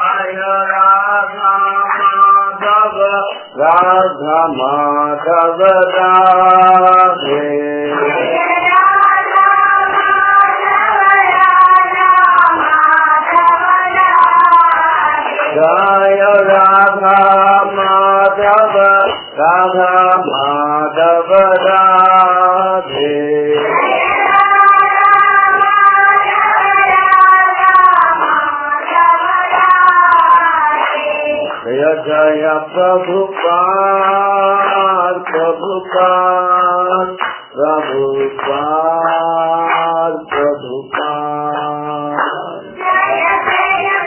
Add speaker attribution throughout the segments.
Speaker 1: राधा माधव राधे जय राधा माधव राधा माधव राधे जय जय प्रभुपाल प्रभुपाल प्रभुपाल प्रभुपाल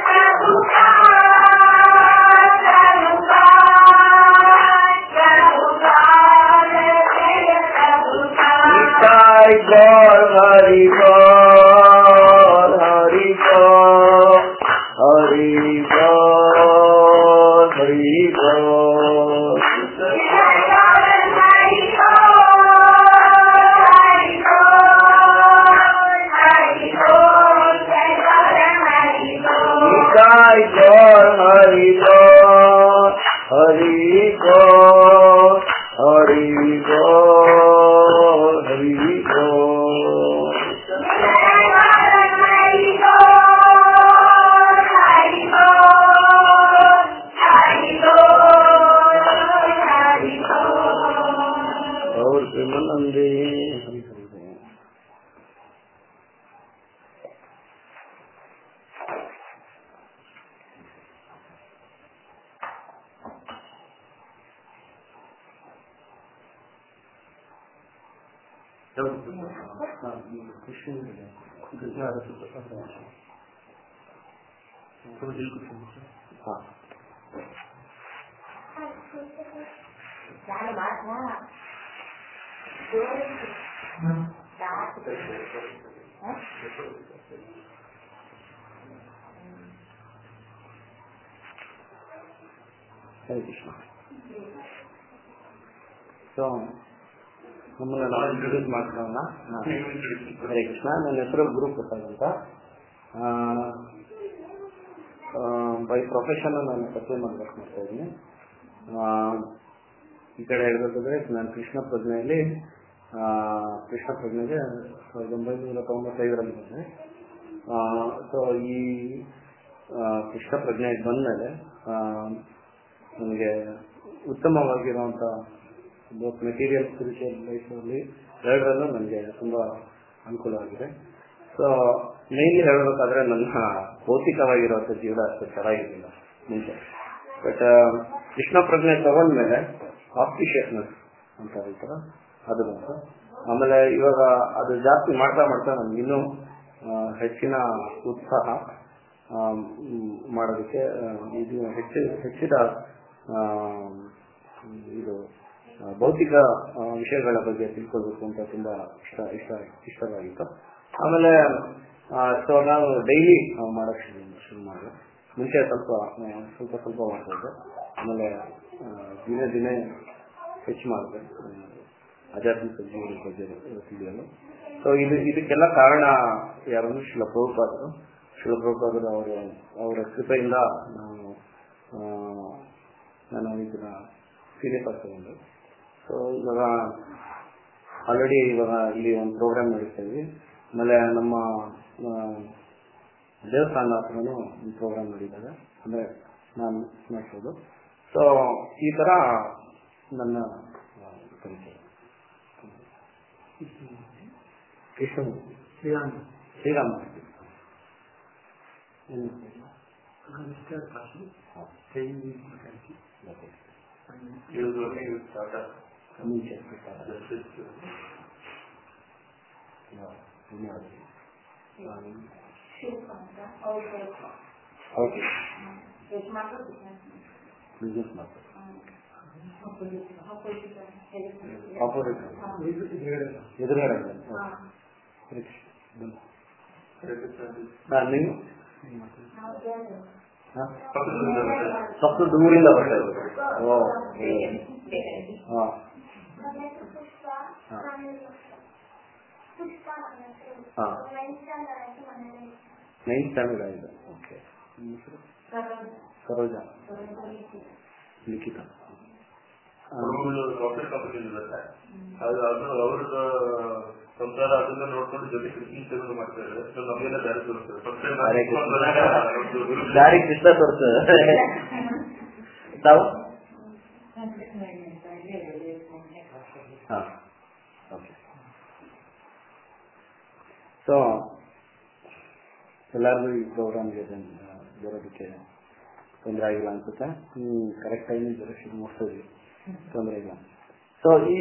Speaker 1: निताय गौर हरि गौर हरि गौर हरि गौर हरि गौर निताय गौर हरि गौर हरि गौर हरि गौर हरि गौर और विमलंदे हरि हरि हाँ ಹರೇ ಕೃಷ್ಣ ಸೊ ನಮ್ಮನ್ನ ನಾವು ಇಂಟ್ರೊಡ್ಯೂಸ್ ಮಾಡ್ಕೊಳ್ಳೋಣ ಹಾ. ಹರೇ ಕೃಷ್ಣ ನನ್ನ ಹೆಸರು ಗುರು ಪ್ರಸಾದ್ ಅಂತ ಬೈ ಪ್ರೊಫೆಷನ್ ನಾನು ಕಸ್ಟಮರ್ ವರ್ಕ್ ಮಾಡ್ತಾ ಇದ್ದೀನಿ ಆ, ಈ ಕಡೆ ಹೇಳ್ಬೇಕಂದ್ರೆ ನಾನು ಕೃಷ್ಣ ಪ್ರಜ್ಞೆಯಲ್ಲಿ ಆ, ಕೃಷ್ಣ ಪ್ರಜ್ಞೆಗೆ ಸಾವಿರದ ಒಂಬೈನೂರ ತೊಂಬತ್ತೈದರಲ್ಲಿ ಬಂದೆ ಸೊ ಈ ಆ, ಕೃಷ್ಣ ಪ್ರಜ್ಞೆಗೆ ಬಂದಮೇಲೆ ನನಗೆ ಉತ್ತಮವಾಗಿರುವಂಥ ಬೋತ್ ಮೆಟೀರಿಯಲ್ ಸ್ಪಿರಿಚುವಲ್ ಲೈಫಲ್ಲಿ ಎರಡರಲ್ಲೂ ನನಗೆ ತುಂಬ ಅನುಕೂಲವಾಗಿದೆ ಸೊ ಮೇನ್ಲಿ ಹೇಳಬೇಕಾದ್ರೆ ನನ್ನ ಭೌತಿಕವಾಗಿರುವಂಥ ಜೀವನ ಅಷ್ಟು ಚೆನ್ನಾಗಿರಲಿಲ್ಲ ಮುಂಚೆ ಬಟ್ ಕೃಷ್ಣ ಪ್ರಜ್ಞೆ ತಗೊಂಡ್ಮೇಲೆ ಆಫಿಷಿಯಸ್ನೆಸ್ ಅಂತ ಹೇಳ್ತಾರೆ ಅದು ಬಂತು ಆಮೇಲೆ ಇವಾಗ ಅದು ಜಾಸ್ತಿ ಮಾಡ್ತಾ ಮಾಡ್ತಾ ನಮ್ಗೆ ಇನ್ನೂ ಆ, ಹೆಚ್ಚಿನ ಉತ್ಸಾಹ ಆ, ಮ್, ಮಾಡೋದಕ್ಕೆ ಆ, ಇದು ಹೆಚ್ಚು ಹೆಚ್ಚಿನ ಆ, ಇದು ಆ, ಭೌತಿಕ ಆ, ವಿಷಯಗಳ ಬಗ್ಗೆ ತಿಳ್ಕೊಳ್ಬೇಕು ಅಂತ ತುಂಬಾ ಇಷ್ಟ ಇಷ್ಟ ಇಷ್ಟವಾಗಿತ್ತು ಆಮೇಲೆ ಸೊ ನಾವು ಡೈಲಿ ಮಾಡಕ್ ಶುರು ಶುರು ಮಾಡಿದೆ ಮುಂಚೆ ಸ್ವಲ್ಪ ಆ, ಸ್ವಲ್ಪ ಸ್ವಲ್ಪ ಮಾಡ್ತಿದ್ದೆ ಆಮೇಲೆ ಆ, ದಿನೇ ದಿನೇ ಹೆಚ್ಚು ಮಾಡಿದೆ ಆ, ಆಧ್ಯಾತ್ಮಿಕ ಜೀವನದ ಬಗ್ಗೆ ತಿಳಿಯಲು ಸೊ ಇದು ಇದಕ್ಕೆಲ್ಲ ಕಾರಣ ಯಾರು ಶಿಲ ಪ್ರಭುಪಾದರು ಶಿಲ ಪ್ರಭುಪಾದರು ಅವರು ಅವರ ಕೃಪೆಯಿಂದ ನಾವು ಆ, ನಾನು ಇದನ್ನ ಸೀರಿಯಸ್ ಆಗಿ ತಗೊಂಡೆ ಸೊ ಇವಾಗ ಆಲ್ರೆಡಿ ಇವಾಗ ಇಲ್ಲಿ ಒಂದು ಪ್ರೋಗ್ರಾಮ್ ನಡೀತಾ ಇದ್ವಿ ಆಮೇಲೆ ನಮ್ಮ ಆ, ದೇವಸ್ಥಾನ ಹತ್ರನೂ ಒಂದು ಪ್ರೋಗ್ರಾಮ್ ನಡೀತದೆ ಅಂದ್ರೆ ನಾನು ಮಾಡ್ಸೋದು ಸೊ ಈ ತರ ನನ್ನ ಆ, ಪರಿಚಯ ಕೃಷ್ಣ ಶ್ರೀರಾಮ ಶ್ರೀರಾಮ ಏನು ಮುಂಚೆ ಓಕೆ ಬಿಸ್ನೆಸ್ ಮಾಡ್ತಾರೆ ಆಪೋಸಿಟ್ ಎದುರುಗಡೆ ಹಾಂ ನೀವು ಹಾಂ ಸ್ವಲ್ಪ ದೂರಿಂದ ಬರ್ತಾ ಇದ್ರು ಓ ಹಾಂ ಹಾಂ ನೈನ್ ಸ್ಟ್ಯಾಂಡರ್ಡ್ ಆಗಿದೆ ಓಕೆ ನಿಮ್ಮ ಹೆಸರು ಸರೋಜ ಲಿಖಿತ ಆ,
Speaker 2: ಸಾಫ್ಟ್ವೇರ್ ಕಂಪನಿ ಇರುತ್ತೆ ಅದು ಅದು ಅವ್ರದ್ದು ಸಂಸಾರ ಅದನ್ನ ನೋಡ್ಕೊಂಡು ಜೊತೆ ಕೃಷಿ ತೆಗೆದು ಮಾಡ್ತಾ ಇದ್ದಾರೆ ಸೊ ನಮಗೆಲ್ಲ ದಾರಿ ತೋರಿಸ್ತಾರೆ ಫಸ್ಟ್ ಟೈಮ್
Speaker 1: ದಾರಿ ತೋರಿಸ್ತಾರೆ. ದಾರಿ ಕೃಷ್ಣ ತೋರಿಸ್ತದೆ ತಾವು ಹಾ ಓಕೆ ಸೊ ಎಲ್ಲರಿಗೂ ಈ ಪ್ರೋಗ್ರಾಮ್ಗೆ ಬರೋದಕ್ಕೆ ತೊಂದರೆ ಆಗಿಲ್ಲ ಅನ್ಸುತ್ತೆ ಹ್ಮ್ ಕರೆಕ್ಟ್ ಟೈಮಿಗೆ ಬರೋ ಶುರು ಮುಗಿಸಿದ್ವಿ ತೊಂದರೆ ಇಲ್ಲ ಸೊ ಈ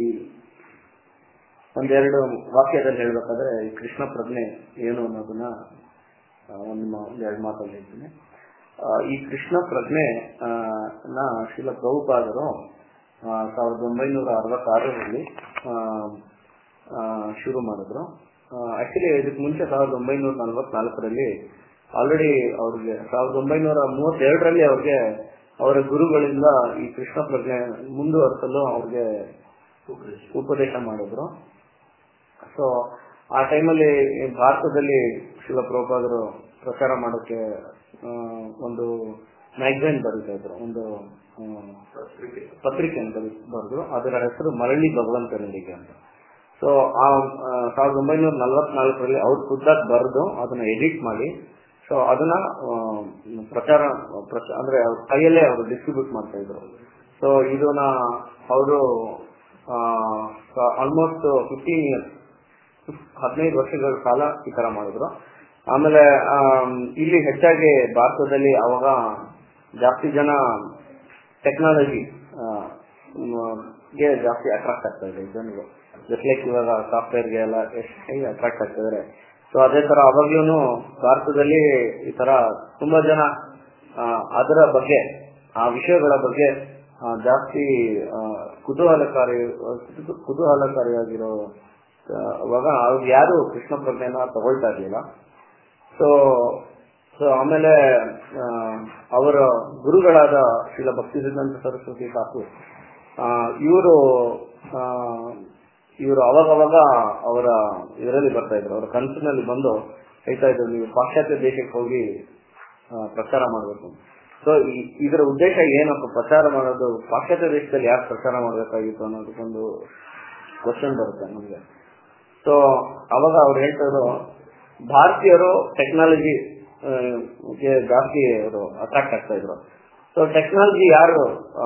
Speaker 1: ಒಂದೆರಡು ವಾಕ್ಯದಲ್ಲಿ ಹೇಳ್ಬೇಕಾದ್ರೆ ಈ ಕೃಷ್ಣ ಪ್ರಜ್ಞೆ ಏನು ಅನ್ನೋದನ್ನ ಆ, ಒಂದು ಮಾ- ಒಂದೆರಡು ಮಾತಲ್ಲಿ ಹೇಳ್ತೀನಿ ಆ, ಈ ಕೃಷ್ಣ ಪ್ರಜ್ಞೆ ಆ, ನ ಶಿಲ ಪ್ರಭುಪಾದರು ಆ, ಸಾವಿರದ ಒಂಬೈನೂರ ಅರವತ್ತಾರರಲ್ಲಿ ಆ, ಆ, ಶುರು ಮಾಡಿದ್ರು ಆಕ್ಚುಲಿ ಇದಕ್ಕೆ ಮುಂಚೆ ಸಾವಿರದ ಒಂಬೈನೂರ ನಲವತ್ನಾಲ್ಕರಲ್ಲಿ ಆಲ್ರೆಡಿ ಅವ್ರಿಗೆ ಸಾವಿರದ ಒಂಬೈನೂರ ಮೂವತ್ತೆರಡರಲ್ಲಿ ಅವ್ರಿಗೆ ಅವರ ಗುರುಗಳಿಂದ ಈ ಕೃಷ್ಣ ಪ್ರಜ್ಞೆ ಮುಂದುವರಿಸಲು ಅವ್ರಿಗೆ ಉಪದೇಶ ಮಾಡಿದ್ರು ಸೊ ಆ ಟೈಮಲ್ಲಿ ಭಾರತದಲ್ಲಿ ಶಿಲ ಪ್ರಭುಪಾದರು ಪ್ರಚಾರ ಮಾಡೋಕೆ ಆ, ಒಂದು ಮ್ಯಾಗಝೈನ್ ಬರೀತಾ ಇದ್ರು ಒಂದು ಆ, ಪತ್ರಿಕೆಯನ್ನು ಬರಿ ಬರೆದ್ರು ಅದರ ಹೆಸರು ಮರಳಿ ಭಗವಂತನಿಗೆ ಅಂತ ಸೊ ಆ ಆ, ಸಾವಿರದ ಒಂಬೈನೂರ ನಲವತ್ನಾಲ್ಕರಲ್ಲಿ ಅವ್ರು ಖುದ್ದಾಗಿ ಬರೆದು ಅದನ್ನ ಎಡಿಟ್ ಮಾಡಿ ಸೊ ಅದನ್ನ ಆ, ಪ್ರಚಾರ ಪ್ರಚ- ಅಂದ್ರೆ ಅವ್ರ ಕೈಯಲ್ಲೇ ಅವರು ಡಿಸ್ಟ್ರಿಬ್ಯೂಟ್ ಮಾಡ್ತಾ ಇದ್ರು ಸೊ ಇದನ್ನ ಅವರು ಆಲ್ಮೋಸ್ಟ್ ಫಿಫ್ಟೀನ್ ಇಯರ್ಸ್ ಹದಿನೈದು ವರ್ಷಗಳ ಕಾಲ ಈ ತರ ಮಾಡಿದ್ರು ಆಮೇಲೆ ಆಮ್, ಇಲ್ಲಿ ಹೆಚ್ಚಾಗಿ ಭಾರತದಲ್ಲಿ ಅವಾಗ ಜಾಸ್ತಿ ಜನ ಟೆಕ್ನಾಲಜಿ ಗೆ ಜಾಸ್ತಿ ಅಟ್ರಾಕ್ಟ್ ಆಗ್ತಾ ಇದೆ ಜನರು ಜಸ್ಟ್ ಲೈಕ್ ಇವಾಗ ಸಾಫ್ಟ್ವೇರ್ಗೆ ಎಲ್ಲ ಎಷ್ಟು ಹೇಗೆ ಅಟ್ರಾಕ್ಟ್ ಆಗ್ತಾ ಇದಾರೆ ಸೊ ಅದೇ ತರ ಅವಾಗ್ಲೂ ಭಾರತದಲ್ಲಿ ಈ ತರ ತುಂಬಾ ಜನ ಆ, ಅದರ ಬಗ್ಗೆ ಆ ವಿಷಯಗಳ ಬಗ್ಗೆ ಆ, ಜಾಸ್ತಿ ಆ, ಕುತೂಹಲಕಾರಿ ಕುತೂಹಲಕಾರಿಯಾಗಿರೋ ಆ, ಅವಾಗ ಅವ್ರು ಯಾರು ಕೃಷ್ಣ ಪ್ರಜ್ಞೆನ ತಗೊಳ್ತಾ ಇರ್ಲಿಲ್ಲ ಸೊ ಸೊ ಆಮೇಲೆ ಆ, ಅವರ ಗುರುಗಳಾದ ಶ್ರೀಲ ಭಕ್ತಿ ಸಿದ್ಧಾಂತ ಸರಸ್ವತಿ ಠಾಕೂರ್ ಇವರು ಇವರು ಅವಾಗವಾಗ ಅವರ ಇದರಲ್ಲಿ ಬರ್ತಾ ಇದ್ರು ಅವರ ಕನಸಿನಲ್ಲಿ ಬಂದು ಹೇಳ್ತಾ ಇದ್ರು ನೀವು ಪಾಶ್ಚಾತ್ಯ ದೇಶಕ್ಕೆ ಹೋಗಿ ಆ, ಪ್ರಚಾರ ಮಾಡಬೇಕು ಸೊ ಇದರ ಉದ್ದೇಶ ಏನಪ್ಪ ಪ್ರಚಾರ ಮಾಡೋದು ಪಾಶ್ಚಾತ್ಯ ದೇಶದಲ್ಲಿ ಯಾಕೆ ಪ್ರಚಾರ ಮಾಡಬೇಕಾಗಿತ್ತು ಅನ್ನೋದಕ್ಕೊಂದು ಕ್ವಶನ್ ಬರುತ್ತೆ ನಮಗೆ ಸೊ ಅವಾಗ ಅವ್ರು ಹೇಳ್ತಾ ಭಾರತೀಯರು ಟೆಕ್ನಾಲಜಿ ಗೆ ಜಾಸ್ತಿ ಅವರು ಅಟ್ರಾಕ್ಟ್ ಆಗ್ತಾ ಇದ್ರು ಸೊ ಟೆಕ್ನಾಲಜಿ ಯಾರು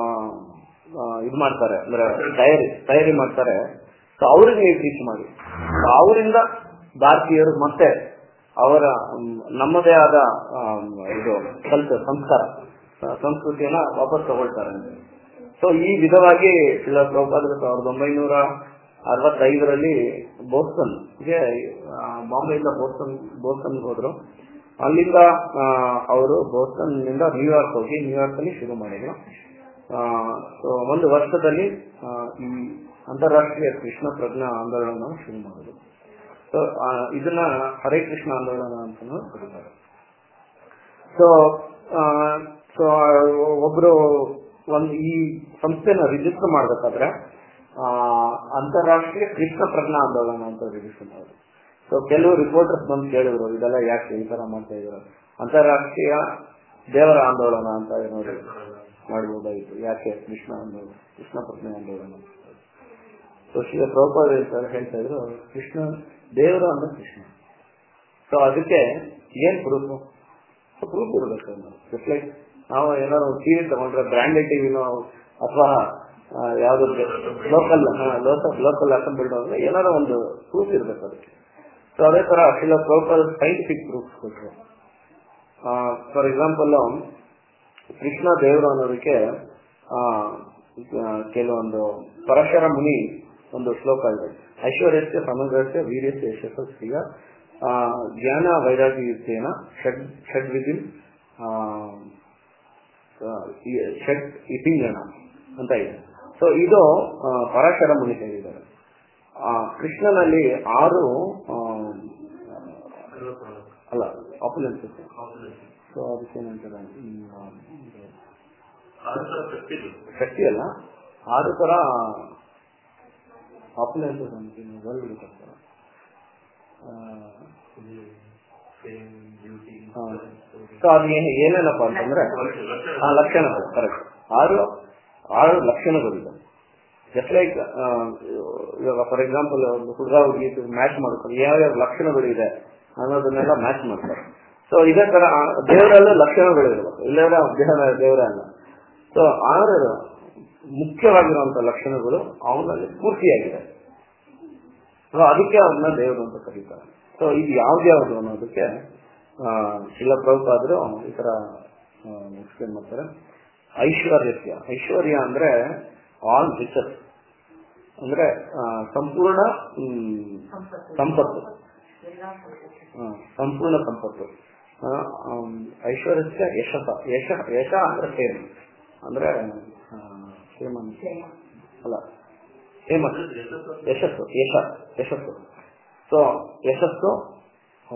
Speaker 1: ಇದು ಮಾಡ್ತಾರೆ ಅಂದ್ರೆ ತಯಾರಿ ತಯಾರಿ ಮಾಡ್ತಾರೆ ಸೊ ಅವ್ರಿಗೆ ನೀವು ಟೀಚ್ ಮಾಡಿ So ಅವರಿಂದ ಭಾರತೀಯರು ಮತ್ತೆ ಅವರ ಮ್, ನಮ್ಮದೇ ಆದ ಆಮ್, ಇದು ಕಲ್ಚರ್ ಸಂಸ್ಕಾರ ಆ, ಸಂಸ್ಕೃತಿಯನ್ನ ವಾಪಸ್ ತಗೊಳ್ತಾರೆ ಸೊ ಈ ವಿಧವಾಗಿ ಶಿಲ ಪ್ರಭುಪಾದರು ಸಾವಿರದ ಒಂಬೈನೂರ ಅರವತ್ತೈದರಲ್ಲಿ ಬೋಸ್ಟನ್ ಗೆ ಆ, ಬಾಂಬೆಯಿಂದ ಬೋಸ್ಟನ್ ಬೋಸ್ಟನ್ ಹೋದ್ರು ಅಲ್ಲಿಂದ ಅವರು ಬೋಸ್ಟನ್ ನಿಂದ ನ್ಯೂಯಾರ್ಕ್ ಹೋಗಿ ನ್ಯೂಯಾರ್ಕ್ ಅಲ್ಲಿ ಶುರು ಮಾಡಿದ್ರು ಆ, so ಒಂದು ವರ್ಷದಲ್ಲಿ ಆ, ಈ ಅಂತಾರಾಷ್ಟ್ರೀಯ ಕೃಷ್ಣ ಪ್ರಜ್ಞಾ ಆಂದೋಲನ ಶುರು ಮಾಡಿದ್ರು ಸೊ ಇದನ್ನ ಹರೇ ಕೃಷ್ಣ ಆಂದೋಲನ ಅಂತ ಕರೀತಾರೆ ಸೊ ಸೊ ಒಬ್ರು ಒಂದು ಈ ಸಂಸ್ಥೆನ ರಿಜಿಸ್ಟರ್ ಮಾಡ್ಬೇಕಾದ್ರೆ ಆ, ಅಂತಾರಾಷ್ಟ್ರೀಯ ಕೃಷ್ಣ ಪ್ರಜ್ಞಾ ಆಂದೋಲನ ಅಂತ ರಿಜಿಸ್ಟರ್ ಮಾಡಿದ್ರು ಸೊ ಕೆಲವು ರಿಪೋರ್ಟರ್ಸ್ ಬಂದು ಕೇಳಿದ್ರು ಇದೆಲ್ಲ ಯಾಕೆ ಈ ತರ ಮಾಡ್ತಾ ಇದ್ರು ಅಂತಾರಾಷ್ಟ್ರೀಯ ದೇವರ ಆಂದೋಲನ ಅಂತ ಏನಾದ್ರು ಮಾಡ್ಬೋದಾಗಿತ್ತು ಯಾಕೆ ಕೃಷ್ಣ ಆಂದೋಲನ ಕೃಷ್ಣ ಪ್ರಜ್ಞೆ ಆಂದೋಲನ ಸೊ ಶ್ರೀ ಪ್ರಭುಪಾದ ಹೇಳ್ತಾರೆ ಹೇಳ್ತಾ ಇದ್ರು ಕೃಷ್ಣ ದೇವರ ಅಂದ್ರೆ ಕೃಷ್ಣ ಸೊ ಅದಕ್ಕೆ ಏನ್ ಪ್ರೂಫ್ ಪ್ರೂಫ್ ಇರಬೇಕು ಜಸ್ಟ್ ಲೈಕ್ ನಾವು ಏನಾದ್ರು ಟಿವಿ ತಗೊಂಡ್ರೆ ಬ್ರಾಂಡೆಡ್ ಟಿವಿನೋ ಅಥವಾ ಯಾವ್ದು ಲೋಕಲ್ ಲೋಕಲ್ ಲೋಕಲ್ ಅಸೆಂಬಲ್ಡ್ ಅಂದ್ರೆ ಏನಾದ್ರು ಒಂದು ಪ್ರೂಫ್ ಇರ್ಬೇಕು ಅದಕ್ಕೆ ಸೊ ಅದೇ ತರ ಅಖಿಲ ಪ್ರಭುಪಾದ ಸೈಂಟಿಫಿಕ್ ಪ್ರೂಫ್ ಕೊಟ್ಟರು ಫಾರ್ ಎಕ್ಸಾಂಪಲ್ ಕೃಷ್ಣ ದೇವರು ಅನ್ನೋದಕ್ಕೆ ಆ, ಆ, ಕೆಲವೊಂದು ಪರಶರ ಮುನಿ ಒಂದು ಶ್ಲೋಕ ಇದೆ ಐಶ್ವರ್ಯಸ್ಯ ಸಮಗ್ರಸ್ಯ ವೀರ್ಯಸ್ಯ ಯಶಸ್ಸಿಯ ಜ್ಞಾನ ವೈರಾಗ್ಯಯುಕ್ತೇನ ಷಡ್ ಷಡ್ವಿಧಿ ಆ, ಆ, ಈ- ಷಡ್ ಇತಿಂಗಣ ಅಂತ ಇದೆ ಸೊ ಇದು ಆ, ಪರಾಶರ ಮುನಿ ಹೇಳಿದ್ದಾರೆ ಆ, ಕೃಷ್ಣನಲ್ಲಿ ಆರು ಆ, ಅಲ್ಲ ಆಪುಲೆನ್ಸ್ ಸೊ ಅದಕ್ಕೆ ಏನಂತಾರೆ ಹ್ಮ್, ಇದು ಶಕ್ತಿ ಅಲ್ಲ ಆರು ತರ ಆಪುಲೆನ್ಸ್ ವರ್ಲ್ಡ್ ಸೊ ಅದು ಏನು ಏನೇನಪ್ಪ ಅಂತಂದ್ರೆ ಆ ಲಕ್ಷಣಗಳು ಕರೆಕ್ಟ್ ಆರು ಆರು ಲಕ್ಷಣಗಳಿದೆ ಜಸ್ಟ್ ಲೈಕ್ ಇವಾಗ ಫಾರ್ ಎಕ್ಸಾಂಪಲ್ ಒಂದು ಹುಡುಗ ಹುಡುಗಿ ಮ್ಯಾಚ್ ಮಾಡ್ತಾರೆ ಯಾವ್ಯಾವ ಲಕ್ಷಣಗಳಿದೆ ಅನ್ನೋದನ್ನೆಲ್ಲ ಮ್ಯಾಚ್ ಮಾಡ್ತಾರೆ ಸೊ ಇದೇ ತರ ಆ ದೇವರಲ್ಲೂ ಲಕ್ಷಣಗಳಿರ್ಬೇಕು ಇಲ್ಲದ್ರೆ ದೇವರ ದೇವರ ಅಲ್ಲ ಸೊ ಆರು ಮುಖ್ಯವಾಗಿರುವಂತ ಲಕ್ಷಣಗಳು ಅವನಲ್ಲಿ ಪೂರ್ತಿಯಾಗಿದೆ ಸೊ ಅದಕ್ಕೆ ಅವನ್ನ ದೇವರು ಅಂತ ಕರೀತಾರೆ ಸೊ ಇದು ಯಾವ್ದ್ಯಾವ್ದು ಅನ್ನೋದಕ್ಕೆ ಆ, ಶಿಲ ಪ್ರಭುಪಾದ್ರು ಈ ತರ ಎಕ್ಸ್ಪ್ಲೇನ್ ಮಾಡ್ತಾರೆ ಐಶ್ವರ್ಯಸ್ಯ ಐಶ್ವರ್ಯ ಅಂದ್ರೆ ಆಲ್ ರಿಚಸ್ ಅಂದ್ರೆ ಆ, ಸಂಪೂರ್ಣ ಹ್ಮ್, ಸಂಪತ್ತು ಆ, ಸಂಪೂರ್ಣ ಸಂಪತ್ತು ಆ, ಆಮ್, ಐಶ್ವರ್ಯಸ್ಯ ಯಶಸ ಯಶ ಯಶ ಅಂದ್ರೆ ಸೇಮ್ ಅಂದ್ರೆ ಆ, ಸೇಮ್ ಅಂತ ಅಲ್ಲ ಸೇಮ್ ಯಶಸ್ಸು ಯಶ ಯಶಸ್ಸು ಸೊ ಯಶಸ್ಸು ಆ,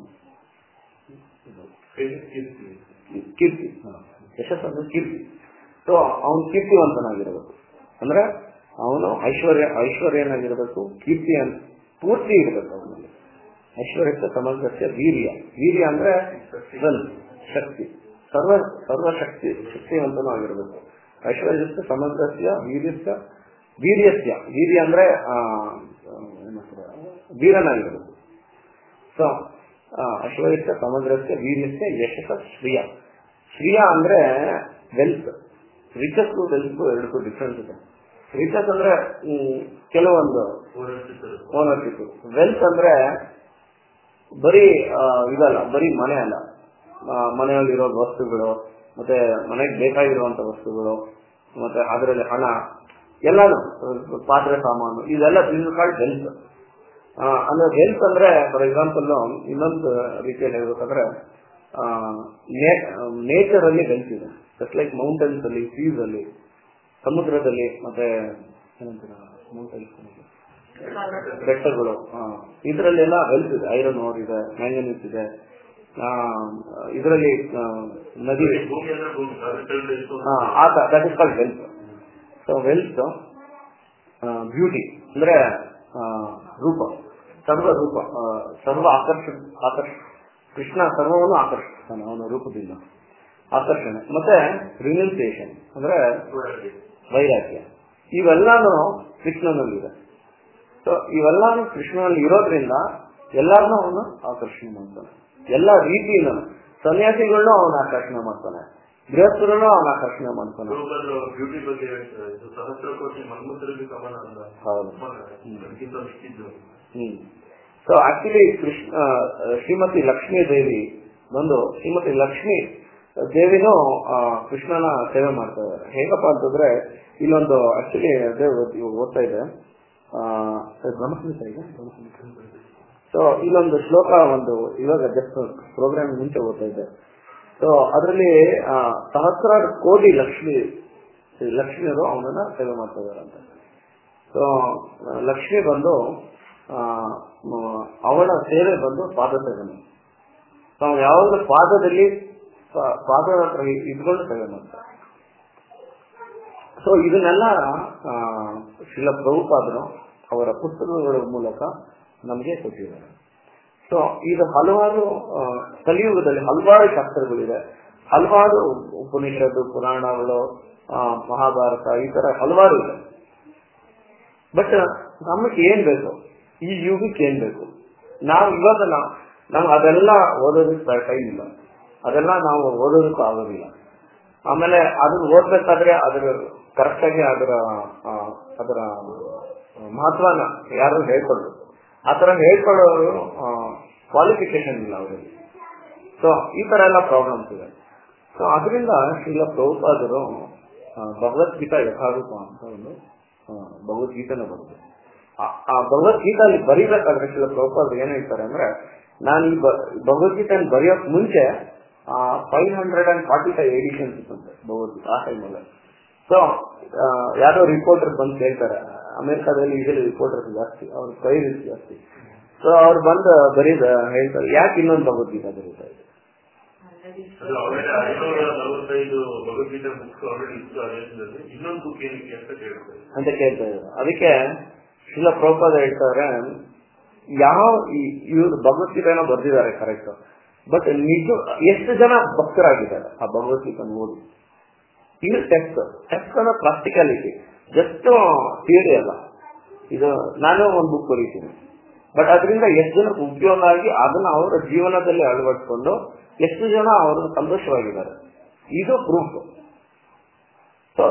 Speaker 1: ಕೀರ್ತಿ ಹ. ಯಶಸ್ಸು ಅಂದ್ರೆ ಕೀರ್ತಿ ಸೊ ಅವನು ಕೀರ್ತಿವಂತನಾಗಿರಬೇಕು ಅಂದ್ರೆ ಅವನು ಐಶ್ವರ್ಯ ಐಶ್ವರ್ಯನಾಗಿರಬೇಕು ಕೀರ್ತಿ ಅಂತ ಪೂರ್ತಿ ಇರಬೇಕು ಅವನಲ್ಲಿ ಐಶ್ವರ್ಯಕ್ಕೆ ಸಮಗ್ರಸ್ಯ ವೀರ್ಯ ವೀರ್ಯ ಅಂದ್ರೆ ವೆಲ್ತ್ ಶಕ್ತಿ ಸರ್ವ ಸರ್ವಶಕ್ತಿ ಶಕ್ತಿವಂತನೂ ಆಗಿರಬೇಕು ಐಶ್ವರ್ಯಕ್ಕೆ ಸಮಗ್ರಸ್ಯ ವೀರ್ಯಸ್ಯ ವೀರ್ಯಸ್ಯ ವೀರ್ಯ ಅಂದ್ರೆ ಆ, ಆ, ಏನಂತಾರೆ ವೀರನಾಗಿರಬೇಕು ಸೊ ಐಶ್ವರ್ಯಕ್ಕೆ ಸಮಗ್ರಸ್ಯ ವೀರ್ಯಸ್ಯ ಯಶಸ್ಸ ಶ್ರಿಯ ಶ್ರಿಯ ಅಂದ್ರೆ ವೆಲ್ತ್ ರಿಚಸ್ ವೆಲ್ತ್ ಎರಡಕ್ಕೂ ಡಿಫ್ರೆನ್ಸ್ ಇದೆ ರಿಚಸ್ ಅಂದ್ರೆ ಹ್ಮ್, ಕೆಲವೊಂದು ಓನರ್ಶಿಪ್ ವೆಲ್ತ್ ಅಂದ್ರೆ ಬರೀ ಆ, ಇದಲ್ಲ ಬರೀ ಮನೆ ಅಲ್ಲ ಆ, ಮನೆಯಲ್ಲಿರೋ ವಸ್ತುಗಳು ಮತ್ತೆ ಮನೆಗೆ ಬೇಕಾಗಿರುವಂತ ವಸ್ತುಗಳು ಮತ್ತೆ ಅದರಲ್ಲಿ ಹಣ ಎಲ್ಲಾನು ಪಾತ್ರೆ ಸಾಮಾನು ಇದೆಲ್ಲ ಕಾಲ್ಡ್ ವೆಲ್ತ್ ಅಂದ್ರೆ ವೆಲ್ತ್ ಅಂದ್ರೆ ಫಾರ್ ಎಕ್ಸಾಂಪಲ್ ಇನ್ನೊಂದು ರೀತಿಯಲ್ಲಿ ಹೇಳ್ಬೇಕಂದ್ರೆ ನೇಚರ್ ಅಲ್ಲಿ ವೆಲ್ತ್ ಇದೆ ಜಸ್ಟ್ ಲೈಕ್ ಮೌಂಟನ್ಸ್ ಅಲ್ಲಿ ಸೀಸ್ ಅಲ್ಲಿ ಸಮುದ್ರದಲ್ಲಿ ಮತ್ತೆ ಏನಂತೀರ ಮೌಂಟನ್ಸ್ ಬೆಟ್ಟಗಳು ಇದರಲ್ಲೆಲ್ಲ ವೆಲ್ತ್ ಇದೆ ಐರನ್ ಓರ್ ಇದೆ ಮ್ಯಾಂಗನೀಸ್ ಇದೆ ಇದರಲ್ಲಿ ನದಿ
Speaker 2: ಭೂಮಿ ಅಂದ್ರೆ ಭೂಮಿ ಅದರಲ್ಲಿ ಎಷ್ಟು
Speaker 1: that is called wealth so wealth beauty ಅಂದ್ರೆ ಆ, ರೂಪ ಸರ್ವ ರೂಪ ಆ, ಸರ್ವ ಆಕರ್ಷ ಆಕರ್ಷ ಕೃಷ್ಣ ಸರ್ವವನ್ನು ಆಕರ್ಷಿಸ್ತಾನೆ ಅವನ ರೂಪದಿಂದ ಆಕರ್ಷಣೆ ಮತ್ತೆ ರಿನ್ಯೂನ್ಸಿಯೇಷನ್ ಅಂದ್ರೆ ವೈರಾಗ್ಯ ಇವೆಲ್ಲಾನು ಕೃಷ್ಣನಲ್ಲಿದೆ ಸೊ ಇವೆಲ್ಲಾನು ಕೃಷ್ಣನಲ್ಲಿ ಇರೋದ್ರಿಂದ ಎಲ್ಲಾರನ್ನೂ ಅವನು ಆಕರ್ಷಣೆ ಮಾಡ್ತಾನೆ ಎಲ್ಲ ರೀತಿಯಿಂದ ಸನ್ಯಾಸಿಗಳನ್ನೂ ಅವನ ಆಕರ್ಷಣೆ ಮಾಡ್ತಾನೆ ಗೃಹಸ್ಥರನ್ನು ಅವನ ಆಕರ್ಷಣೆ ಮಾಡ್ತಾನೆ
Speaker 2: ಬ್ಯೂಟಿ ಬಗ್ಗೆ ಹೇಳ್ತಾರೆ ಇದು ಸಹಸ್ರ ಕೋಟಿ ಮನ್ಮಂತರಿಗೆ ಸಮಾನ ಅಲ್ಲ
Speaker 1: ಹೌದು
Speaker 2: ಸಮಾನ ಅದಕ್ಕಿಂತ ಮಿಕ್ಕಿದ್ದು
Speaker 1: ಹ್ಮ್ ಸೊ ಆಕ್ಚುಲಿ ಕೃಷ್ಣ ಆ, ಶ್ರೀಮತಿ ಲಕ್ಷ್ಮೀ ದೇವಿ ಬಂದು ಶ್ರೀಮತಿ ಲಕ್ಷ್ಮಿ ದೇವಿನೂ ಆ, ಕೃಷ್ಣನ ಸೇವೆ ಮಾಡ್ತಾ ಇದ್ದಾರೆ ಹೇಗಪ್ಪ ಅಂತಂದ್ರೆ ಇಲ್ಲೊಂದು ಆಕ್ಚುಲಿ ಅದೇ ಓದ್- ಇವಾಗ ಓದ್ತಾ ಇದೆ ಆ, ಅದು ಗಮನಿಸ್ತಾ ಇದೆ ಸೊ ಇಲ್ಲೊಂದು ಶ್ಲೋಕ ಒಂದು ಇವಾಗ ಜಸ್ಟ್ ಪ್ರೋಗ್ರಾಮ್ ಮುಂಚೆ ಓದ್ತಾ ಇದೆ ಸೊ ಅದರಲ್ಲಿ ಸಹಸ್ರಾರು ಕೋಟಿ ಲಕ್ಷ್ಮಿ ಲಕ್ಷ್ಮಿಯರು ಅವನನ್ನ ಸೇವೆ ಮಾಡ್ತಾ ಇದ್ದಾರೆ ಅಂತ ಸೊ ಲಕ್ಷ್ಮಿ ಬಂದು ಆ, ಮ- ಅವಳ ಸೇವೆ ಬಂದು ಪಾದ ಸೇವನೆ ಸೊ ಅವನು ಯಾವಾಗಲೂ ಪಾದದಲ್ಲಿ ಪಾ- ಪಾದದ ಹತ್ರ ಇದ್ಕೊಂಡು ಸೇವೆ ಮಾಡ್ತಾರೆ ಸೊ ಇದನ್ನೆಲ್ಲ ಆ, ಶಿಲ ಪ್ರಭುಪಾದರು ಅವರ ಪುಸ್ತಕಗಳ ಮೂಲಕ ನಮಗೆ ಕೊಟ್ಟಿದ್ದಾರೆ ಸೊ ಇದು ಹಲವಾರು ಆ, ಕಲಿಯುಗದಲ್ಲಿ ಹಲವಾರು ಶಾಸ್ತ್ರಗಳಿದೆ ಹಲವಾರು ಉಪನಿಷತ್ತು ಪುರಾಣಗಳು ಆ, ಮಹಾಭಾರತ ಈ ತರ ಹಲವಾರು ಇದೆ ಬಟ್ ನಮಗೆ ಏನ್ ಬೇಕು ಈ ಯುಗಕ್ಕೆ ಏನ್ ಬೇಕು ನಾವು ಇವಾಗ ನಾವು ನಾವು ಅದೆಲ್ಲ ಓದೋದಕ್ಕೆ ಟೈಮ್ ಇಲ್ಲ ಅದೆಲ್ಲ ನಾವು ಓದೋದಕ್ಕೂ ಆಗೋದಿಲ್ಲ ಆಮೇಲೆ ಅದನ್ನ ಓದ್ಬೇಕಾದ್ರೆ ಅದರ ಕರೆಕ್ಟ್ ಆಗಿ ಅದರ ಆ, ಅದರ ಮಹತ್ವನ ಯಾರು ಹೇಳ್ಕೊಡ್ಬೇಕು ಆ ತರ ಹೇಳ್ಕೊಳ್ಳೋರು ಕ್ವಾಲಿಫಿಕೇಶನ್ ಇಲ್ಲ ಅವರಲ್ಲಿ ಸೊ ಈ ತರ ಎಲ್ಲ ಪ್ರಾಬ್ಲಮ್ಸ್ ಇದೆ ಸೊ ಅದರಿಂದ ಶ್ರೀಲ ಪ್ರಭುಪಾದರು ಆ, ಭಗವದ್ಗೀತಾ ಯಥಾರೂಪ ಅಂತ ಒಂದು ಆ, ಭಗವದ್ಗೀತೆನ ಬರುತ್ತೆ ಆ- ಆ ಭಗವದ್ಗೀತಾ ಅಲ್ಲಿ ಬರೀಬೇಕಾದ್ರೆ ಶ್ರೀಲ ಪ್ರಭುಪಾದರು ಏನ್ ಹೇಳ್ತಾರೆ ಅಂದ್ರೆ ನಾನು ಈ ಬ- ಭಗವದ್ಗೀತೆ ಬರೆಯೋಕ್ ಮುಂಚೆ five hundred and forty five editions ಇತ್ತಂತೆ ಭಗವದ್ಗೀತೆ ಆ ಟೈಮಲ್ಲಿ ಸೊ ಯಾರೋ ರಿಪೋರ್ಟರ್ ಬಂದು ಕೇಳ್ತಾರೆ ಅಮೆರಿಕಾದಲ್ಲಿ ಈಗಲೇ ರಿಪೋರ್ಟರ್ಸ್ ಜಾಸ್ತಿ ಅವ್ರ ಪ್ರೈಸ್ ಜಾಸ್ತಿ ಸೊ ಅವ್ರು ಬಂದು ಬರೀದ ಹೇಳ್ತಾರೆ ಯಾಕೆ ಇನ್ನೊಂದು ಭಗವದ್ಗೀತಾ ಬರೀತಾ ಇದೆ
Speaker 2: ಅದು ಆಲ್ರೆಡಿ ಐನೂರ ನಲವತ್ತೈದು ಭಗವದ್ಗೀತೆ ಬುಕ್ಸ್ ಆಲ್ರೆಡಿ ಇತ್ತು ಆ ದೇಶದಲ್ಲಿ ಇನ್ನೊಂದು ಬುಕ್ ಏನಕ್ಕೆ ಅಂತ ಕೇಳ್ತಾರೆ
Speaker 1: ಅಂತ ಕೇಳ್ತಾ ಇದ್ದಾರೆ ಅದಕ್ಕೆ ಶಿಲ ಪ್ರಭುಪಾದ ಹೇಳ್ತಾರೆ ಯಾವ ಇವರು ಭಗವದ್ಗೀತೆನ ಬರ್ದಿದ್ದಾರೆ ಕರೆಕ್ಟ್ ಬಟ್ ನಿಜ ಎಷ್ಟು ಜನ ಭಕ್ತರಾಗಿದ್ದಾರೆ ಆ ಭಗವದ್ಗೀತೆ ಓದಿ ಇದು ಟೆಸ್ಟ್ ಟೆಸ್ಟ್ ಅನ್ನೋ ಪ್ರಾಕ್ಟಿಕಾಲಿಟಿ ಜಸ್ಟ್ ಥಿಯರಿ ಅಲ್ಲ ಇದು ನಾನು ಒಂದು ಬುಕ್ ಬರೀತೀನಿ ಬಟ್ ಅದರಿಂದ ಎಷ್ಟು ಜನಕ್ಕೆ ಉಪಯೋಗ ಆಗಿ ಅದನ್ನ ಅವರ ಜೀವನದಲ್ಲಿ ಅಳವಡಿಸಿಕೊಂಡು ಎಷ್ಟು ಜನ ಅವರು ಸಂತೋಷವಾಗಿದ್ದಾರೆ ಇದು ಪ್ರೂಫ್ ಸೊ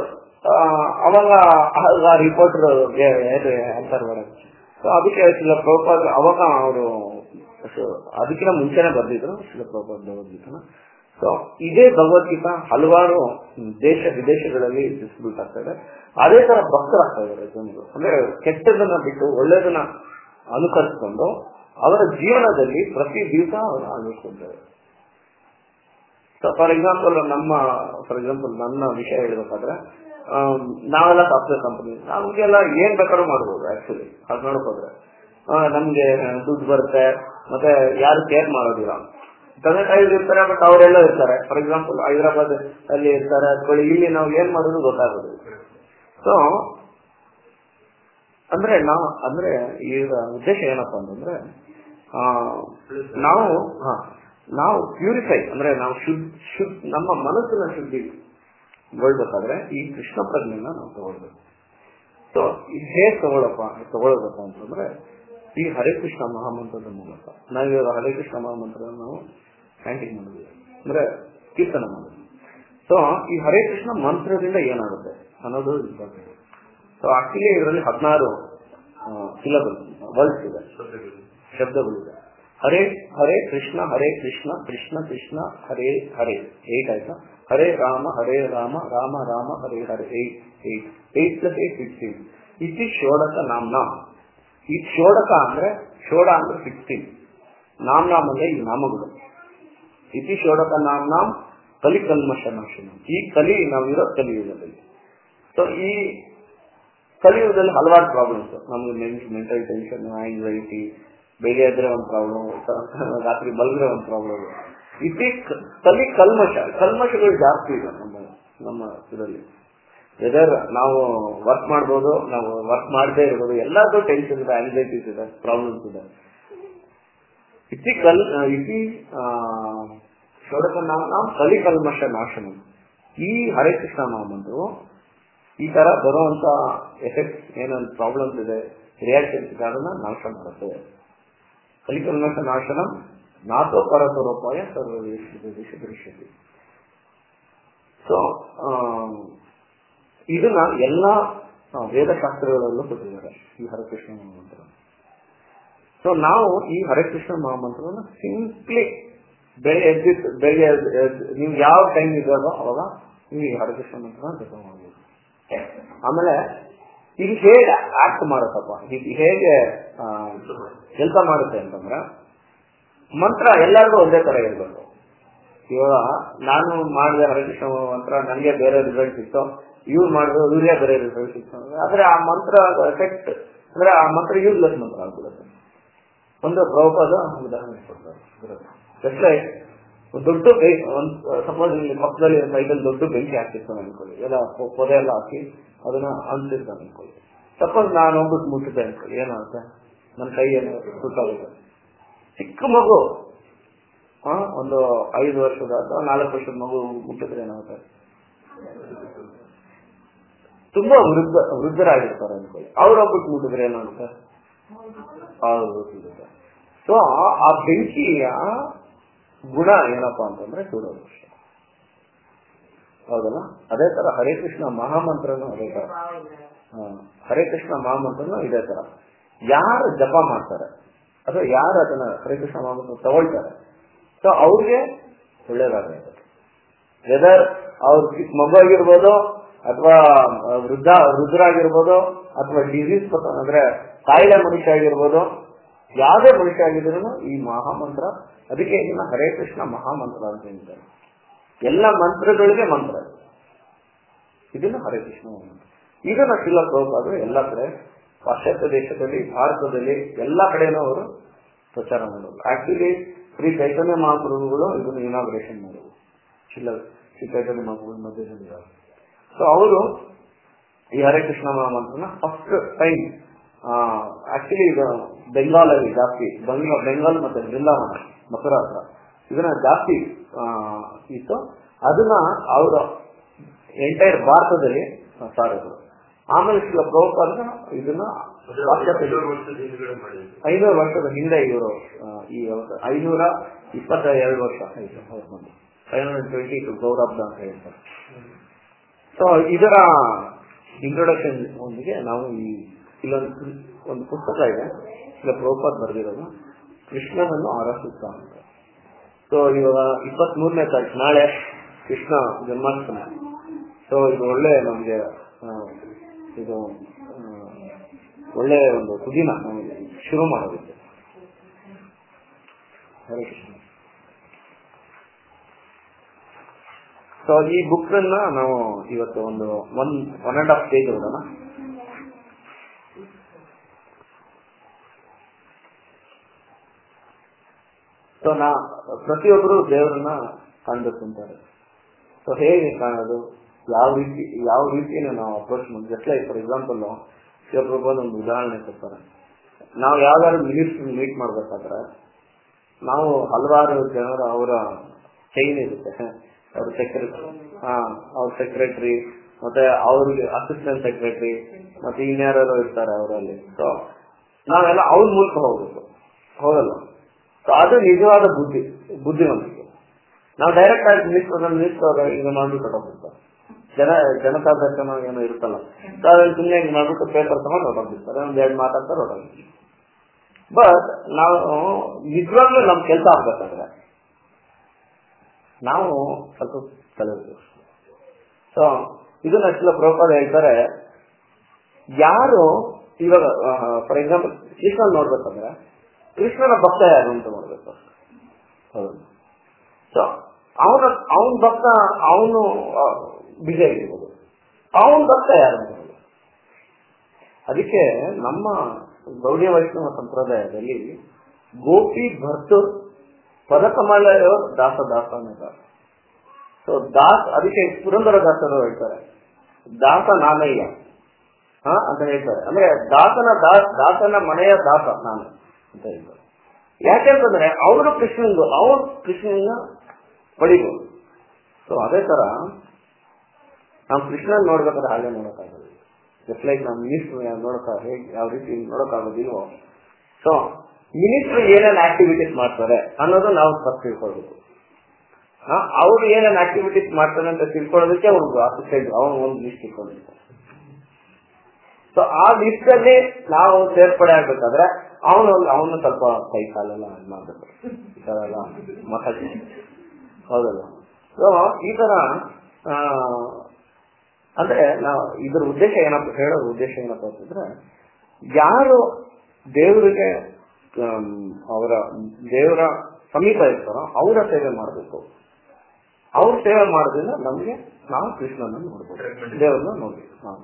Speaker 1: ಅವಾಗ ರಿಪೋರ್ಟರ್ ಆನ್ಸರ್ ಮಾಡೋದು ಸೊ ಅದಕ್ಕೆ ಶಿಲ ಪ್ರಭುಪಾದ ಅವಾಗ ಅವರು ಅದಕ್ಕಿಂತ ಮುಂಚೆನೆ ಬರ್ದಿದ್ರು ಶಿಲ ಪ್ರಭುಪಾದ ಭಗವದ್ಗೀತನ ಸೊ ಇದೇ ಭಗವದ್ಗೀತಾ ಹಲವಾರು ದೇಶ ವಿದೇಶಗಳಲ್ಲಿ ಡಿಸ್ಟ್ರಿಬ್ಯೂಟ್ ಆಗ್ತಾ ಇದೆ ಅದೇ ತರ ಭಕ್ತರಾಗ್ತಾ ಇದ್ದಾರೆ ಜನರು ಅಂದ್ರೆ ಕೆಟ್ಟದನ್ನ ಬಿಟ್ಟು ಒಳ್ಳೇದನ್ನ ಅನುಕರಿಸಿಕೊಂಡು ಅವರ ಜೀವನದಲ್ಲಿ ಪ್ರತಿ ದಿವಸ ಅವರು ಅಳವಡಿಸ್ಕೊಂತಾರೆ ಸೊ ಫಾರ್ ಎಕ್ಸಾಂಪಲ್ ನಮ್ಮ ಫಾರ್ ಎಕ್ಸಾಂಪಲ್ ನನ್ನ ವಿಷಯ ಹೇಳ್ಬೇಕಾದ್ರೆ ನಾವೆಲ್ಲ ಸಾಫ್ಟ್ವೇರ್ ಕಂಪನಿ ನಮ್ಗೆಲ್ಲ ಏನ್ ಬೇಕಾದ್ರೂ ಮಾಡ್ಬೋದು ಆಕ್ಚುಲಿ ಅದು ನೋಡ್ಕೋದ್ರೆ ನಮ್ಗೆ ದುಡ್ಡು ಬರುತ್ತೆ ಮತ್ತೆ ಯಾರು ಕೇರ್ ಮಾಡೋದಿಲ್ಲ ತಂದೆ ತಾಯಿ ಇರ್ತಾರೆ ಬಟ್ ಅವರೆಲ್ಲ ಇರ್ತಾರೆ ಫಾರ್ ಎಕ್ಸಾಂಪಲ್ ಹೈದರಾಬಾದ್ ಅಲ್ಲಿ ಇರ್ತಾರೆ ಅಥವಾ ಇಲ್ಲಿ ನಾವು ಏನ್ ಮಾಡೋದು ಗೊತ್ತಾಗೋದು ಸೊ ಅಂದ್ರೆ ನಾವು ಅಂದ್ರೆ ಈಗ ಉದ್ದೇಶ ಏನಪ್ಪಾ ಅಂತಂದ್ರೆ ನಾವು ಹಾ ನಾವು ಪ್ಯೂರಿಫೈ ಅಂದ್ರೆ ನಾವು ಶುದ್ಧ ಶುದ್ಧ ನಮ್ಮ ಮನಸ್ಸಿನ ಶುದ್ಧಿ ಗೊಳ್ಬೇಕಾದ್ರೆ ಈ ಕೃಷ್ಣ ಪ್ರಜ್ಞೆನ ನಾವು ತಗೊಳ್ಬೇಕು ಸೊ ಹೇಗ್ ತಗೊಳಪ್ಪ ತಗೊಳ್ಬೇಕ ಅಂತಂದ್ರೆ ಈ ಹರೇ ಕೃಷ್ಣ ಮಹಾಮಂತ್ರದ ಮೂಲಕ ನಾವಿವಾಗ ಹರೇ ಕೃಷ್ಣ ಮಹಾಮಂತ್ರ ನಾವು ಹ್ಯಾಂಡಿಂಗ್ ಮಾಡಿದ್ವಿ ಅಂದ್ರೆ ಕೀರ್ತನ ಮಾಡಿದ್ವಿ ಸೊ ಈ ಹರೇ ಕೃಷ್ಣ ಮಂತ್ರದಿಂದ ಏನಾಗುತ್ತೆ ಅನ್ನೋದು ಇಂಪಾರ್ಟೆಂಟ್ ಸೊ ಆಕ್ಚುಲಿ ಇದರಲ್ಲಿ ಹದಿನಾರು ಸಿಲಬಲ್ ವರ್ಡ್ಸ್ ಇದೆ ಶಬ್ದಗಳಿದೆ ಹರೇ ಹರೇ ಕೃಷ್ಣ ಹರೇ ಕೃಷ್ಣ ಕೃಷ್ಣ ಕೃಷ್ಣ ಹರೇ ಹರೇ ಏಟ್ ಆಯ್ತಾ Hare Rama Hare Rama Rama Rama Hare Hare eight eight eight plus eight sixteen ಇತಿ ಷೋಡಕ ನಾಮ್ನ ಈ ಷೋಡಕ ಅಂದ್ರೆ ಷೋಡ ಅಂದ್ರೆ ಸಿಕ್ಸ್ಟೀನ್ ನಾಮ್ ನಾಮ್ ಅಂದ್ರೆ ಈ ನಾಮಗಳು ಇತಿ ಷೋಡಕ ನಾಮ್ ನಾಮ್ ಕಲಿ ಕಲ್ಮಶ ನಾಶನ ಈ ಕಲಿ ನಾವಿರೋ ಕಲಿಯುಗದಲ್ಲಿ ಸೊ ಈ ಕಲಿಯುಗದಲ್ಲಿ ಹಲವಾರು ಪ್ರಾಬ್ಲಮ್ಸ್ ನಮ್ಗೆ ಮೆಂಟಲ್ ಟೆನ್ಷನ್ ಆಂಗ್ಸೈಟಿ ಬೆಳಿಗ್ಗೆ ಎದ್ರೆ ಒಂದು ಪ್ರಾಬ್ಲಮ್ ರಾತ್ರಿ ಮಲಗಿದ್ರೆ ಒಂದು ಪ್ರಾಬ್ಲಮ್ ಇತಿ ಕಲಿ ಕಲ್ಮಶ ಕಲ್ಮಶಗಳು ಜಾಸ್ತಿ ಇದೆ ನಮ್ಮ ನಮ್ಮ ಇದರಲ್ಲಿ ವೆದರ್ ನಾವು ವರ್ಕ್ ಮಾಡ್ಬೋದು ನಾವು ವರ್ಕ್ ಮಾಡದೇ ಇರ್ಬೋದು ಎಲ್ಲಾದ್ರೂ ಟೆನ್ಷನ್ ಇದೆ ಆಂಗ್ಸೈಟೀಸ್ ಇದೆ ಪ್ರಾಬ್ಲಮ್ಸ್ ಇದೆ ಇತಿ ಕಲ್ ಇತಿ ಷೋಡಕ ನಾವು ನಾವು ಕಲಿ ಕಲ್ಮಶ ನಾಶನ ಈ ಹರೇ ಕೃಷ್ಣ ನಾಮಂತರು ಈ ತರ ಬರುವಂತ ಎಫೆಕ್ಟ್ ಏನೊಂದು ಪ್ರಾಬ್ಲಮ್ಸ್ ಇದೆ ರಿಯಾಕ್ಷನ್ಸ್ ಅದನ್ನ ನಾಶ ಮಾಡುತ್ತೆ ಕಲಿಕಲ್ಮಶ ನಾಶನ ನಾಥೋ ಪರಸ್ವರೂಪಾಯ ಸರ್ವದೇಶ ಸೊ ಇದನ್ನ ಎಲ್ಲಾ ವೇದಶಾಸ್ತ್ರಗಳಲ್ಲೂ ಕೊಟ್ಟಿದ್ದಾರೆ ಈ ಹರಕೃಷ್ಣ ಮಹಾಮಂತ್ರ ಸೊ ನಾವು ಈ ಹರಕೃಷ್ಣ ಮಹಾಮಂತ್ರವನ್ನು ಸಿಂಪ್ಲಿ ಬೆಳೆ ಎದ್ದಿತ್ತು ಬೆಳೆ ನೀವು ಯಾವ ಟೈಮ್ ಇದ್ದಾರೋ ಅವಾಗ ನೀವು ಈ ಹರಕೃಷ್ಣ ಮಂತ್ರ ಜಪ ಮಾಡಬಹುದು ಆಮೇಲೆ ಇದು ಹೇಗೆ ಆಕ್ಟ್ ಮಾಡುತ್ತಪ್ಪ ಇದು ಹೇಗೆ ಕೆಲಸ ಮಾಡುತ್ತೆ ಅಂತಂದ್ರೆ ಮಂತ್ರ ಎಲ್ಲರಿಗೂ ಒಂದೇ ತರ ಇರ್ಬೇಕು ಇವಾಗ ನಾನು ಮಾಡಿದ ಹರಕೃಷ್ಣ ಮಂತ್ರ ನನಗೆ ಬೇರೆ ರಿಸಲ್ಟ್ ಸಿಕ್ತು ಇವ್ರು ಮಾಡಿದ್ರು ಇವ್ರಿಗೆ ಬೇರೆ ರಿಸಲ್ಟ್ ಸಿಕ್ತು ಆದ್ರೆ ಆ ಮಂತ್ರ ಎಫೆಕ್ಟ್ ಅಂದ್ರೆ ಆ ಮಂತ್ರ ಯೂಸ್ಲೆಸ್ ಮಂತ್ರ ಆಗ್ಬಿಡುತ್ತೆ ಒಂದು ಪ್ರಭುಪಾದ ಉದಾಹರಣೆ ಕೊಡ್ತಾರೆ ಜಸ್ಟ್ ಲೈಕ್ ದೊಡ್ಡ ಸಪೋಸ್ ಇಲ್ಲಿ ಪಕ್ಕದಲ್ಲಿ ಸೈಡಲ್ಲಿ ದೊಡ್ಡ ಬೆಂಕಿ ಹಾಕಿರ್ತಾನೆ ಅನ್ಕೊಳ್ಳಿ ಎಲ್ಲ ಪೊದೆ ಎಲ್ಲ ಹಾಕಿ ಅದನ್ನ ಅನ್ಸಿರ್ತಾನೆ ಅನ್ಕೊಳ್ಳಿ ಸಪೋಸ್ ನಾನು ಹೋಗ್ಬಿಟ್ಟು ಮುಟ್ಟಿದ್ದೆ ಅನ್ಕೊಳ್ಳಿ ಏನಾಗುತ್ತೆ ನನ್ನ ಕೈ ಏನು ಸುತ್ತಾಗುತ್ತೆ ಚಿಕ್ಕ ಮಗು ಆ ಒಂದು ಐದು ವರ್ಷದ ಅಥವಾ ನಾಲ್ಕು ವರ್ಷದ ಮಗು ಮುಟ್ಟಿದ್ರೆ ಏನಾಗುತ್ತೆ ತುಂಬಾ ವೃದ್ಧ ವೃದ್ಧರಾಗಿರ್ತಾರೆ ಅನ್ಕೊಳ್ಳಿ ಅವ್ರು ಹೋಗ್ಬಿಟ್ಟು ಮುಟ್ಟಿದ್ರೆ ಏನಾಗುತ್ತೆ ಅವ್ರು ಗೊತ್ತಿರುತ್ತೆ ಸೊ ಆ ಬೆಂಕಿಯ ಗುಣ ಏನಪ್ಪಾ ಅಂತಂದ್ರೆ ಸುಡೋದು ಹೌದಲ್ಲ ಅದೇ ತರ ಹರೇ ಕೃಷ್ಣ ಮಹಾಮಂತ್ರನು ಅದೇ ತರ ಹರೇ ಕೃಷ್ಣ ಮಹಾಮಂತ್ರನು ಇದೇ ತರ ಯಾರು ಜಪ ಮಾಡ್ತಾರೆ ಅಥವಾ ಯಾರು ಅದನ್ನ ಹರೇ ಕೃಷ್ಣ ಮಹಾಮಂತ್ರ ತಗೊಳ್ತಾರೆ ಸೊ ಅವ್ರಿಗೆ ಒಳ್ಳೇದಾಗುತ್ತೆ ವೆದರ್ ಅವ್ರ ಚಿಕ್ಕ ಮಗು ಆಗಿರ್ಬೋದು ಅಥವಾ ವೃದ್ಧ ವೃದ್ಧರಾಗಿರ್ಬೋದು ಅಥವಾ ಡಿಸೀಸ್ ಅಂದ್ರೆ ಕಾಯಿಲೆ ಮನುಷ್ಯ ಆಗಿರ್ಬೋದು ಯಾವುದೇ ಮನುಷ್ಯ ಆಗಿದ್ರು ಈ ಮಹಾಮಂತ್ರ ಅದಕ್ಕೆ ಇದನ್ನ ಹರೇ ಕೃಷ್ಣ ಮಹಾಮಂತ್ರ ಅಂತ ಹೇಳ್ತಾರೆ ಎಲ್ಲ ಮಂತ್ರಗಳಿಗೆ ಮಂತ್ರ ಇದನ್ನ ಹರೇ ಕೃಷ್ಣ ಮಂತ್ರ ಇದನ್ನ ಶಿಲ ಪ್ರಭುಪಾದರು ಎಲ್ಲ ಕಡೆ ಪಾಶ್ಚಾತ್ಯ ದೇಶದಲ್ಲಿ ಭಾರತದಲ್ಲಿ ಎಲ್ಲಾ ಕಡೆನೂ ಅವರು ಪ್ರಚಾರ ಮಾಡೋದು ಆಕ್ಚುಲಿ ಶ್ರೀ ಚೈತನ್ಯ ಮಹಾಪ್ರಭುಗಳು ಇದನ್ನು ಇನಾಗ್ರೇಷನ್ ಮಾಡೋದು ಶಿಲ ಶ್ರೀ ಚೈತನ್ಯ ಮಹಾಪ್ರಭು ಮಧ್ಯದಲ್ಲಿ ಸೊ ಅವರು ಈ ಹರೇ ಕೃಷ್ಣ ಮಹಾಮಂತ್ರನ ಫಸ್ಟ್ ಟೈಮ್ ಆಕ್ಚುಲಿ ಇದು ಬೆಂಗಾಲ್ ಅಲ್ಲಿ ಜಾಸ್ತಿ ಬೆಂಗಾಲ್ ಬೆಂಗಾಲ್ ಮತ್ತೆ ಬೃಂದಾವನ ಮಥುರಾ ಹತ್ರ ಇದನ್ನ ಜಾಸ್ತಿ ಆ, ಇತ್ತು ಅದನ್ನ ಅವರ ಎಂಟೈರ್ ಭಾರತದಲ್ಲಿ ಸಾರಿದ್ರು ಆಮೇಲೆ ಶಿಲ ಪ್ರಭುಪಾದ ಇದನ್ನ ಪಾಶ್ಚಾತ್ಯ
Speaker 2: ಐನೂರು ವರ್ಷದ ಹಿಂದ್ಗಡೆ ಮಾಡಿದ್ರು
Speaker 1: ಐನೂರು ವರ್ಷದ ಹಿಂದೆ ಇವರು ಆ, ಈ ಅವತ- ಐನೂರ ಇಪ್ಪತ್ತ ಎರಡು ವರ್ಷ ಆಯ್ತು ಅವ್ರು ಬಂದು ಫೈವ್ ಹಂಡ್ರೆಡ್ ಟ್ವೆಂಟಿ ಟು ಗೌರಬ್ದ ಅಂತ ಹೇಳ್ತಾರೆ ಸೊ ಇದರ ಇಂಟ್ರೊಡಕ್ಷನ್ ಒಂದಿಗೆ ನಾವು ಈ ಇಲ್ಲೊಂದು ಪುಸ್- ಒಂದು ಪುಸ್ತಕ ಇದೆ ಇಲ್ಲ ಪ್ರಭುಪಾದ್ ಬರೆದಿರೋದು ಕೃಷ್ಣನನ್ನು ಆರಸುತ್ತ ಅಂತ ಸೊ ಇವಾಗ ಇಪ್ಪತ್ತ್ ಮೂರನೇ ತಾರೀಕು ನಾಳೆ ಕೃಷ್ಣ ಜನ್ಮಾಷ್ಟಮಿ ಸೊ ಇದು ಒಳ್ಳೆ ನಮಗೆ ಇದು ಆ, ಒಳ್ಳೆ ಒಂದು ಸುದಿನ ನಮಗೆ ಶುರು ಮಾಡೋದಕ್ಕೆ ಹರೇ ಕೃಷ್ಣ ಸೊ ಈ ಬುಕ್ ಅನ್ನ ನಾವು ಇವತ್ತು ಒಂದು one one and half page ಓದೋಣ ಸೊ ನಾ ಪ್ರತಿಯೊಬ್ಬರು ದೇವರನ್ನ ಕಾಣ್ಬೇಕು ಅಂತಾರೆ ಸೊ ಹೇಗೆ ಕಾಣೋದು ಯಾವ ರೀತಿ ಯಾವ ರೀತಿಯನ್ನು ನಾವು ಅಪ್ರೋಚ್ ಮಾಡಿ ಜಸ್ಟ್ ಲೈಕ್ ಫಾರ್ ಎಕ್ಸಾಂಪಲ್ ಶಿವಪ್ರಭುದ ಒಂದು ಉದಾಹರಣೆ ಕೊಡ್ತಾರೆ ನಾವು ಯಾವ್ದಾದ್ರು ಮಿನಿಸ್ಟರ್ ಮೀಟ್ ಮಾಡ್ಬೇಕಾದ್ರೆ ನಾವು ಹಲವಾರು ಜನರ ಅವರ ಚೈನ್ ಇರುತ್ತೆ ಅವ್ರ ಸೆಕ್ರೆಟರಿ ಹಾ ಅವ್ರ ಸೆಕ್ರೆಟರಿ ಮತ್ತೆ ಅವ್ರಿಗೆ ಅಸಿಸ್ಟೆಂಟ್ ಸೆಕ್ರೆಟರಿ ಮತ್ತೆ ಇನ್ಯಾರು ಇರ್ತಾರೆ ಅವರಲ್ಲಿ ಸೊ ನಾವೆಲ್ಲ ಅವ್ರ ಮೂಲಕ ಹೋಗ್ಬೇಕು ಹೋಗಲ್ಲ ಸೊ ಅದು ನಿಜವಾದ ಬುದ್ಧಿ ಬುದ್ಧಿವಂತಿಕೆ ನಾವು ಡೈರೆಕ್ಟ್ ಆಗಿ ಮಿನಿಸ್ಟರ್ ಮಿನಿಸ್ಟರ್ ಈಗ ಮಾಡ್ಬಿಟ್ಟು ಹೋಗ್ಬಿಡ್ತಾರೆ ಜನ ಜನತಾ ದರ್ಶನ ಏನೋ ಇರುತ್ತಲ್ಲ ಸೊ ಅದನ್ನ ಸುಮ್ಮನೆ ಹಿಂಗ್ ಮಾಡ್ಬಿಟ್ಟು ಪೇಪರ್ ತಗೊಂಡು ಹೊರಟೋಗ್ಬಿಡ್ತಾರೆ ಒಂದ್ ಎರಡು ಮಾತಾಡ್ತಾರೆ ಹೊರಟೋಗ್ಬಿಡ್ತಾರೆ ಬಟ್ ನಾವು ನಿಜವಾಗ್ಲೂ ನಮ್ ಕೆಲಸ ಆಗ್ಬೇಕಾದ್ರೆ ನಾವು ಸ್ವಲ್ಪ ಕಲಿಬೇಕು ಸೊ ಇದನ್ನ ಚಿಲ ಪ್ರಭುಪಾದ ಹೇಳ್ತಾರೆ ಯಾರು ಇವಾಗ ಫಾರ್ ಎಕ್ಸಾಂಪಲ್ ಕೃಷ್ಣ ನೋಡ್ಬೇಕಂದ್ರೆ ಕೃಷ್ಣನ ಭಕ್ತ ಯಾರು ಅಂತ ನೋಡ್ಬೇಕು ಹೌದು ಸೊ ಅವನ ಅವನ ಭಕ್ತ ಅವನು ಬಿಜಿ ಆಗಿರ್ಬೋದು ಅವನ ಭಕ್ತ ಯಾರು ಅಂತ ನೋಡ್ಬೇಕು ಅದಕ್ಕೆ ನಮ್ಮ ಗೌಡಿಯ ವೈಷ್ಣವ ಸಂಪ್ರದಾಯದಲ್ಲಿ ಗೋಪಿ ಭರ್ತು ಪದಕಮಲಯೋ ದಾಸ ದಾಸ ಅನ್ನೋದು ಸೊ ದಾಸ್ ಅದಕ್ಕೆ ಪುರಂದರ ದಾಸರು ಹೇಳ್ತಾರೆ ದಾಸ ನಾನಯ್ಯ ಹ ಅಂತ ಹೇಳ್ತಾರೆ ಅಂದ್ರೆ ದಾಸನ ದಾಸ್ ದಾಸನ ಮನೆಯ ದಾಸ ನಾನು ಅಂತ ಹೇಳ್ತಾರೆ ಯಾಕೆಂತಂದ್ರೆ ಅವರು ಕೃಷ್ಣಂದು ಅವ್ರು ಕೃಷ್ಣನ ಪಡಿಬೋದು ಸೊ ಅದೇ ತರ ನಾವು ಕೃಷ್ಣನ್ ನೋಡ್ಬೇಕಾದ್ರೆ ಹಾಗೆ ನೋಡಕ್ಕಾಗಲ್ಲ ಜಸ್ಟ್ ಲೈಕ್ ನಾವು ಮಿನಿಸ್ಟರ್ ನೋಡಕ ಹೇಗೆ ಯಾವ ರೀತಿ ನೋಡಕ್ಕಾಗೋದಿಲ್ವೋ ಸೊ ಮಿನಿಸ್ಟರ್ ಏನೇನ್ ಆಕ್ಟಿವಿಟೀಸ್ ಮಾಡ್ತಾರೆ ಅನ್ನೋದು ನಾವು ಫಸ್ಟ್ ತಿಳ್ಕೊಳ್ಬೇಕು ಅವ್ರು ಏನೇನ್ ಆಕ್ಟಿವಿಟೀಸ್ ಮಾಡ್ತಾರೆ ಅಂತ ತಿಳ್ಕೊಳ್ಳೋದಕ್ಕೆ ಅವ್ರಿಗೆ ಅಸಿಸ್ಟೆಂಟ್ ಅವನು ಒಂದು ಲಿಸ್ಟ್ ಇಟ್ಕೊಂಡಿರ್ತಾರೆ ಸೊ ಆ ಲಿಸ್ಟ್ ಅಲ್ಲಿ ನಾವು ಸೇರ್ಪಡೆ ಆಗ್ಬೇಕಾದ್ರೆ ಅವನು ಅವನು ಸ್ವಲ್ಪ ಕೈ ಕಾಲೆಲ್ಲ ಇದ್ ಮಾಡ್ಬೇಕು ಈ ತರ ಎಲ್ಲ ಮಾತಾಡ್ತೀನಿ ಹೌದಲ್ಲ ಸೊ ಈ ತರ ಆ, ಅಂದ್ರೆ ನಾವು ಇದ್ರ ಉದ್ದೇಶ ಏನಪ್ಪ ಹೇಳೋ ಉದ್ದೇಶ ಏನಪ್ಪ ಅಂತಂದ್ರೆ ಯಾರು ದೇವರಿಗೆ ಆಮ್, ಅವರ ದೇವರ ಸಮೀಪ ಇರ್ತಾರೋ ಅವರ ಸೇವೆ ಮಾಡಬೇಕು ಅವ್ರ ಸೇವೆ ಮಾಡೋದ್ರಿಂದ ನಮ್ಗೆ ನಾವು ಕೃಷ್ಣನ ನೋಡ್ಬೋದು ದೇವರನ್ನ ನೋಡ್ಬೇಕು ನಾವು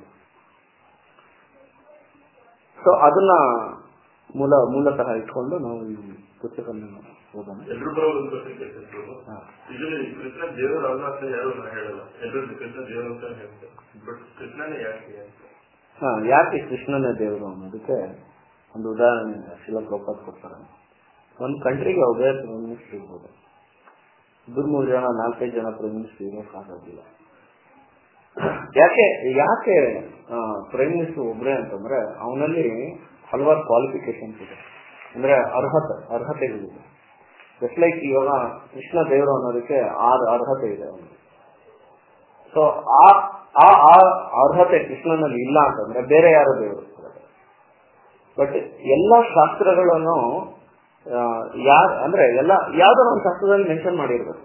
Speaker 1: ಸೊ ಅದನ್ನ ಮೂಲ ಮೂಲತಃ ಇಟ್ಕೊಂಡು ನಾವು ಈ ಪುಸ್ತಕವನ್ನು ಓದೋಣ
Speaker 2: ಎಲ್ರು ಬರೋದು ಒಂದು ಪ್ರಶ್ನೆ ಕೇಳ್ತಿದ್ರು
Speaker 1: ಹಾ.
Speaker 2: ಇದರಲ್ಲಿ ಕೃಷ್ಣ ದೇವರು ಅಲ್ಲ ಅಂತ ಯಾರು ನಾ ಹೇಳಲ್ಲ ಎಲ್ಲರೂ ಕೃಷ್ಣ ದೇವರು ಅಂತ ಹೇಳ್ತಾರೆ ಬಟ್ ಕೃಷ್ಣನೇ ಯಾಕೆ ಅಂತ
Speaker 1: ಹಾ ಯಾಕೆ ಕೃಷ್ಣನೇ ದೇವರು ಅನ್ನೋದಕ್ಕೆ ಒಂದು ಉದಾಹರಣೆ ಶಿಲ ಪ್ರಪಾತ್ ಕೊಡ್ತಾರೆ ಒಂದು ಕಂಟ್ರಿಗೆ ಒಬ್ಬೇ ಪ್ರೈಮ್ ಮಿನಿಸ್ಟರ್ ಇರ್ಬೋದು ಇಬ್ಬರು ಮೂರು ಜನ ನಾಲ್ಕೈದು ಜನ ಪ್ರೈಮ್ ಮಿನಿಸ್ಟರ್ ಇರೋಕೆ ಆಗೋದಿಲ್ಲ ಯಾಕೆ ಯಾಕೆ ಪ್ರೈಮ್ ಮಿನಿಸ್ಟರ್ ಒಬ್ಬರೇ ಅಂತಂದ್ರೆ ಅವನಲ್ಲಿ ಹಲವಾರು ಕ್ವಾಲಿಫಿಕೇಶನ್ಸ್ ಇದೆ ಅಂದ್ರೆ ಅರ್ಹತೆ ಅರ್ಹತೆಗಳಿದೆ ಜಸ್ಟ್ ಲೈಕ್ ಇವಾಗ ಕೃಷ್ಣ ದೇವರು ಅನ್ನೋದಕ್ಕೆ ಆರು ಅರ್ಹತೆ ಇದೆ ಅವನಿಗೆ ಸೊ ಆ ಆ ಆ ಅರ್ಹತೆ ಕೃಷ್ಣನಲ್ಲಿ ಇಲ್ಲ ಅಂತಂದ್ರೆ ಬೇರೆ ಯಾರು ದೇವರು ಬಟ್ ಎಲ್ಲ ಶಾಸ್ತ್ರಗಳನ್ನು ಯಾರ ಅಂದ್ರೆ ಎಲ್ಲ ಯಾವ್ದಾರ ಒಂದು ಶಾಸ್ತ್ರದಲ್ಲಿ ಮೆನ್ಷನ್ ಮಾಡಿರ್ಬೇಕು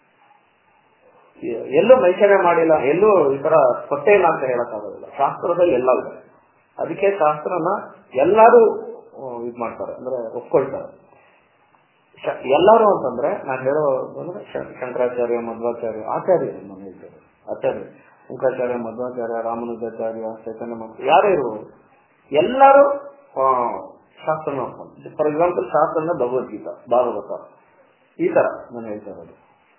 Speaker 1: ಎಲ್ಲೂ ಮೆನ್ಷನ್ ಮಾಡಿಲ್ಲ ಎಲ್ಲೂ ಈ ತರ ಕೊಟ್ಟೆ ಇಲ್ಲ ಅಂತ ಹೇಳಕ್ ಆಗೋದಿಲ್ಲ ಶಾಸ್ತ್ರದಲ್ಲಿ ಎಲ್ಲ ಇದೆ ಅದಕ್ಕೆ ಶಾಸ್ತ್ರನ ಎಲ್ಲರೂ ಇದು ಮಾಡ್ತಾರೆ ಅಂದ್ರೆ ಒಪ್ಕೊಳ್ತಾರೆ ಶ- ಎಲ್ಲರೂ ಅಂತಂದ್ರೆ ನಾನು ಹೇಳೋ ಅಂದ್ರೆ ಶ- ಶಂಕರಾಚಾರ್ಯ ಮಧ್ವಾಚಾರ್ಯ ಆಚಾರ್ಯ ನಾನು ಹೇಳ್ತೇನೆ ಆಚಾರ್ಯ ಶಂಕರಾಚಾರ್ಯ ಮಧ್ವಾಚಾರ್ಯ ರಾಮಾನುಜಾಚಾರ್ಯ ಚೈತನ್ಯ ಮಹಾ- ಯಾರೇ ಇರ್ಬೋದು ಎಲ್ಲರೂ ಆ, ಶಾಸ್ತ್ರನ ಒಪ್ಕೊಂಡು ಫಾರ್ ಎಕ್ಸಾಂಪಲ್ ಶಾಸ್ತ್ರನ ಭಗವದ್ಗೀತಾ ಭಾಗವತ ಈ ತರ ನಾನು ಹೇಳ್ತಾ ಇರೋದು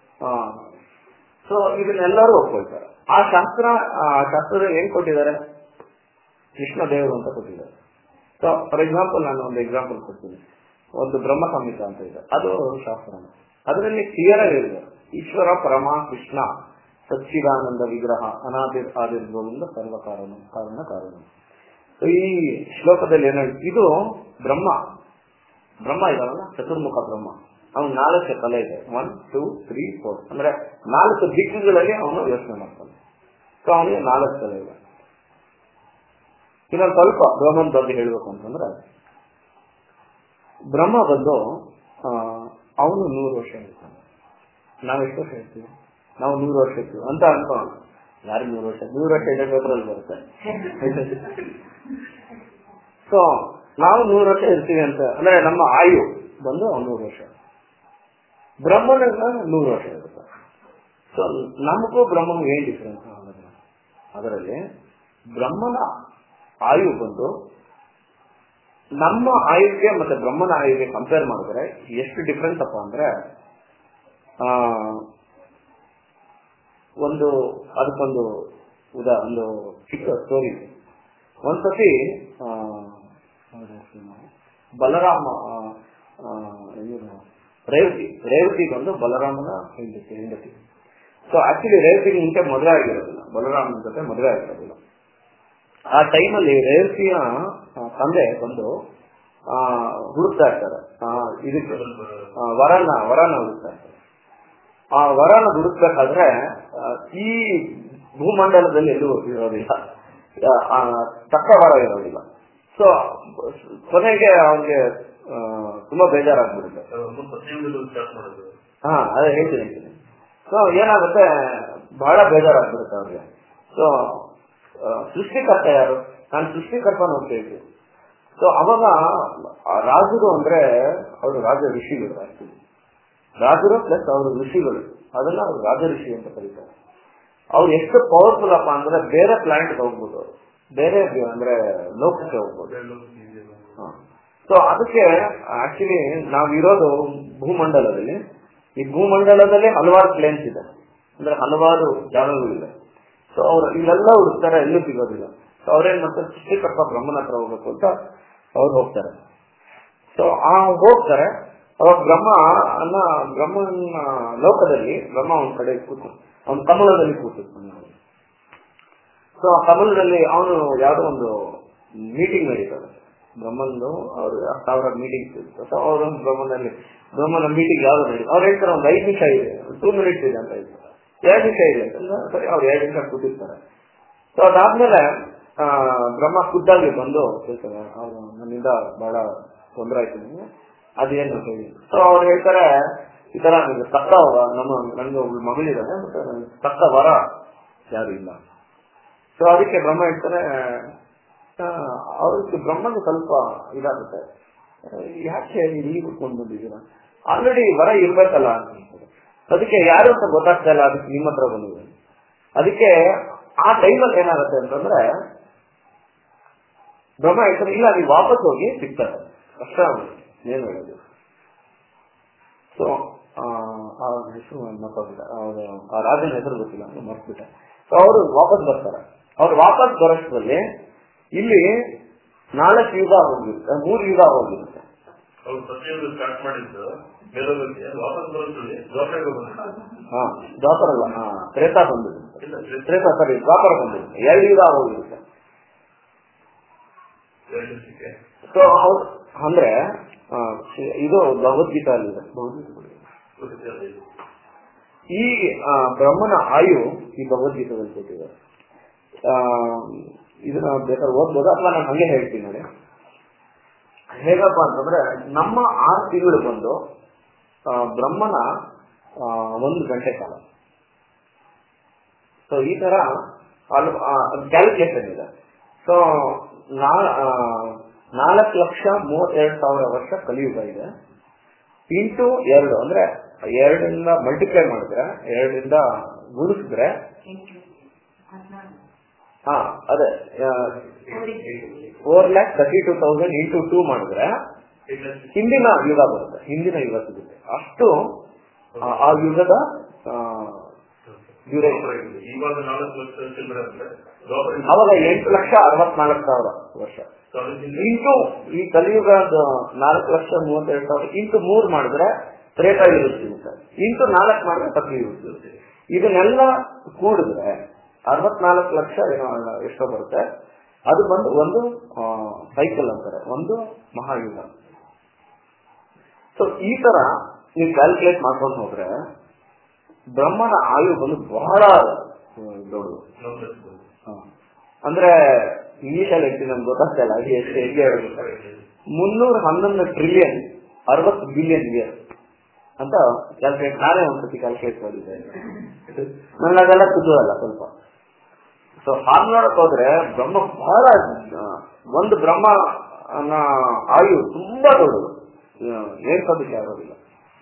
Speaker 1: ಸೊ ಇದನ್ನೆಲ್ಲರೂ ಒಪ್ಕೊಳ್ತಾರೆ ಆ ಶಾಸ್ತ್ರ ಆ ಶಾಸ್ತ್ರದಲ್ಲಿ ಏನ್ ಕೊಟ್ಟಿದ್ದಾರೆ ಕೃಷ್ಣ ದೇವರು ಅಂತ ಕೊಟ್ಟಿದ್ದಾರೆ ಸೊ ಫಾರ್ ಎಕ್ಸಾಂಪಲ್ ನಾನು ಒಂದು ಎಕ್ಸಾಂಪಲ್ ಕೊಡ್ತೀನಿ ಒಂದು ಬ್ರಹ್ಮ ಸಂಹಿತ ಅಂತ ಇದೆ ಅದು ಶಾಸ್ತ್ರ ಅದರಲ್ಲಿ ಕ್ಲಿಯರ್ ಆಗಿದೆ ಈಶ್ವರ ಪರಮ ಕೃಷ್ಣ ಸಚ್ಚಿದಾನಂದ ವಿಗ್ರಹ ಅನಾದಿರ್ ಆದಿರ್ಗೋವಿಂದ ಸರ್ವ ಕಾರಣ ಕಾರಣ ಕಾರಣ So, ಈ ಶ್ಲೋಕದಲ್ಲಿ ಏನ ಇದು ಬ್ರಹ್ಮ ಬ್ರಹ್ಮ ಇದಾವಲ್ಲ ಚತುರ್ಮುಖ ಬ್ರಹ್ಮ ಅವ್ನು ನಾಲ್ಕು ತಲೆ ಇದೆ ಒನ್ ಟೂ ತ್ರೀ ಫೋರ್ ಅಂದ್ರೆ ನಾಲ್ಕು ದಿಕ್ಕುಗಳಲ್ಲಿ ಅವನು ಯೋಚನೆ ಮಾಡ್ತಾನೆ ಸೊ ಅವನಿಗೆ ನಾಲ್ಕು ತಲೆ ಇದೆ ಇನ್ನೊಂದು ಸ್ವಲ್ಪ ಬ್ರಹ್ಮನ್ ಬಗ್ಗೆ ಹೇಳ್ಬೇಕು ಅಂತಂದ್ರೆ ಬ್ರಹ್ಮ ಬಂದು ಅವನು ನೂರು ವರ್ಷ ಇರ್ತಾನೆ ನಾವು ಎಷ್ಟು ವರ್ಷ ಇರ್ತೀವಿ ನಾವು ನೂರು ವರ್ಷ ಇರ್ತೀವಿ ಅಂತ ಅನ್ಕೋಣ ಯಾರು ನೂರು ವರ್ಷ ನೂರು ವರ್ಷ ಇದೆ ಪೇಪರಲ್ಲಿ ಬರುತ್ತೆ ಸೊ ನಾವು ನೂರು ವರ್ಷ ಇರ್ತೀವಿ ಅಂತ ಅಂದ್ರೆ ನಮ್ಮ ಆಯು ಬಂದು ನೂರು ವರ್ಷ ಬ್ರಹ್ಮನ ನೂರು ವರ್ಷ ಇರುತ್ತೆ ಸೊ ನಮಗೂ ಬ್ರಹ್ಮನಿಗೂ ಏನ್ ಡಿಫ್ರೆನ್ಸ್ ಅದರಲ್ಲಿ ಬ್ರಹ್ಮನ ಆಯು ಬಂದು ನಮ್ಮ ಆಯುಗೆ ಮತ್ತೆ ಬ್ರಹ್ಮನ ಆಯುಗೆ ಕಂಪೇರ್ ಮಾಡಿದ್ರೆ ಎಷ್ಟು ಡಿಫ್ರೆನ್ಸ್ ಅಪ್ಪ ಅಂದ್ರೆ ಆ ಒಂದು ಅದಕ್ಕೊಂದು ಉದಾ ಒಂದು ಚಿಕ್ಕ ಸ್ಟೋರಿ ಇದೆ ಒಂದ್ಸತಿ ಆ, ಅವ್ರ ಹೆಸ್ರೇನು? ಬಲರಾಮ ಆ, ಆ, ಇವ್ರು ರೇವತಿ ರೇವತಿ ಬಂದು ಬಲರಾಮನ ಹೆಂಡತಿ ಹೆಂಡತಿ ಸೊ ಆಕ್ಚುಲಿ ರೇವತಿಗೆ ಮುಂಚೆ ಮದುವೆ ಆಗಿರೋದಿಲ್ಲ ಬಲರಾಮನ ಜೊತೆ ಮದುವೆ ಆಗಿರೋದಿಲ್ಲ ಆ ಟೈಮಲ್ಲಿ ರೇವತಿಯ ಆ, ತಂದೆ ಬಂದು ಆ, ಹುಡುಕ್ತಾ ಇರ್ತಾರೆ ಆ, ಇದಕ್ಕೆ ಆ, ವರನ ವರನ ಹುಡುಕ್ತಾ ಇರ್ತಾರೆ ಆ ವರನ ಹುಡುಕ್ಬೇಕಾದ್ರೆ ಆ, ಈ ಭೂಮಂಡಲದಲ್ಲಿ ಎಲ್ಲೂ ಇರೋದಿಲ್ಲ ಆ, ತಕ್ಕ ವರ ಇರೋದಿಲ್ಲ ಸೊ ಕೊನೆಗೆ ಅವನಿಗೆ ಆ, ತುಂಬಾ ಬೇಜಾರಾಗ್ಬಿಡುತ್ತೆ
Speaker 2: ಸತ್ಯಯುಗದಲ್ಲಿ ಸ್ಟಾರ್ಟ್ ಮಾಡೋದು
Speaker 1: ಹಾ ಅದೇ ಹೇಳ್ತೀನಿ ಹೇಳ್ತೀನಿ ಸೊ ಏನಾಗುತ್ತೆ ಬಹಳ ಬೇಜಾರಾಗ್ಬಿಡುತ್ತೆ ಅವ್ರಿಗೆ ಸೊ ಸೃಷ್ಟಿಕರ್ತ ಯಾರು ನಾನು ಸೃಷ್ಟಿಕರ್ತ ನೋಡ್ತಾ ಇದ್ದೆ ಸೊ ಅವಾಗ ಆ ರಾಜರು ಅಂದ್ರೆ ಅವರು ರಾಜ ಋಷಿಗಳು ಆಕ್ಚುಲಿ ರಾಜರು ಪ್ಲಸ್ ಅವರು ಋಷಿಗಳು ಅದನ್ನ ಅವ್ರು ರಾಜ ಋಷಿ ಅಂತ ಕರೀತಾರೆ ಅವ್ರು ಎಷ್ಟು ಪವರ್ಫುಲ್ ಅಪ್ಪ ಅಂದ್ರೆ ಬೇರೆ ಪ್ಲಾನೆಟ್ ಹೋಗ್ಬೋದು ಅವ್ರು ಬೇರೆ ಅಂದ್ರೆ ಲೋಕಕ್ಕೆ ಹೋಗ್ಬೋದು ಸೊ ಅದಕ್ಕೆ ಆಕ್ಚುಲಿ ನಾವಿರೋದು ಭೂಮಂಡಲದಲ್ಲಿ ಈ ಭೂಮಂಡಲದಲ್ಲಿ ಹಲವಾರು ಪ್ಲೇನ್ಸ್ ಇದೆ ಅಂದ್ರೆ ಹಲವಾರು ಜಾಗಗಳಿದೆ ಸೊ ಅವ್ರು ಇಲ್ಲೆಲ್ಲ ಹುಡುಕ್ತಾರೆ ಎಲ್ಲೂ ಸಿಗೋದಿಲ್ಲ ಸೊ ಅವ್ರೇನ್ ಮಾಡ್ತಾರೆ ಸೃಷ್ಟಿಕರ್ತ ಬ್ರಹ್ಮನ ಹತ್ರ ಹೋಗ್ಬೇಕು ಅಂತ ಅವ್ರು ಹೋಗ್ತಾರೆ ಸೊ ಆ ಹೋಗ್ತಾರೆ ಅವಾಗ ಬ್ರಹ್ಮ ಅನ್ನ ಬ್ರಹ್ಮನ ಲೋಕದಲ್ಲಿ ಬ್ರಹ್ಮ ಒಂದ್ ಕಡೆ ಕೂತು ಅವನ ಕಮಲದಲ್ಲಿ ಕೂತಿರ್ತಾನೆ ಸೊ ಆ ಕಮಲದಲ್ಲಿ ಅವನು ಯಾವ್ದೋ ಒಂದು ಮೀಟಿಂಗ್ ನಡೀತದೆ ಬ್ರಹ್ಮಂದು ಅವ್ರು ಸಾವಿರ ಮೀಟಿಂಗ್ ಸೊ ಅವ್ರೊಂದು ಬ್ರಹ್ಮನಲ್ಲಿ ಬ್ರಹ್ಮನ ಮೀಟಿಂಗ್ ಯಾವ್ದು ನಡೀತು ಅವ್ರು ಹೇಳ್ತಾರೆ ಒಂದು ಐದು ನಿಮಿಷ ಇದೆ ಟೂ ಮಿನಿಟ್ಸ್ ಇದೆ ಅಂತ ಹೇಳ್ತಾರೆ ಎರಡು ನಿಮಿಷ ಇದೆ ಅಂತಂದ್ರೆ ಸರಿ ಅವ್ರು ಎರಡು ನಿಮಿಷ ಕೂತಿರ್ತಾರೆ ಸೊ ಅದಾದ್ಮೇಲೆ ಆ, ಬ್ರಹ್ಮ ಖುದ್ದಾಗಿ ಬಂದು ಕೇಳ್ತಾರೆ ಅವ್ರು ನನ್ನಿಂದ ಬಹಳ ತೊಂದರೆ ಆಯ್ತು ನಿಮ್ಗೆ ಅದೇನು ಹೇಳಿ ಸೊ ಅವ್ರು ಹೇಳ್ತಾರೆ ಈ ತರ ನನಗೆ ತಕ್ಕ ವರ- ನಮ್ಮ ನನಗೆ ಒಬ್ಳು ಮಗಳಿದ್ದಾನೆ ಮತ್ತೆ ನನಗೆ ತಕ್ಕ ವರ ಯಾರು ಇಲ್ಲ ಸೊ ಅದಕ್ಕೆ ಬ್ರಹ್ಮ ಹೇಳ್ತಾರೆ ಆ, ಅವ್ರಿಗೆ ಬ್ರಹ್ಮಗೆ ಸ್ವಲ್ಪ ಇದಾಗುತ್ತೆ ಆ, ಯಾಕೆ ಇಲ್ಲಿ ಕುತ್ಕೊಂಡು ಬಂದಿದ್ದೀರಾ ಆಲ್ರೆಡಿ ವರ ಇರ್ಬೇಕಲ್ಲ ಅಂತ ಹೇಳ್ತಾರೆ. ಅದಕ್ಕೆ ಯಾರು ಅಂತ ಗೊತ್ತಾಗ್ತಾ ಇಲ್ಲ ಅದಕ್ಕೆ ನಿಮ್ಮ ಹತ್ರ ಬಂದಿದೆ ಅದಕ್ಕೆ ಆ ಟೈಮಲ್ಲಿ ಏನಾಗುತ್ತೆ ಅಂತಂದ್ರೆ ಬ್ರಹ್ಮ ಹೇಳ್ತಾರೆ ಇಲ್ಲ ನೀವು ವಾಪಸ್ ಹೋಗಿ ಸಿಗ್ತಾರೆ ಅಷ್ಟ ಏನು ಹೇಳೋದು ಸೊ ಆ ಹೆಸರು ಮರ್ತೋಗ್ಬಿಟ್ಟೆ ಅವ್ರ ಆ ರಾಜನ ಹೆಸರು ಗೊತ್ತಿಲ್ಲ ಮರ್ತ್ಬಿಟ್ಟೆ ಸೊ ಅವರು ವಾಪಸ್ ಬರ್ತಾರೆ ಅವ್ರು ವಾಪಸ್ ಬರೋಷ್ಟರಲ್ಲಿ ಇಲ್ಲಿ ನಾಲ್ಕು ಯುಗ ಹೋಗಿರುತ್ತೆ ಮೂರು ಯುಗ ಹೋಗಿರುತ್ತೆ
Speaker 2: ಅವ್ರು ಸತ್ಯಯುಗ ಸ್ಟಾರ್ಟ್ ಮಾಡಿದ್ದು ಮೇಲೋಗಕ್ಕೆ ವಾಪಸ್ ಬರೋದ್ರಲ್ಲಿ ದ್ವಾಪರಯುಗ ಬಂದಿತ್ತು
Speaker 1: ಹಾ ದ್ವಾಪರ ಅಲ್ಲ ಹಾ ತ್ರೇತಾ ಬಂದಿರುತ್ತೆ
Speaker 2: ಇಲ್ಲ ಶ್ರೇಷ್ಠ
Speaker 1: ತ್ರೇತಾ ಸರಿ ದ್ವಾಪರ ಬಂದಿರುತ್ತೆ ಎರಡು ಯುಗ ಹೋಗಿರುತ್ತೆ
Speaker 2: ಶ್ರೇಷ್ಠಕ್ಕೆ
Speaker 1: ಸೊ ಅವ್ರು ಅಂದ್ರೆ ಆ, ಇದು ಭಗವದ್ಗೀತಾ ಅಲ್ಲಿದೆ ಭಗವದ್ಗೀತೆ ಈ ಆ, ಬ್ರಹ್ಮನ ಆಯು ಈ ಭಗವದ್ಗೀತೆದಲ್ಲಿ ಕೊಟ್ಟಿದ್ದಾರೆ ಆ, ಇದನ್ನ ಬೇಕಾದ್ರೆ ಓದ್ಬೋದು ಅಥವಾ ನಾನು ಹಂಗೆ ಹೇಳ್ತೀನಿ ನೋಡಿ ಹೇಗಪ್ಪ ಅಂತಂದ್ರೆ ನಮ್ಮ ಆರು ತಿಂಗಳು ಬಂದು ಆ, ಬ್ರಹ್ಮನ ಆ, ಒಂದು ಗಂಟೆ ಕಾಲ ಸೊ ಈ ತರ ಕ್ಯಾಲ್ಕುಲೇಷನ್ ಇದೆ ಸೊ ನಾಲ್ಕು ಲಕ್ಷ ಮೂವತ್ತೆರಡು ಸಾವಿರ ವರ್ಷ ಕಲಿಯುಗ ಇದೆ ಇಂಟು ಎರಡು ಅಂದ್ರೆ ಎರಡರಿಂದ ಮಲ್ಟಿಪ್ಲೈ ಮಾಡಿದ್ರೆ ಎರಡರಿಂದ ಗುಣಿಸಿದ್ರೆ ಹಾ ಅದೇ four lakh thirty two thousand into two ಮಾಡಿದ್ರೆ ಹಿಂದಿನ ಯುಗ ಬರುತ್ತೆ ಹಿಂದಿನ ಯುಗ ಸಿಗುತ್ತೆ ಅಷ್ಟು ಆ- ಆ ಯುಗದ ಡ್ಯೂರೇಷನ್
Speaker 2: ಇವಾಗ ನಾಲ್ಕು ಲಕ್ಷ ಚಿಲ್ಲರೆ ಅಂದ್ರೆ ದ್ವಾಪರ
Speaker 1: ಅವಾಗ ಎಂಟು ಲಕ್ಷ ಅರವತ್ನಾಲ್ಕು ಸಾವಿರ ವರ್ಷ
Speaker 2: ಸಾವಿರದಿಂದ
Speaker 1: ಇಂಟು ಈ ಕಲಿಯುಗದ ನಾಲ್ಕು ಲಕ್ಷ ಮೂವತ್ತೆರಡು ಸಾವಿರ ಇಂಟು ಮೂರ್ ಮಾಡಿದ್ರೆ ತ್ರೇತ ಇರುತ್ತೆ ಇಂಟು ನಾಲ್ಕು ಮಾಡಿದ್ರೆ ತಪ್ಪಿ ಇರುತ್ತೆ ಇದನ್ನೆಲ್ಲ ಕೂಡಿದ್ರೆ ಅರವತ್ನಾಲ್ಕು ಲಕ್ಷ ಏನೋ ಎಷ್ಟೋ ಬರುತ್ತೆ ಅದು ಬಂದು ಒಂದು ಸೈಕಲ್ ಅಂತಾರೆ ಒಂದು ಮಹಾಯುಗ ಸೊ ಈ ತರ ನೀವು ಕ್ಯಾಲ್ಕುಲೇಟ್ ಮಾಡ್ಕೊಂಡು ಹೋದ್ರೆ ಬ್ರಹ್ಮನ ಆಯು ಬಂದು ಬಹಳ ಆ, ದೊಡ್ಡದು
Speaker 2: ನಾಲ್ಕು ಲಕ್ಷ
Speaker 1: ಹ. ಅಂದ್ರೆ ಇಂಗ್ಲಿಷ್ ಅಲ್ಲಿ ಹೇಳ್ತೀನಿ ನಮ್ಗೆ ಗೊತ್ತಾಗ್ತಲ್ಲ ಅದು ಎಷ್ಟು ಹೆಂಗೆ ಹೇಳ್ಬೇಕು ಮುನ್ನೂರ ಹನ್ನೊಂದು ಟ್ರಿಲಿಯನ್ ಅರವತ್ತು ಬಿಲಿಯನ್ ಇಯರ್ ಅಂತ ಕ್ಯಾಲ್ಕುಲೇಟ್ ನಾನೇ ಒಂದ್ಸತಿ ಕ್ಯಾಲ್ಕುಲೇಟ್ ಮಾಡಿದ್ದೆ ನನಗೆ ಅದೆಲ್ಲ ಕುತೂಹಲ ಸ್ವಲ್ಪ ಸೊ ಹಾಗೆ ನೋಡಕ್ ಹೋದ್ರೆ ಬ್ರಹ್ಮ ಬಹಳ ಆ, ಒಂದು ಬ್ರಹ್ಮ ಅನ್ನ ಆಯು ತುಂಬಾ ದೊಡ್ಡದು ಏರ್ಸೋದಕ್ಕೆ ಆಗೋದಿಲ್ಲ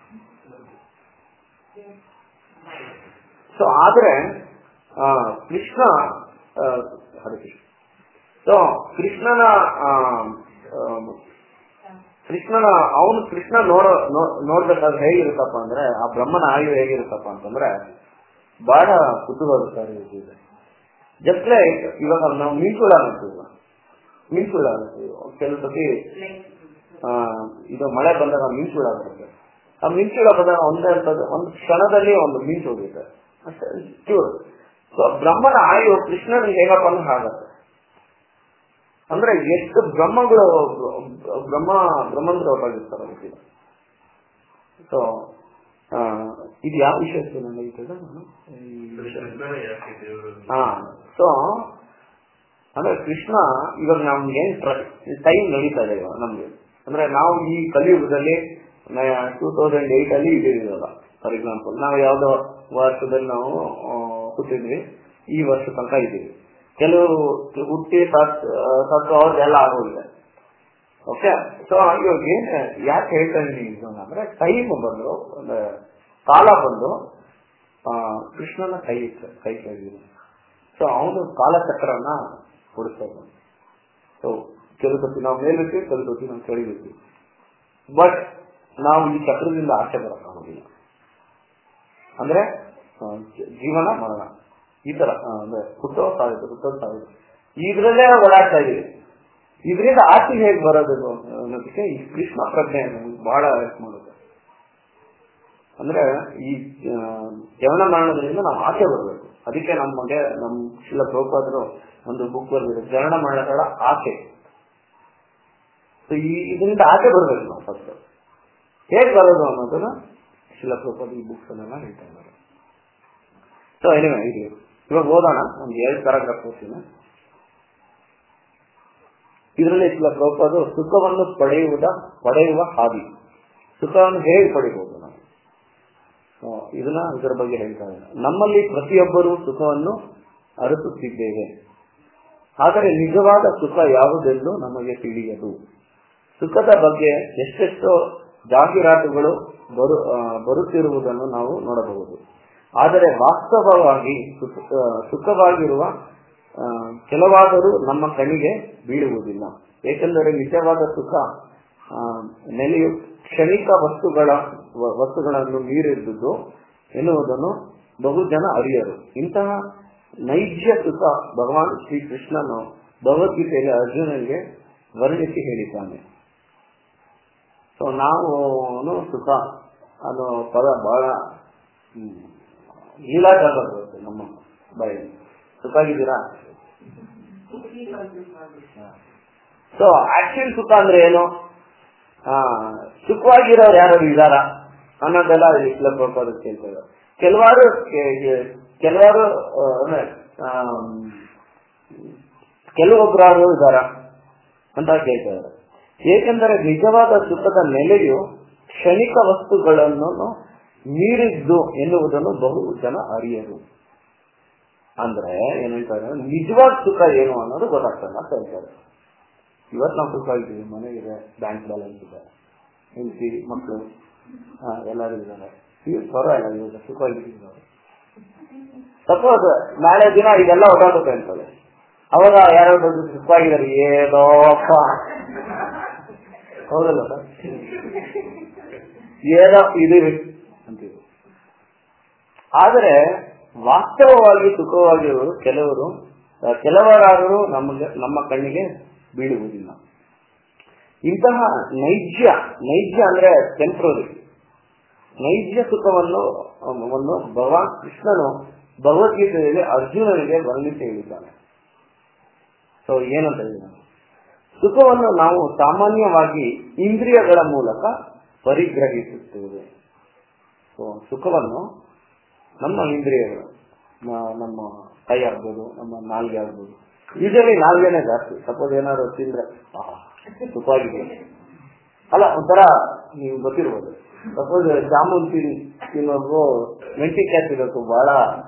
Speaker 1: ಸೊ ಆದ್ರೆ ಆ, ಕೃಷ್ಣ ಆ, ಹರೇ ಕೃಷ್ಣ ಸೊ ಕೃಷ್ಣನ ಆ, ಆ, ಕೃಷ್ಣನ ಅವನು ಕೃಷ್ಣ ನೋಡ ನೋ- ನೋಡ್ಬೇಕಾದ್ರೆ ಹೇಗಿರುತ್ತಪ್ಪ ಅಂದ್ರೆ ಆ ಬ್ರಹ್ಮನ ಆಯು ಹೇಗಿರುತ್ತಪ್ಪ ಅಂತಂದ್ರೆ ಬಹಳ ಕುತೂಹಲಕಾರಿ ಇದೆ ಜಸ್ಟ್ ಲೈಕ್ ಇವಾಗ ನಾವು ಮೀನ್ಸುಳ ಅಂತೀವಿ ಮೀನ್ಸುಳ ಅಂತೀವಿ ಕೆಲವು ಸತಿ ಆ, ಇದು ಮಳೆ ಬಂದಾಗ ಮಿಂಚುಳ ಬರುತ್ತೆ ಆ ಮಿಂಚುಳ ಬಂದಾಗ ಒಂದೇ ಅಂತದ್ದು ಒಂದು ಕ್ಷಣದಲ್ಲಿ ಒಂದು ಮಿಂಚು ಹೋಗುತ್ತೆ ಅಷ್ಟೇ ಕ್ಯೂರ್ ಸೊ ಬ್ರಹ್ಮನ ಆಯು ಕೃಷ್ಣನಿಗೆ ಹೇಗಪ್ಪ ಅಂದ್ರೆ ಹಾಗತ್ತೆ ಅಂದ್ರೆ ಎಷ್ಟು ಬ್ರಹ್ಮಗಳು ಬ್ರಹ್ಮ ಬ್ರಹ್ಮಂದ್ರ ಹೊರಟಾಗಿರ್ತಾರೆ ಗೊತ್ತಿಲ್ಲ ಸೊ ಇದು ಯಾವ ವಿಷಯಕ್ಕೆ ನನಗೆ ಗೊತ್ತಿದೆ ನಾನು ಈ ವಿಷಯ
Speaker 2: ಕೃಷ್ಣನೇ ಯಾಕೆ ದೇವರು
Speaker 1: ಹಾ ಸೊ ಅಂದ್ರೆ ಕೃಷ್ಣ ಇವಾಗ ನಮ್ಗೆ ಟೈಮ್ ನಡೀತಾ ಇದೆ ಇವಾಗ ನಮ್ಗೆ ಅಂದ್ರೆ ನಾವು ಈ ಕಲಿಯುಗದಲ್ಲಿ ಟೂ ತೌಸಂಡ್ ಏಟ್ ಅಲ್ಲಿ ಇದ್ದೀವಲ್ಲ ಫಾರ್ ಎಕ್ಸಾಂಪಲ್ ನಾವು ಯಾವ್ದೋ ವರ್ಷದಲ್ಲಿ ನಾವು ಆ, ಹುಟ್ಟಿದ್ವಿ ಈ ವರ್ಷ ತನಕ ಇದ್ದೀವಿ ಕೆಲವು ಹುಟ್ಟಿ ಸತ್ ಸತ್ತು ಅವ್ರಿಗೆಲ್ಲ ಆಗೋಗಿದೆ ಓಕೆ ಸೊ ಇವಾಗ ಏನ್ ಯಾಕೆ ಹೇಳ್ತಾ ಇದ್ದೀನಿ ಇದು ಅಂದ್ರೆ ಟೈಮ್ ಬಂದು ಅಂದ್ರೆ ಕಾಲ ಬಂದು ಆ, ಕೃಷ್ಣನ ಕೈ ಕೈ ಕೆಳಗಿದೆ ಸೊ ಅವನು ಕಾಲಚಕ್ರನ ಹೊಡಿಸ್ತಾನೆ ಸೊ ಕೆಲವು ಸತಿ ನಾವು ಮೇಲಿರ್ತೀವಿ ಕೆಲವು ಸತಿ ನಾವು ಕೆಳಗಿರ್ತೀವಿ ಬಟ್ ನಾವು ಈ ಚಕ್ರದಿಂದ ಆಚೆ ಬರೋಕ್ಕಾಗೋದಿಲ್ಲ ಅಂದ್ರೆ ಆ, ಜ- ಜೀವನ ಮರಣ ಈ ತರ ಆ, ಅಂದ್ರೆ ಹುಟ್ಟೋ ಸಾವಿತ್ತು ಹುಟ್ಟೋ ಸಾವಿತ್ತು ಇದ್ರಲ್ಲೇ ಓಡಾಡ್ತಾ ಇದೀವಿ ಇದರಿಂದ ಆಚೆ ಹೇಗೆ ಬರೋದು ಅನ್ನೋದಕ್ಕೆ ಈ ಕೃಷ್ಣ ಪ್ರಜ್ಞೆ ನಮ್ಗೆ ಬಹಳ ಹೆಲ್ಪ್ ಮಾಡುತ್ತೆ ಅಂದ್ರೆ ಈ ಆ, ಜವನ ಮರಣದಿಂದ ನಾವು ಆಚೆ ಬರಬೇಕು ಅದಕ್ಕೆ ನಮಗೆ ನಮ್ಮ ಶಿಲ ಪ್ರಭುಪಾದರು ಒಂದು ಬುಕ್ ಬರೆದಿದೆ ಜವನ ಮರಣಗಳ ಆಚೆ ಸೊ ಈ ಇದರಿಂದ ಆಚೆ ಬರ್ಬೇಕು ನಾವು ಫಸ್ಟ್ ಹೇಗೆ ಬರೋದು ಅನ್ನೋದನ್ನ ಶಿಲ ಪ್ರಭುಪಾದ ಈ ಬುಕ್ಸ್ ಅನ್ನೆಲ್ಲ ಹೇಳ್ತಾ ಇದ್ದಾರೆ ಸೊ ಎನಿವೆ ಇಲ್ಲಿ ಇವಾಗ ಓದೋಣ ಒಂದು ಎರಡು ಪ್ಯಾರಾಗ್ರಾಫ್ ಓದ್ತೀನಿ ಇದರಲ್ಲಿ ಶಿಲ ಪ್ರಭುಪಾದರು ಸುಖವನ್ನು ಪಡೆಯುವುದ ಪಡೆಯುವ ಹಾದಿ ಸುಖವನ್ನು ಹೇಗೆ ಪಡಿಬಹುದು ನಾವು ಸೊ, ಇದನ್ನ ಇದರ ಬಗ್ಗೆ ಹೇಳ್ತಾ ಇದ್ದಾರೆ ನಮ್ಮಲ್ಲಿ ಪ್ರತಿಯೊಬ್ಬರೂ ಸುಖವನ್ನು ಅರಸುತ್ತಿದ್ದೇವೆ ಆದರೆ ನಿಜವಾದ ಸುಖ ಯಾವುದೆಂದು ನಮಗೆ ತಿಳಿಯದು ಸುಖದ ಬಗ್ಗೆ ಎಷ್ಟೆಷ್ಟೋ ಜಾಹೀರಾತುಗಳು ಬರು ಆ, ಬರುತ್ತಿರುವುದನ್ನು ನಾವು ನೋಡಬಹುದು ಆದರೆ ವಾಸ್ತವವಾಗಿ ಸುಖ- ಆ, ಸುಖವಾಗಿರುವ ಆ, ಕೆಲವಾದರೂ ನಮ್ಮ ಕಣ್ಣಿಗೆ ಬೀಳುವುದಿಲ್ಲ ಏಕೆಂದರೆ ನಿಜವಾದ ಸುಖ ಆ, ನೆಲೆಯು ಕ್ಷಣಿಕ ವಸ್ತುಗಳ ವ- ವಸ್ತುಗಳನ್ನು ಮೀರಿದ್ದುದು ಎನ್ನುವುದನ್ನು ಬಹುಜನ ಅರಿಯರು ಇಂತಹ ನೈಜ ಸುಖ ಭಗವಾನ್ ಶ್ರೀ ಕೃಷ್ಣನು ಭಗವದ್ಗೀತೆಯಲ್ಲಿ ಅರ್ಜುನನಿಗೆ ವರ್ಣಿಸಿ ಹೇಳಿದ್ದಾನೆ ಸೊ ನಾವು ಸುಖ ಅನ್ನೋ ಪದ ಬಹಳ ಲೀಲಾಚಾರ ಬರುತ್ತೆ ನಮ್ಮ ಬಾಯಲ್ಲಿ ಸುಖ ಆಗಿದ್ದೀರಾ ಸೊ ಆಕ್ಚುಲ್ ಸುಖ ಅಂದ್ರೆ ಏನು ಆ, ಸುಖವಾಗಿರೋರು ಯಾರು ಇದಾರ ಅನ್ನೋದೆಲ್ಲ ಇಸ್ಲ ಪ್ರಭುಪಾದರು ಕೇಳ್ತಾ ಇದ್ದಾರೆ ಕೆಲವಾರು ಕೆ- ಕೆ- ಕೆಲವಾರು ಆ, ಅಂದ್ರೆ ಆಮ್, ಕೆಲವೊಬ್ಬರಾರು ಇದಾರ ಅಂತ ಕೇಳ್ತಾ ಇದ್ದಾರೆ ಏಕೆಂದರೆ ನಿಜವಾದ ಸುಖದ ನೆಲೆಯು ಕ್ಷಣಿಕ ವಸ್ತುಗಳನ್ನು ಮೀರಿದ್ದು ಎನ್ನುವುದನ್ನು ಬಹು ಜನ ಅರಿಯರು ಅಂದ್ರೆ ಏನ್ ಹೇಳ್ತಾರೆ ನಿಜವಾದ ಸುಖ ಏನು ಅನ್ನೋದು ಗೊತ್ತಾಗ್ತಲ್ಲ ಅಂತ ಹೇಳ್ತಾರೆ ಇವತ್ತು ನಾವು ಸುಖ ಇದ್ದೀವಿ ಮನೆ ಇದೆ ಬ್ಯಾಂಕ್ ಬ್ಯಾಲೆನ್ಸ್ ಇದೆ ಹೆಂಡತಿ ಮಕ್ಕಳು ಎಲ್ಲರೂ ಇದ್ದಾರೆ ಇವ್ ಪರವಾಗಿಲ್ಲ ಇವಾಗ ಸುಖ ಇದ್ದೀವಿ ನಾವು ಸಪೋಸ್ ನಾಳೆ ದಿನ ಇದೆಲ್ಲ ಹೊರಟೋಗುತ್ತೆ ಅಂತದೆ ಅವಾಗ ಯಾರೋ ದೊಡ್ಡ ಸುಖವಾಗಿದ್ದಾರೆ ಏನೋ ಅಪ್ಪ ಹೌದಲ್ಲ ಸರ್ ಏನೋ ಇದೀವಿ ಅಂತೀವಿ ಆದರೆ ವಾಸ್ತವವಾಗಿ ಸುಖವಾಗಿರುವರು ಕೆಲವರು ಆ, ಕೆಲವರಾದರೂ ನಮಗೆ ನಮ್ಮ ಕಣ್ಣಿಗೆ ಬೀಳುವುದಿಲ್ಲ ಇಂತಹ ನೈಜ ನೈಜ ಅಂದ್ರೆ ಟೆಂಪ್ರರಿ ನೈಜ ಸುಖವನ್ನು ಒಂದು ಭಗವಾನ್ ಕೃಷ್ಣನು ಭಗವದ್ಗೀತೆಯಲ್ಲಿ ಅರ್ಜುನನಿಗೆ ವರ್ಣಿಸಿ ಹೇಳಿದ್ದಾನೆ ಸೊ ಏನಂತ ಹೇಳಿದ್ದಾನೆ ಸುಖವನ್ನು ನಾವು ಸಾಮಾನ್ಯವಾಗಿ ಇಂದ್ರಿಯಗಳ ಮೂಲಕ ಪರಿಗ್ರಹಿಸುತ್ತೇವೆ ಸೊ ಸುಖವನ್ನು ನಮ್ಮ ಇಂದ್ರಿಯಗಳು ನ- ನಮ್ಮ ಕೈ ಆಗ್ಬೋದು ನಮ್ಮ ನಾಲ್ಗೆ ಆಗ್ಬೋದು ಯೂಶಲಿ ನಾಲ್ಗೆನೆ ಜಾಸ್ತಿ ಸಪೋಸ್ ಏನಾದ್ರು ತಿಂದ್ರೆ ಆಹಾ, ಸುಖವಾಗಿದೆ ಅಲ್ಲ ಒಂಥರ ನೀವು ಗೊತ್ತಿರ್ಬೋದು ಸಪೋಸ್ ಜಾಮೂನ್ ತಿನ್ ತಿನ್ನೋದು ಮೆಂಟಿಕಾಯಿ ತಿನ್ನೋದು ಬಹಳ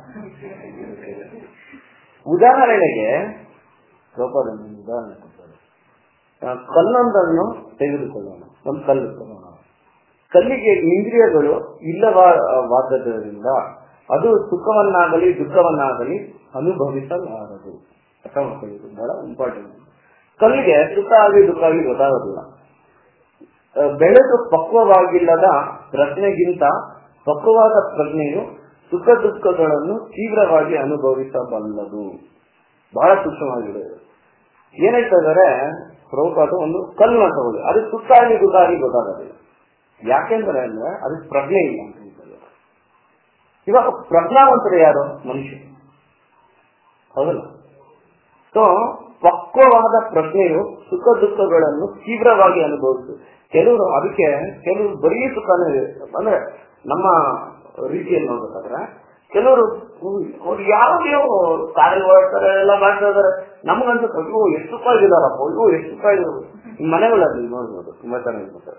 Speaker 1: ಉದಾಹರಣೆಗೆ ಗೋಪಾಲ ಒಂದು ಉದಾಹರಣೆ ಕೊಡ್ತಾರೆ ಆ, ಕಲ್ಲೊಂದನ್ನು ತೆಗೆದುಕೊಳ್ಳೋಣ ಒಂದು ಕಲ್ಲು ತಗೋಣ ಕಲ್ಲಿಗೆ ಇಂದ್ರಿಯಗಳು ಇಲ್ಲವಾದ್ದರಿಂದ ಅದು ಸುಖವನ್ನಾಗಲಿ ದುಃಖವನ್ನಾಗಲಿ ಅನುಭವಿಸಲಾರದು ಅರ್ಥ ಮಾಡ್ಕೊಳ್ಳಿ ಬಹಳ ಇಂಪಾರ್ಟೆಂಟ್ ಕಲ್ಲಿಗೆ ಸುಖ ಆಗಲಿ ದುಃಖ ಆಗಲಿ ಗೊತ್ತಾಗೋದಿಲ್ಲ ಆ, ಬೆಳೆದು ಪಕ್ವವಾಗಿಲ್ಲದ ಪ್ರಜ್ಞೆಗಿಂತ ಪಕ್ವವಾದ ಪ್ರಜ್ಞೆಯು ಸುಖ ದುಃಖಗಳನ್ನು ತೀವ್ರವಾಗಿ ಅನುಭವಿಸಬಲ್ಲದು ಬಹಳ ಸೂಕ್ಷ್ಮವಾಗಿದೆ ಇದು. ಏನ್ ಹೇಳ್ತಾ ಇದಾರೆ ಪ್ರಭುಪಾದ ಒಂದು ಕಲ್ಲನ್ನ ತಗೊಳ್ಳಿ ಅದು ಸುಖ ಆಗಲಿ ದುಃಖ ಆಗಲಿ ಗೊತ್ತಾಗೋದಿಲ್ಲ ಯಾಕೆಂದ್ರೆ ಅಂದ್ರೆ ಅದಕ್ಕೆ ಪ್ರಜ್ಞೆ ಇಲ್ಲ ಅಂತ ಹೇಳ್ತಾರೆ ಇವಾಗ ಪ್ರಜ್ಞಾವಂತರು ಯಾರು ಮನುಷ್ಯ ಹೌದಲ್ಲ ಸೊ ಪಕ್ವವಾದ ಪ್ರಜ್ಞೆಯು ಸುಖ ದುಃಖಗಳನ್ನು ತೀವ್ರವಾಗಿ ಅನುಭವಿsu ಕೆಲವರು ಅದಕ್ಕೆ ಕೆಲವರು ಬರೀ ಸುಖನೇ ಅಂದ್ರೆ ನಮ್ಮ ರೀತಿಯಲ್ಲಿ ನೋಡ್ಬೇಕಾದ್ರೆ ಕೆಲವರು ಅವ್ರು ಯಾವುದೇ ಕಾರ್ಯ ಮಾಡ್ತಾರೆ ಎಲ್ಲ ಮಾಡ್ತಾ ಇದಾರೆ ನಮಗನ್ಸುತ್ತೆ ಅಯ್ಯೋ ಎಷ್ಟು ಸುಖ ಆಗಿದಾರಪ್ಪ ಅಯ್ಯೋ ಎಷ್ಟು ಸುಖ ಇದ್ರು ನಿಮ್ಮ ಮನೆಗಳಲ್ಲಿ ನೋಡ್ಬೋದು ತುಂಬಾ ಚೆನ್ನಾಗಿರ್ತಾರೆ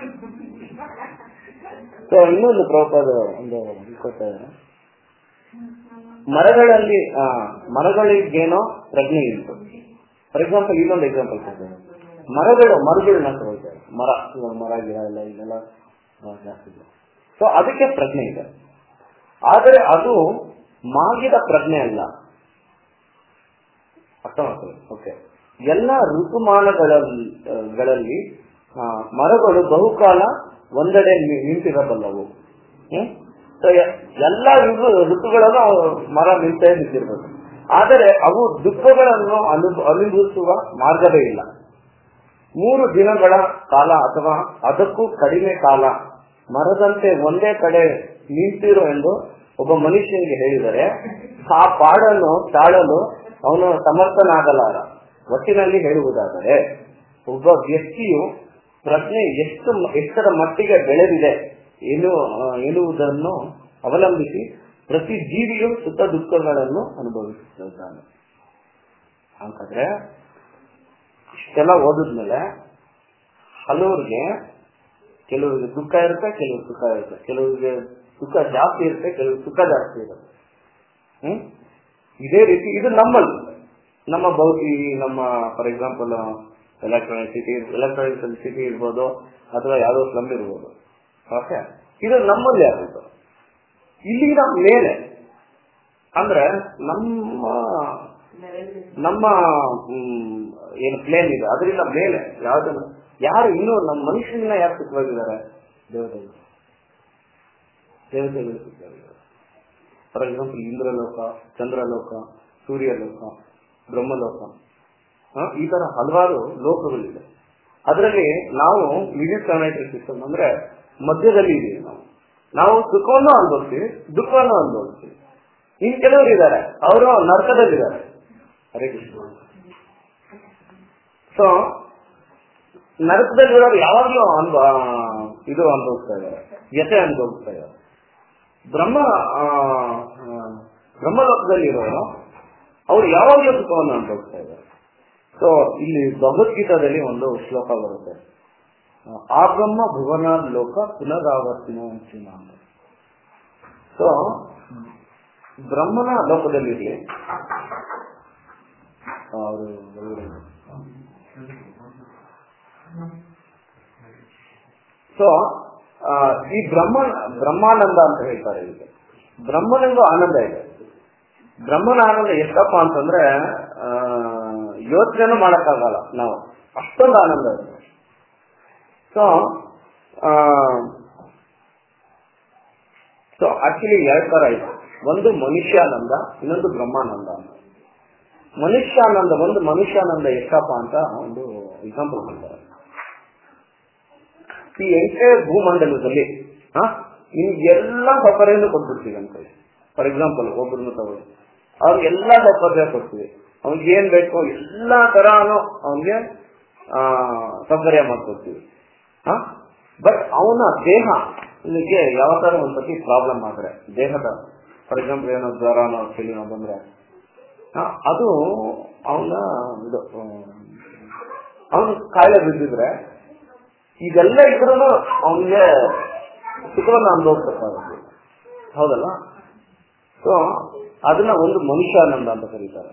Speaker 1: ಸೊ ಇನ್ನೊಂದು ಪ್ರಭುಪಾದ ಒಂದು ಕೊಡ್ತಾ ಇದ್ದಾರೆ ಮರಗಳಲ್ಲಿ ಆ, ಮರಗಳಿಗೇನೋ ಪ್ರಜ್ಞೆ ಇತ್ತು ಫಾರ್ ಎಕ್ಸಾಂಪಲ್ ಇನ್ನೊಂದು ಎಕ್ಸಾಂಪಲ್ ಕೊಡ್ತೇನೆ ಮರಗಳು ಮರಗಳನ್ನ ತಗೊಳ್ತಾರೆ ಮರ ಇವಾಗ ಮರ ಗಿಡ ಎಲ್ಲ ಇಲ್ಲೆಲ್ಲ ಆ, ಜಾಸ್ತಿ ಇದೆ ಸೊ ಅದಕ್ಕೆ ಪ್ರಜ್ಞೆ ಇದೆ ಆದರೆ ಅದು ಮಾಗಿದ ಪ್ರಜ್ಞೆ ಅಲ್ಲ ಅರ್ಥ ಮಾಡ್ಕೊಳ್ಳಿ ಓಕೆ ಎಲ್ಲ ಋತುಮಾನಗಳಲ್ಲಿ ಆ, ಗಳಲ್ಲಿ ಆ, ಮರಗಳು ಬಹುಕಾಲ ಒಂದೆಡೆ ನಿ- ನಿಂತಿರಬಲ್ಲವು ಹ್ಮ್? So, ಎ- ಎಲ್ಲ ಋತು ಋತುಗಳಲ್ಲೂ ಅವು ಮರ ನಿಂತೇ ನಿಂತಿರ್ಬೇಕು ಆದರೆ ಅವು ದುಃಖಗಳನ್ನು ಅನು ಅನುಭವಿಸುವ ಮಾರ್ಗವೇ ಇಲ್ಲ ಮೂರು ದಿನಗಳ ಕಾಲ ಅಥವಾ ಅದಕ್ಕೂ ಕಡಿಮೆ ಕಾಲ ಮರದಂತೆ ಒಂದೇ ಕಡೆ ನಿಂತಿರು ಎಂದು ಒಬ್ಬ ಮನುಷ್ಯನಿಗೆ ಹೇಳಿದರೆ ಆ ಪಾಡನ್ನು ತಾಳಲು ಅವನು ಸಮರ್ಥನಾಗಲಾರ ಒಟ್ಟಿನಲ್ಲಿ ಹೇಳುವುದಾದರೆ ಒಬ್ಬ ವ್ಯಕ್ತಿಯು ಪ್ರಜ್ಞೆ ಎಷ್ಟು ಎಷ್ಟರ ಮಟ್ಟಿಗೆ ಬೆಳೆದಿದೆ ಏನು ಆ, ಎನ್ನುವುದನ್ನು ಅವಲಂಬಿಸಿ ಪ್ರತಿ ಜೀವಿಯು ಸುಖ ದುಃಖಗಳನ್ನು ಅನುಭವಿಸುತ್ತಿದ್ದಾನೆ ಹಾಗಾದ್ರೆ ಇಷ್ಟೆಲ್ಲ ಓದಿದ್ಮೇಲೆ ಹಲವರಿಗೆ ಕೆಲವರಿಗೆ ದುಃಖ ಇರುತ್ತೆ ಕೆಲವರು ಸುಖ ಇರುತ್ತೆ ಕೆಲವರಿಗೆ ಸುಖ ಜಾಸ್ತಿ ಇರುತ್ತೆ ಕೆಲವರು ಸುಖ ಜಾಸ್ತಿ ಇರುತ್ತೆ ಹ್ಮ್ ಇದೇ ರೀತಿ ಇದು ನಮ್ಮಲ್ಲಿ ನಮ್ಮ ಭೌತಿ ನಮ್ಮ for example electronic city electronic city ಇರ್ಬೋದು ಅಥವಾ ಯಾವುದೋ ಸ್ಲಮ್ ಇರ್ಬೋದು ಓಕೆ ಇದು ನಮ್ಮಲ್ಲಿ ಆಗುತ್ತೆ ಇಲ್ಲಿನ ಮೇಲೆ ಅಂದ್ರೆ ನಮ್ಮ ನಮ್ಮ ಹ್ಮ್, ಏನು ಪ್ಲೇನ್ ಇದೆ ಅದರಿಂದ ಮೇಲೆ ಯಾವ್ದನ್ನ ಯಾರು ಇನ್ನೂ ನಮ್ಮ ಮನುಷ್ಯನ ಯಾರು ಸುಖವಾಗಿದ್ದಾರೆ ದೇವತೆಗಳು ದೇವತೆಗಳು ಸುಖವಾಗಿದ್ದಾರೆ ಫಾರ್ ಎಕ್ಸಾಂಪಲ್ ಇಂದ್ರಲೋಕ ಚಂದ್ರಲೋಕ ಸೂರ್ಯಲೋಕ ಬ್ರಹ್ಮಲೋಕ ಆ, ಈ ತರ ಹಲವಾರು ಲೋಕಗಳಿದೆ ಅದರಲ್ಲಿ ನಾವು ಮಿಡಿಲ್ ಪ್ಲಾನೆಟರಿ ಸಿಸ್ಟಮ್ ಅಂದ್ರೆ ಮಧ್ಯದಲ್ಲಿ ಇದೀವಿ ನಾವು ನಾವು ಸುಖವನ್ನು ಅನುಭವಿಸ್ತೀವಿ ದುಃಖವನ್ನು ಅನುಭವಿಸ್ತೀವಿ ಇನ್ ಕೆಲವರು ಇದ್ದಾರೆ ಅವರು ನರಕದಲ್ಲಿದ್ದಾರೆ ಹರೇ ಕೃಷ್ಣ ಸೊ ನರಕದಲ್ಲಿರೋರು ಯಾವಾಗಲೂ ಅನ್ಭ ಇದು ಅನುಭವಿಸ್ತಾ ಇದ್ದಾರೆ ವ್ಯತೆ ಅನುಭವಿಸ್ತಾ ಇದ್ದಾರೆ ಬ್ರಹ್ಮ ಆ, ಆ, ಬ್ರಹ್ಮಲೋಕದಲ್ಲಿರೋರು ಅವ್ರು ಯಾವಾಗಲೂ ಸುಖವನ್ನು ಅನುಭವಿಸ್ತಾ ಇದ್ದಾರೆ ಸೊ ಇಲ್ಲಿ ಭಗವದ್ಗೀತಾದಲ್ಲಿ ಒಂದು ಶ್ಲೋಕ ಬರುತ್ತೆ ಆ ಬ್ರಹ್ಮ ಭುವನ ಲೋಕ ಪುನರಾವರ್ತಿನ ಅಂಚಿನ ಅಂತ ಸೊ ಬ್ರಹ್ಮನ ಲೋಕದಲ್ಲಿರಲಿ ಅವರು ಸೊ ಈ ಬ್ರಹ್ಮ ಬ್ರಹ್ಮಾನಂದ ಅಂತ ಹೇಳ್ತಾರೆ ಇಲ್ಲಿ ಬ್ರಹ್ಮನಿಗೂ ಆನಂದ ಇದೆ ಬ್ರಹ್ಮನ ಆನಂದ ಎಷ್ಟಪ್ಪ ಅಂತಂದ್ರೆ ಆ, ಯೋಚನೆನೂ ಮಾಡಕ್ಕಾಗಲ್ಲ ನಾವು ಅಷ್ಟೊಂದು ಆನಂದ ಇದೆ ಸೊ ಸೊ ಆಕ್ಚುಲಿ ಎರಡ್ ತರ ಇದೆ ಒಂದು ಮನುಷ್ಯಾನಂದ ಇನ್ನೊಂದು ಬ್ರಹ್ಮಾನಂದ ಅಂತ ಮನುಷ್ಯಾನಂದ ಒಂದು ಮನುಷ್ಯಾನಂದ ಎಷ್ಟಪ್ಪ ಅಂತ ಒಂದು ಎಕ್ಸಾಂಪಲ್ ಕೊಡ್ತಾರೆ ಈ ಎಂಟೈರ್ ಭೂಮಂಡಲದಲ್ಲಿ ಹಾ ನಿಮ್ಗೆ ಎಲ್ಲ ಸೌಕರ್ಯನೂ ಕೊಟ್ಬಿಡ್ತೀವಿ ಅಂತ ಫಾರ್ ಎಕ್ಸಾಂಪಲ್ ಒಬ್ಬರನ್ನು ತಗೊಳ್ಳಿ ಅವ್ರಿಗೆ ಎಲ್ಲ ಸೌಕರ್ಯ ಕೊಡ್ತೀವಿ ಅವ್ನಿಗೆ ಏನ್ ಬೇಕೋ ಎಲ್ಲಾ ತರಾನು ಅವನಿಗೆ ಸೌಕರ್ಯ ಮಾಡ್ಕೊಡ್ತೀವಿ ಹಾ ಬಟ್ ಅವನ ದೇಹ ನಿಮಗೆ ಯಾವ ತರ ಒಂದ್ಸತಿ ಪ್ರಾಬ್ಲಮ್ ಆದ್ರೆ ದೇಹದ ಫಾರ್ ಎಕ್ಸಾಂಪಲ್ ಏನೋ ಜ್ವರನೋ ಚಳಿನೋ ಬಂದ್ರೆ ಆ, ಅದು ಅವನ ಇದು ಅವನು ಕಾಯಿಲೆ ಬಿದ್ದಿದ್ರೆ ಇದೆಲ್ಲ ಇದ್ರೂ ಅವನಿಗೆ ಸುಖವನ್ನು ಅನುಭವಿಸಬೇಕಾಗುತ್ತೆ ಹೌದಲ್ಲ ಸೊ ಅದನ್ನ ಒಂದು ಮನುಷ್ಯಾನಂದ ಅಂತ ಕರೀತಾರೆ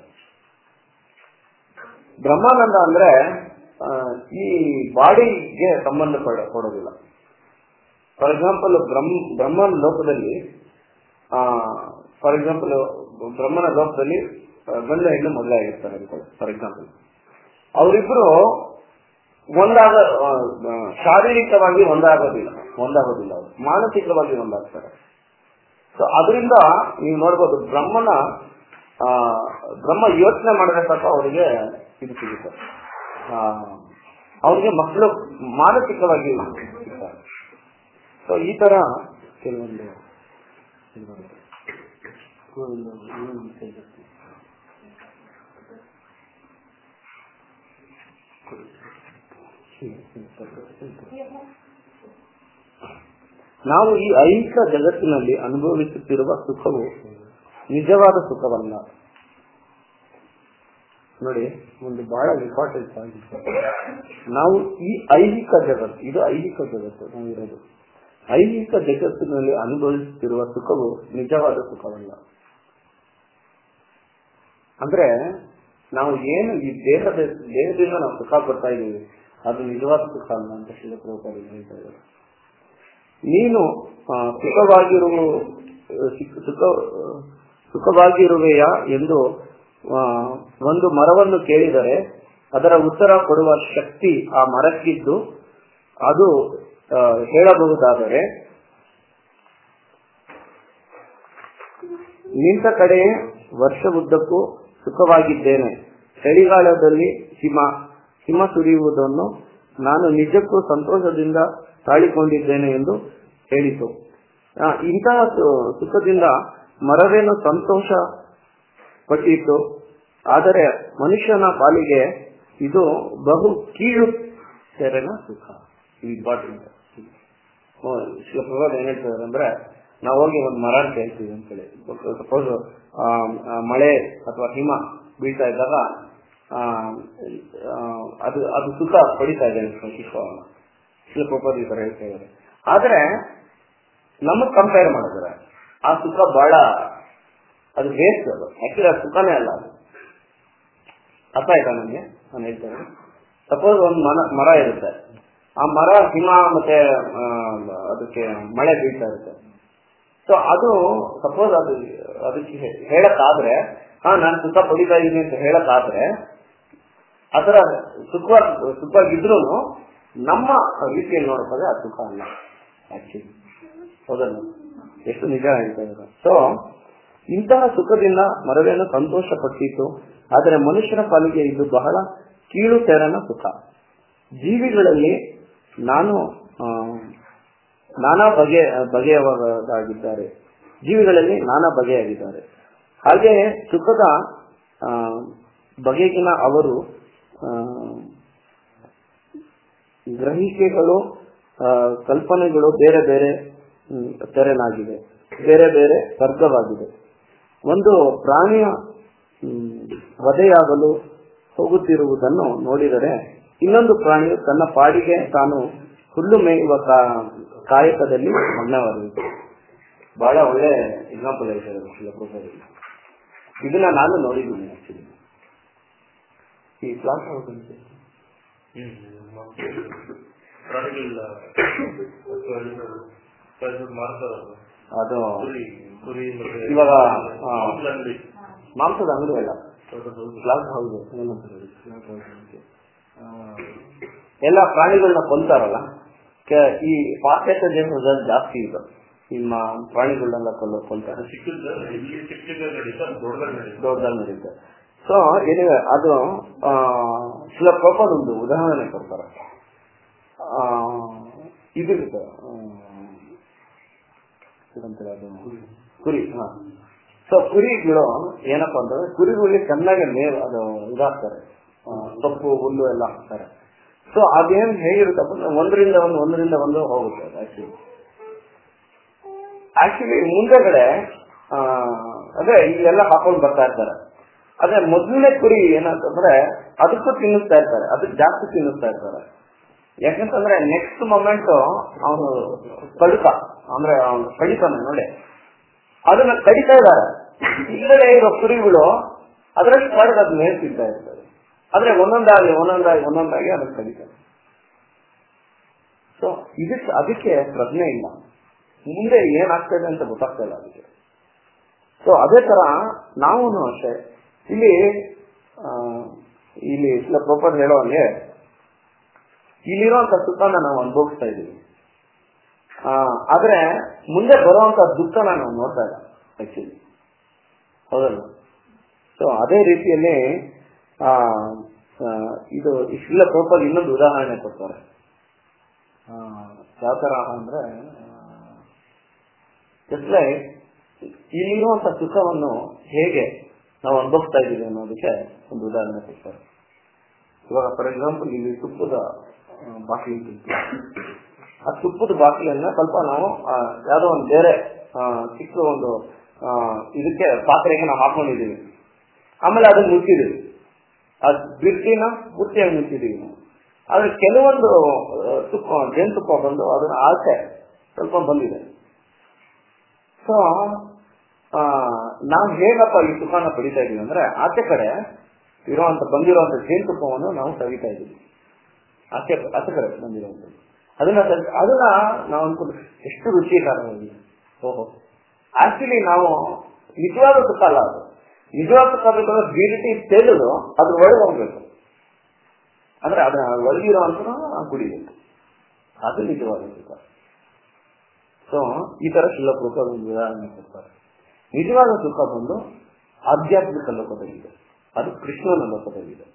Speaker 1: ಬ್ರಹ್ಮಾನಂದ ಅಂದ್ರೆ ಆ, ಈ ಬಾಡಿಗೆ ಸಂಬಂಧ ಪಡ- ಕೊಡೋದಿಲ್ಲ ಫಾರ್ ಎಕ್ಸಾಂಪಲ್ ಬ್ರಹ್ಮ ಬ್ರಹ್ಮನ ಲೋಕದಲ್ಲಿ ಫಾರ್ ಎಕ್ಸಾಂಪಲ್ ಬ್ರಹ್ಮನ ಲೋಕದಲ್ಲಿ ಆ, ಗಂಡ ಹೆಣ್ಣು ಮದುವೆ ಆಗಿರ್ತಾರೆ ಅನ್ಕೊಳ್ಳಿ ಫಾರ್ ಎಕ್ಸಾಂಪಲ್ ಅವರಿಬ್ರು ಒಂದಾಗ ಆ, ಆ, ಶಾರೀರಿಕವಾಗಿ ಒಂದಾಗೋದಿಲ್ಲ ಒಂದಾಗೋದಿಲ್ಲ ಅವರು ಮಾನಸಿಕವಾಗಿ ಒಂದಾಗ್ತಾರೆ ಸೊ ಅದರಿಂದ ನೀವು ನೋಡ್ಬೋದು ಬ್ರಹ್ಮನ ಆ, ಬ್ರಹ್ಮ ಯೋಚನೆ ಮಾಡಿದ್ರೆ ಸಾಕು ಅವರಿಗೆ ಇದು ಸಿಗುತ್ತೆ ಆ, ಅವ್ರಿಗೆ ಮಕ್ಕಳು ಮಾನಸಿಕವಾಗಿ ಸಿಗ್ತಾರೆ ಸೊ ಈ ತರ ಕೆಲವೊಂದು ಕೆಲವೊಂದು ಇನ್ನೊಂದು ವಿಷಯ ಇರುತ್ತೆ. ನಾವು ಈ ಐಹಿಕ ಜಗತ್ತಿನಲ್ಲಿ ಅನುಭವಿಸುತ್ತಿರುವ ಸುಖವು ನಿಜವಾದ ಸುಖವಲ್ಲ ನೋಡಿ ಒಂದು ಬಹಳ ಇಂಪಾರ್ಟೆಂಟ್ ಪಾಯಿಂಟ್ ನಾವು ಈ ಐಹಿಕ ಜಗತ್ತು ಇದು ಐಹಿಕ ಜಗತ್ತು ನಾವು ಇರೋದು ಐಹಿಕ ಜಗತ್ತಿನಲ್ಲಿ ಅನುಭವಿಸುತ್ತಿರುವ ಸುಖವು ನಿಜವಾದ ಸುಖವಲ್ಲ ಅಂದ್ರೆ ನಾವು ಏನು ಈ ದೇಹದ ದೇಹದಿಂದ ನಾವು ಸುಖ ಪಡ್ತಾ ಇದ್ದೀವಿ ಅದು ನಿಜವಾದ ಸುಖ ಅಲ್ಲ ಅಂತ ಶಿಲಪ್ರಭುಪಾದ ಹೇಳ್ತಾ ಇದ್ದಾರೆ ನೀನು ಆ, ಸುಖವಾಗಿರುವ ಸಿಕ್- ಸುಖ ಸುಖವಾಗಿರುವೆಯಾ ಎಂದು ಆ, ಒಂದು ಮರವನ್ನು ಕೇಳಿದರೆ ಅದರ ಉತ್ತರ ಕೊಡುವ ಶಕ್ತಿ ಆ ಮರಕ್ಕಿದ್ದು ಅದು ಆ, ಹೇಳಬಹುದಾದರೆ ನಿಂತ ಕಡೆ ವರ್ಷವುದ್ದಕ್ಕೂ ಸುಖವಾಗಿದ್ದೇನೆ ಚಳಿಗಾಲದಲ್ಲಿ ಹಿಮ ಹಿಮ ಸುರಿಯುವುದನ್ನು ನಾನು ನಿಜಕ್ಕೂ ಸಂತೋಷದಿಂದ ತಾಳಿಕೊಂಡಿದ್ದೇನೆ ಎಂದು ಹೇಳಿತು ಆ, ಇಂತಹ ಸು- ಸುಖದಿಂದ ಮರವೇನು ಸಂತೋಷ ಪಟ್ಟಿತ್ತು ಆದರೆ ಮನುಷ್ಯನ ಪಾಲಿಗೆ ಇದು ಬಹು ಕೀಳು ತೆರೆನ ಸುಖ ಇಂಪಾರ್ಟೆಂಟ್ ಶಿವಪ್ರಭಾದ ಏನ್ ಹೇಳ್ತಿದಾರೆ ಅಂದ್ರೆ ನಾವು ಹೋಗಿ ಒಂದು ಮರ ಅಂತ ಹೇಳ್ತೀವಿ ಅಂತೇಳಿ ಸಪೋಸ್ ಮಳೆ ಅಥವಾ ಹಿಮ ಬೀಳ್ತಾ ಇದ್ದಾಗ ಆ, ಆ, ಅದು ಅದು ಸುಖ ಪಡಿತಾ ಇದೆ ಶಿಶುವನ್ನ ಶಿವಪ್ರಭಾದ ಈ ತರ ಹೇಳ್ತಾ ಇದ್ದಾರೆ ಆದ್ರೆ ನಮಗ್ ಕಂಪೇರ್ ಮಾಡಿದ್ರೆ ಆ ಸುಖ ಬಹಳ ಅದು ವೇಸ್ಟ್ ಅದು ಆಕ್ಚುಲಿ ಅದು ಸುಖನೇ ಅಲ್ಲ ಅದು ಅರ್ಥ ಆಯ್ತಾ ನನಗೆ ನಾನು ಹೇಳ್ತೇನೆ ಸಪೋಸ್ ಒಂದು ಮರ ಮರ ಇರುತ್ತೆ ಆ ಮರ ಹಿಮ ಮತ್ತೆ ಆ, ಅದಕ್ಕೆ ಮಳೆ ಬೀಳ್ತಾ ಇರುತ್ತೆ ಸೊ ಅದು ಸಪೋಸ್ ಅದು ಅದಕ್ಕೆ ಹೇ- ಹೇಳಕ್ಕಾದ್ರೆ ಹಾ ನಾನು ಸುಖ ಪಡಿತಾ ಇದ್ದೀನಿ ಅಂತ ಹೇಳಕ್ಕಾದ್ರೆ ಅದರ ಸುಖ ಸುಖವಾಗಿದ್ರು ನಮ್ಮ ರೀತಿಯಲ್ಲಿ ನೋಡ್ತಾರೆ ಅದು ಸುಖ ಅಲ್ಲ ಆಕ್ಚುಲಿ ಹೌದಲ್ಲ ಎಷ್ಟು ನಿಜ ಹೇಳ್ತಾ ಇದ್ದಾರೆ ಸೊ ಇಂತಹ ಸುಖದಿಂದ ಮರವೇನು ಸಂತೋಷ ಪಟ್ಟಿತು ಆದರೆ ಮನುಷ್ಯನ ಪಾಲಿಗೆ ಇದು ಬಹಳ ಕೀಳು ತೆರನ ಸುಖ ಜೀವಿಗಳಲ್ಲಿ ನಾನು ಆ, ನಾನಾ ಬಗೆ ಬಗೆಯವರಾಗಿದ್ದಾರೆ ಜೀವಿಗಳಲ್ಲಿ ನಾನಾ ಬಗೆಯಾಗಿದ್ದಾರೆ ಹಾಗೆಯೇ ಸುಖದ ಆ, ಬಗೆಗಿನ ಅವರು ಆ, ಗ್ರಹಿಕೆಗಳು ಆ, ಕಲ್ಪನೆಗಳು ಬೇರೆ ಬೇರೆ ಹ್ಮ್, ತೆರನಾಗಿದೆ ಬೇರೆ ಬೇರೆ ವರ್ಗವಾಗಿದೆ ಒಂದು ಪ್ರಾಣಿಯ ಹ್ಮ್, ವಧೆಯಾಗಲು ಹೋಗುತ್ತಿರುವುದನ್ನು ನೋಡಿದರೆ ಇನ್ನೊಂದು ಪ್ರಾಣಿಯು ತನ್ನ ಪಾಡಿಗೆ ತಾನು ಹುಲ್ಲು ಮೇಯುವ ಕಾ- ಕಾಯಕದಲ್ಲಿ ಮಗ್ನವಾಗಿರುತ್ತೆ ಬಹಳ ಒಳ್ಳೆ ಎಕ್ಸಾಂಪಲ್ ಹೇಳ್ತಾರೆ ಶಿಲಪ್ರಭಾವಿ. ಇದನ್ನ ನಾನು ನೋಡಿದ್ದೀನಿ ಆಕ್ಚುಲಿ ಈ ಕ್ಲಾಸ್
Speaker 2: ಪ್ರಾಣಿಗಳಿಲ್ಲ ಮಾಡ್ತಾರಲ್ಲ
Speaker 1: ಅದು
Speaker 2: ಕುರಿ ಕುರಿ ಮತ್ತೆ
Speaker 1: ಇವಾಗ, ಆ,
Speaker 2: ಮಾಂಸದ ಅಂಗಡಿ
Speaker 1: ಮಾಂಸದ ಅಂಗಡಿ ಅಲ್ಲ
Speaker 2: ಹೌದು, ಹೌದು.
Speaker 1: ಕ್ಲಾಸ್ ಹೌದು ಏನಂತಾರೆ ಅದು? Slaughter house ಅಂತ. ಆ, ಎಲ್ಲ ಪ್ರಾಣಿಗಳನ್ನ ಕೊಲ್ತಾರಲ್ಲ ಕೆ- ಈ ಪಾಶ್ಚಾತ್ಯ ದೇಶದಲ್ಲಿ ಜಾಸ್ತಿ ಇದು ನಿಮ್ಮ ಪ್ರಾಣಿಗಳನ್ನೆಲ್ಲ ಕೊಲ್ಲ ಕೊಲ್ತಾರೆ
Speaker 2: ಚಿಕ್ಕದ ಇಲ್ಲಿ ಚಿಕ್ಕದ ನಡೀತಾ ದೊಡ್ಡದಾಗಿ ನಡೀತಾ
Speaker 1: ದೊಡ್ಡದಾಗಿ ನಡೀತೆ ಸೊ ಏನಿದೆ ಅದು ಆ, ಶಿಲ ಒಂದು ಉದಾಹರಣೆ ಕೊಡ್ತಾರೆ ಆ, ಇದಿರುತ್ತೆ ಆ, ಏನಂತಾರೆ ಅದು ಕುರಿ ಹಾ ಸೊ ಕುರಿಗಳು ಏನಪ್ಪಾ ಅಂತಂದ್ರೆ ಕುರಿಗಳಿಗೆ ಚೆನ್ನಾಗಿ ಮೇವು ಅದು ಇದಾಗ್ತಾರೆ ಆ, ಸೊಪ್ಪು ಹುಲ್ಲು ಎಲ್ಲ ಹಾಕ್ತಾರೆ ಸೊ ಅದೇನ್ ಹೇಗಿರುತ್ತಪ್ಪ ಅಂದ್ರೆ ಒಂದರಿಂದ ಒಂದು ಒಂದರಿಂದ ಒಂದು ಹೋಗುತ್ತೆ ಆಕ್ಚುಲಿ ಆಕ್ಚುಲಿ ಮುಂದೆಗಡೆ ಆ, ಅದೇ ಇಲ್ಲೆಲ್ಲ ಹಾಕೊಂಡು ಬರ್ತಾ ಇರ್ತಾರೆ ಅದೇ ಮೊದಲನೇ ಕುರಿ ಏನಂತಂದ್ರೆ ಅದಕ್ಕೂ ತಿನ್ನಿಸ್ತಾ ಇರ್ತಾರೆ ಅದಕ್ಕೆ ಜಾಸ್ತಿ ತಿನ್ನಿಸ್ತಾ ಇರ್ತಾರೆ ಯಾಕಂತಂದ್ರೆ ನೆಕ್ಸ್ಟ್ ಮೊಮೆಂಟ್ ಅವನು ಕಡಿತ ಅಂದ್ರೆ ಅವನು ಕಡಿತಾನೆ ನೋಡಿ ಅದನ್ನ ಕಡಿತಾ ಇದ್ದಾರೆ ಇಲ್ಲದೆ ಇರೋ ಕುರಿಗಳು ಅದರಲ್ಲಿ ಕಡ್ದು ಅದ್ ಮೇಲ್ ತಿಂತಾ ಇರ್ತದೆ ಆದ್ರೆ ಒಂದೊಂದಾಗಿ ಒಂದೊಂದಾಗಿ ಒಂದೊಂದಾಗಿ ಅದನ್ನ ಕಡಿತಾರೆ ಸೊ ಇದಕ್ಕೆ ಅದಕ್ಕೆ ಪ್ರಜ್ಞೆ ಇಲ್ಲ ಮುಂದೆ ಏನಾಗ್ತದೆ ಅಂತ ಗೊತ್ತಾಗ್ತಾ ಇಲ್ಲ ಅದಕ್ಕೆ ಸೊ ಅದೇ ತರ ನಾವು ಅಷ್ಟೇ ಇಲ್ಲಿ ಆ, ಇಲ್ಲಿ ಇಲ್ಲ ಪ್ರೊಪರ್ ಹೇಳೋ ಹಂಗೆ ಇಲ್ಲಿರುವಂತ ಸುಖನ ನಾವು ಅನುಭವಿಸ್ತಾ ಇದೀವಿ ಆ, ಆದ್ರೆ ಮುಂದೆ ಬರುವಂತ ದುಃಖನ ನಾವು ನೋಡ್ತಾ ಇಲ್ಲ ಆಕ್ಚುಲಿ ಹೌದಲ್ಲ ಸೊ ಅದೇ ರೀತಿಯಲ್ಲಿ ಆ ಆ, ಇದು ಇಲ್ಲ ಪ್ರೊಪರ್ ಇನ್ನೊಂದು ಉದಾಹರಣೆ ಕೊಡ್ತಾರೆ ಆ, ಯಾವ ತರ ಅಂದ್ರೆ ಜಸ್ಟ್ ಲೈಕ್ ಇಲ್ಲಿರುವಂತ ಸುಖವನ್ನು ಹೇಗೆ ನಾವು ಅನುಭವಿಸ್ತಾ ಇದ್ದೀವಿ ಅನ್ನೋದಕ್ಕೆ ಒಂದು ಉದಾಹರಣೆ ಕೊಡ್ತಾರೆ ಇವಾಗ ಫಾರ್ ಎಕ್ಸಾಂಪಲ್ ಇಲ್ಲಿ ತುಪ್ಪದ ಆ, ಬಾಟ್ಲಿ ಇತ್ತು. ಆ ತುಪ್ಪದ ಬಾಟ್ಲಿಯನ್ನ ಸ್ವಲ್ಪ ನಾವು ಆ, ಯಾವ್ದೋ ಒಂದು ಬೇರೆ ಆ, ಚಿಕ್ಕ ಒಂದು ಆ, ಇದಕ್ಕೆ ಪಾತ್ರೆಗೆ ನಾವು ಹಾಕೊಂಡಿದೀವಿ ಆಮೇಲೆ ಅದನ್ನ ಮುಚ್ಚಿದೀವಿ ಆ ಬಿಟ್ಟಿನ ಬುಟ್ಟಿಯಾಗಿ ಮುಚ್ಚಿದೀವಿ ನಾವು ಆದ್ರೆ ಕೆಲವೊಂದು ಆ, ತುಪ್ಪ ಜೇನುತುಪ್ಪ ಬಂದು ಅದನ್ನ ಆಚೆ ಸ್ವಲ್ಪ ಬಂದಿದೆ ಸೊ ನಾವು ಹೇಗಪ್ಪ ಈ ಸುಖಾನ ಪಡಿತಾ ಇದೀವಿ ಅಂದ್ರೆ ಆಚೆ ಕಡೆ ಇರುವಂತ ಬಂದಿರುವಂತ ಜೇನುತುಪ್ಪವನ್ನು ನಾವು ಸವಿತಾ ಇದೀವಿ ಆಚೆ ಆಚೆ ಕಡೆ ಬಂದಿರುವಂತದ್ದು ಅದನ್ನ ಸವಿ- ಅದನ್ನ ನಾವು ಅನ್ಕೊಂಡು ಎಷ್ಟು ರುಚಿಕರವಾಗಿದೆ ಓಹೋ ಆಕ್ಚುಲಿ ನಾವು ನಿಜವಾದ ಸುಖ ಅಲ್ಲ ಅದು ನಿಜವಾದ ಸುಖ ಬೇಕಂದ್ರೆ ಬೀರಿಟಿ ತೆಗೆದು ಅದ್ರ ಒಳಗೆ ಹೋಗ್ಬೇಕು ಅಂದ್ರೆ ಅದನ್ನ ಒಳಗಿರುವಂತ ಕುಡಿಬೇಕು ಅದು ನಿಜವಾದ ಸುಖ ಸೊ ಈ ತರ ಶಿಲಪುರುಷ ಒಂದು ಉದಾಹರಣೆ ಕೊಡ್ತಾರೆ ನಿಜವಾದ ಸುಖ ಬಂದು ಆಧ್ಯಾತ್ಮಿಕ ಲೋಕದಲ್ಲಿದೆ ಅದು ಕೃಷ್ಣನ ಲೋಕದಲ್ಲಿದೆ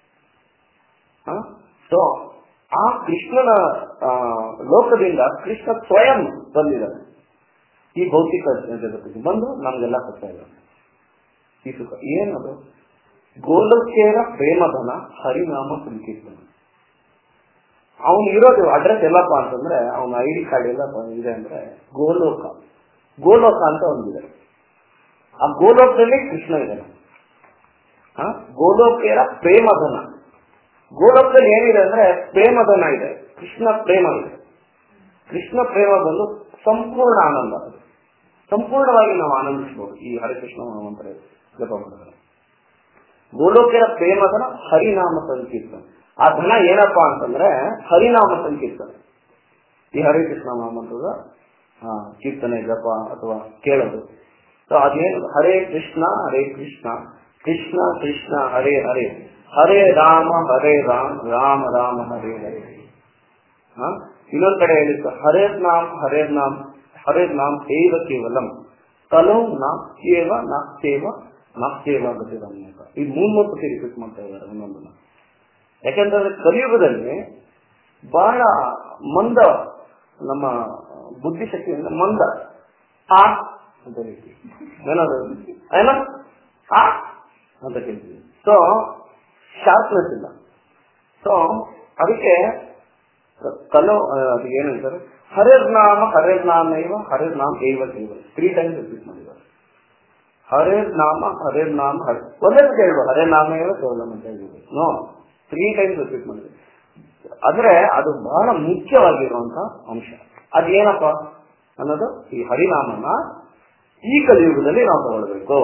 Speaker 1: ಸೊ ಆ ಕೃಷ್ಣನ ಆ, ಲೋಕದಿಂದ ಕೃಷ್ಣ ಸ್ವಯಂ ಬಂದಿದ್ದಾನೆ ಈ ಭೌತಿಕ ಜಗತ್ತಿಗೆ ಬಂದು ನಮ್ಗೆಲ್ಲ ಕೊಡ್ತಾ ಇದ್ದಾನೆ ಈ ಸುಖ ಏನದು ಗೋಲೋಕೇರ ಪ್ರೇಮಧನ ಹರಿನಾಮ ಸಂಕೀರ್ತನ ಅವನು ಇರೋದು ಅಡ್ರೆಸ್ ಎಲ್ಲಪ್ಪ ಅಂತಂದ್ರೆ ಅವನ ಐ ಡಿ ಕಾರ್ಡ್ ಎಲ್ಲ ಇದೆ ಅಂದ್ರೆ ಗೋಲೋಕ ಗೋಲೋಕ ಅಂತ ಒಂದಿದೆ ಆ ಗೋಲೋಕದಲ್ಲಿ ಕೃಷ್ಣ ಇದ್ದಾನೆ ಆ, ಗೋಲೋಕೇರ ಪ್ರೇಮಧನ ಗೋಲೋಕದಲ್ಲಿ ಏನಿದೆ ಅಂದ್ರೆ ಪ್ರೇಮಧನ ಇದೆ ಕೃಷ್ಣ ಪ್ರೇಮ ಇದೆ ಕೃಷ್ಣ ಪ್ರೇಮ ಬಂದು ಸಂಪೂರ್ಣ ಆನಂದ ಅದು ಸಂಪೂರ್ಣವಾಗಿ ನಾವು ಆನಂದಿಸಬಹುದು ಈ ಹರಿಕೃಷ್ಣ ಮಂತ್ರ ಜಪ ಮಾಡಿದ್ರೆ ಗೋಲೋಕರ ಪ್ರೇಮಧನ ಹರಿನಾಮ ಸಂಕೀರ್ತನ ಆ ಧನ ಏನಪ್ಪಾ ಅಂತಂದ್ರೆ ಹರಿನಾಮ ಸಂಕೀರ್ತನೆ ಈ ಹರಿಕೃಷ್ಣ ಮಂತ್ರದ ಆ, ಕೀರ್ತನೆ ಜಪ ಅಥವಾ ಕೇಳೋದು ಸೊ ಅದೇನು ಹರೇ ಕೃಷ್ಣ ಹರೇ ಕೃಷ್ಣ ಕೃಷ್ಣ ಕೃಷ್ಣ ಹರೇ ಹರೇ ಹರೇ ರಾಮ ಹರೇ ರಾಮ್ ರಾಮ ರಾಮ ಹರೇ ಹರೇ ಹ? ಇನ್ನೊಂದ್ ಕಡೆ ಹೇಳಿತ್ತು ಹರೇರ್ ನಾಮ್ ಹರೇರ್ ನಾಮ್ ಹರೇರ್ ನಾಮ್ ಏವ ಕೇವಲಂ ಕಲೋ ನಾಸ್ತ್ಯೇವ ನಾಸ್ತ್ಯೇವ ನಾಸ್ತ್ಯೇವ ಗತಿರಮ್ಯಕ ಈ ಮೂರ್ ಮೂರು ಸತಿ ರಿಪೀಟ್ ಮಾಡ್ತಾ ಇದ್ದಾರೆ ಒಂದೊಂದನ್ನ ಯಾಕೆಂತಂದ್ರೆ ಕಲಿಯುಗದಲ್ಲಿ ಬಹಳ ಮಂದ ನಮ್ಮ ಬುದ್ಧಿಶಕ್ತಿಯಿಂದ ಮಂದ ಆ ಅಂತ ಹೇಳ್ತೀವಿ ಏನದು ಏನ ಆ ಅಂತ ಕೇಳ್ತೀವಿ ಸೊ ಶಾರ್ಪ್ನೆಸ್ ಇಲ್ಲ ಸೊ ಅದಕ್ಕೆ ಕಲೋ ಅದು ಏನಂತಾರೆ ಹರೇರ್ ನಾಮ ಹರೇರ್ ನಾಮ ಇವ ಹರೇರ್ ನಾಮ ಏವ ಕೇವಲ ತ್ರೀ ಟೈಮ್ಸ್ ರಿಪೀಟ್ ಮಾಡಿದ್ದಾರೆ ಹರೇರ್ ನಾಮ ಹರೇರ್ ನಾಮ ಹರೇ ಒಂದೇ ಸತಿ ಹೇಳ್ಬೋದು ಹರೇ ನಾಮ ಇವ ಕೇವಲ ಅಂತ ಹೇಳ್ಬೋದು ನೋ ತ್ರೀ ಟೈಮ್ಸ್ ರಿಪೀಟ್ ಮಾಡಿದ್ದಾರೆ ಅಂದ್ರೆ ಅದು ಬಹಳ ಮುಖ್ಯವಾಗಿರುವಂತ ಅಂಶ ಅದೇನಪ್ಪ ಅನ್ನೋದು ಈ ಹರಿನಾಮನ ಈ ಕಲಿಯುಗದಲ್ಲಿ ನಾವು ತಗೊಳ್ಬೇಕು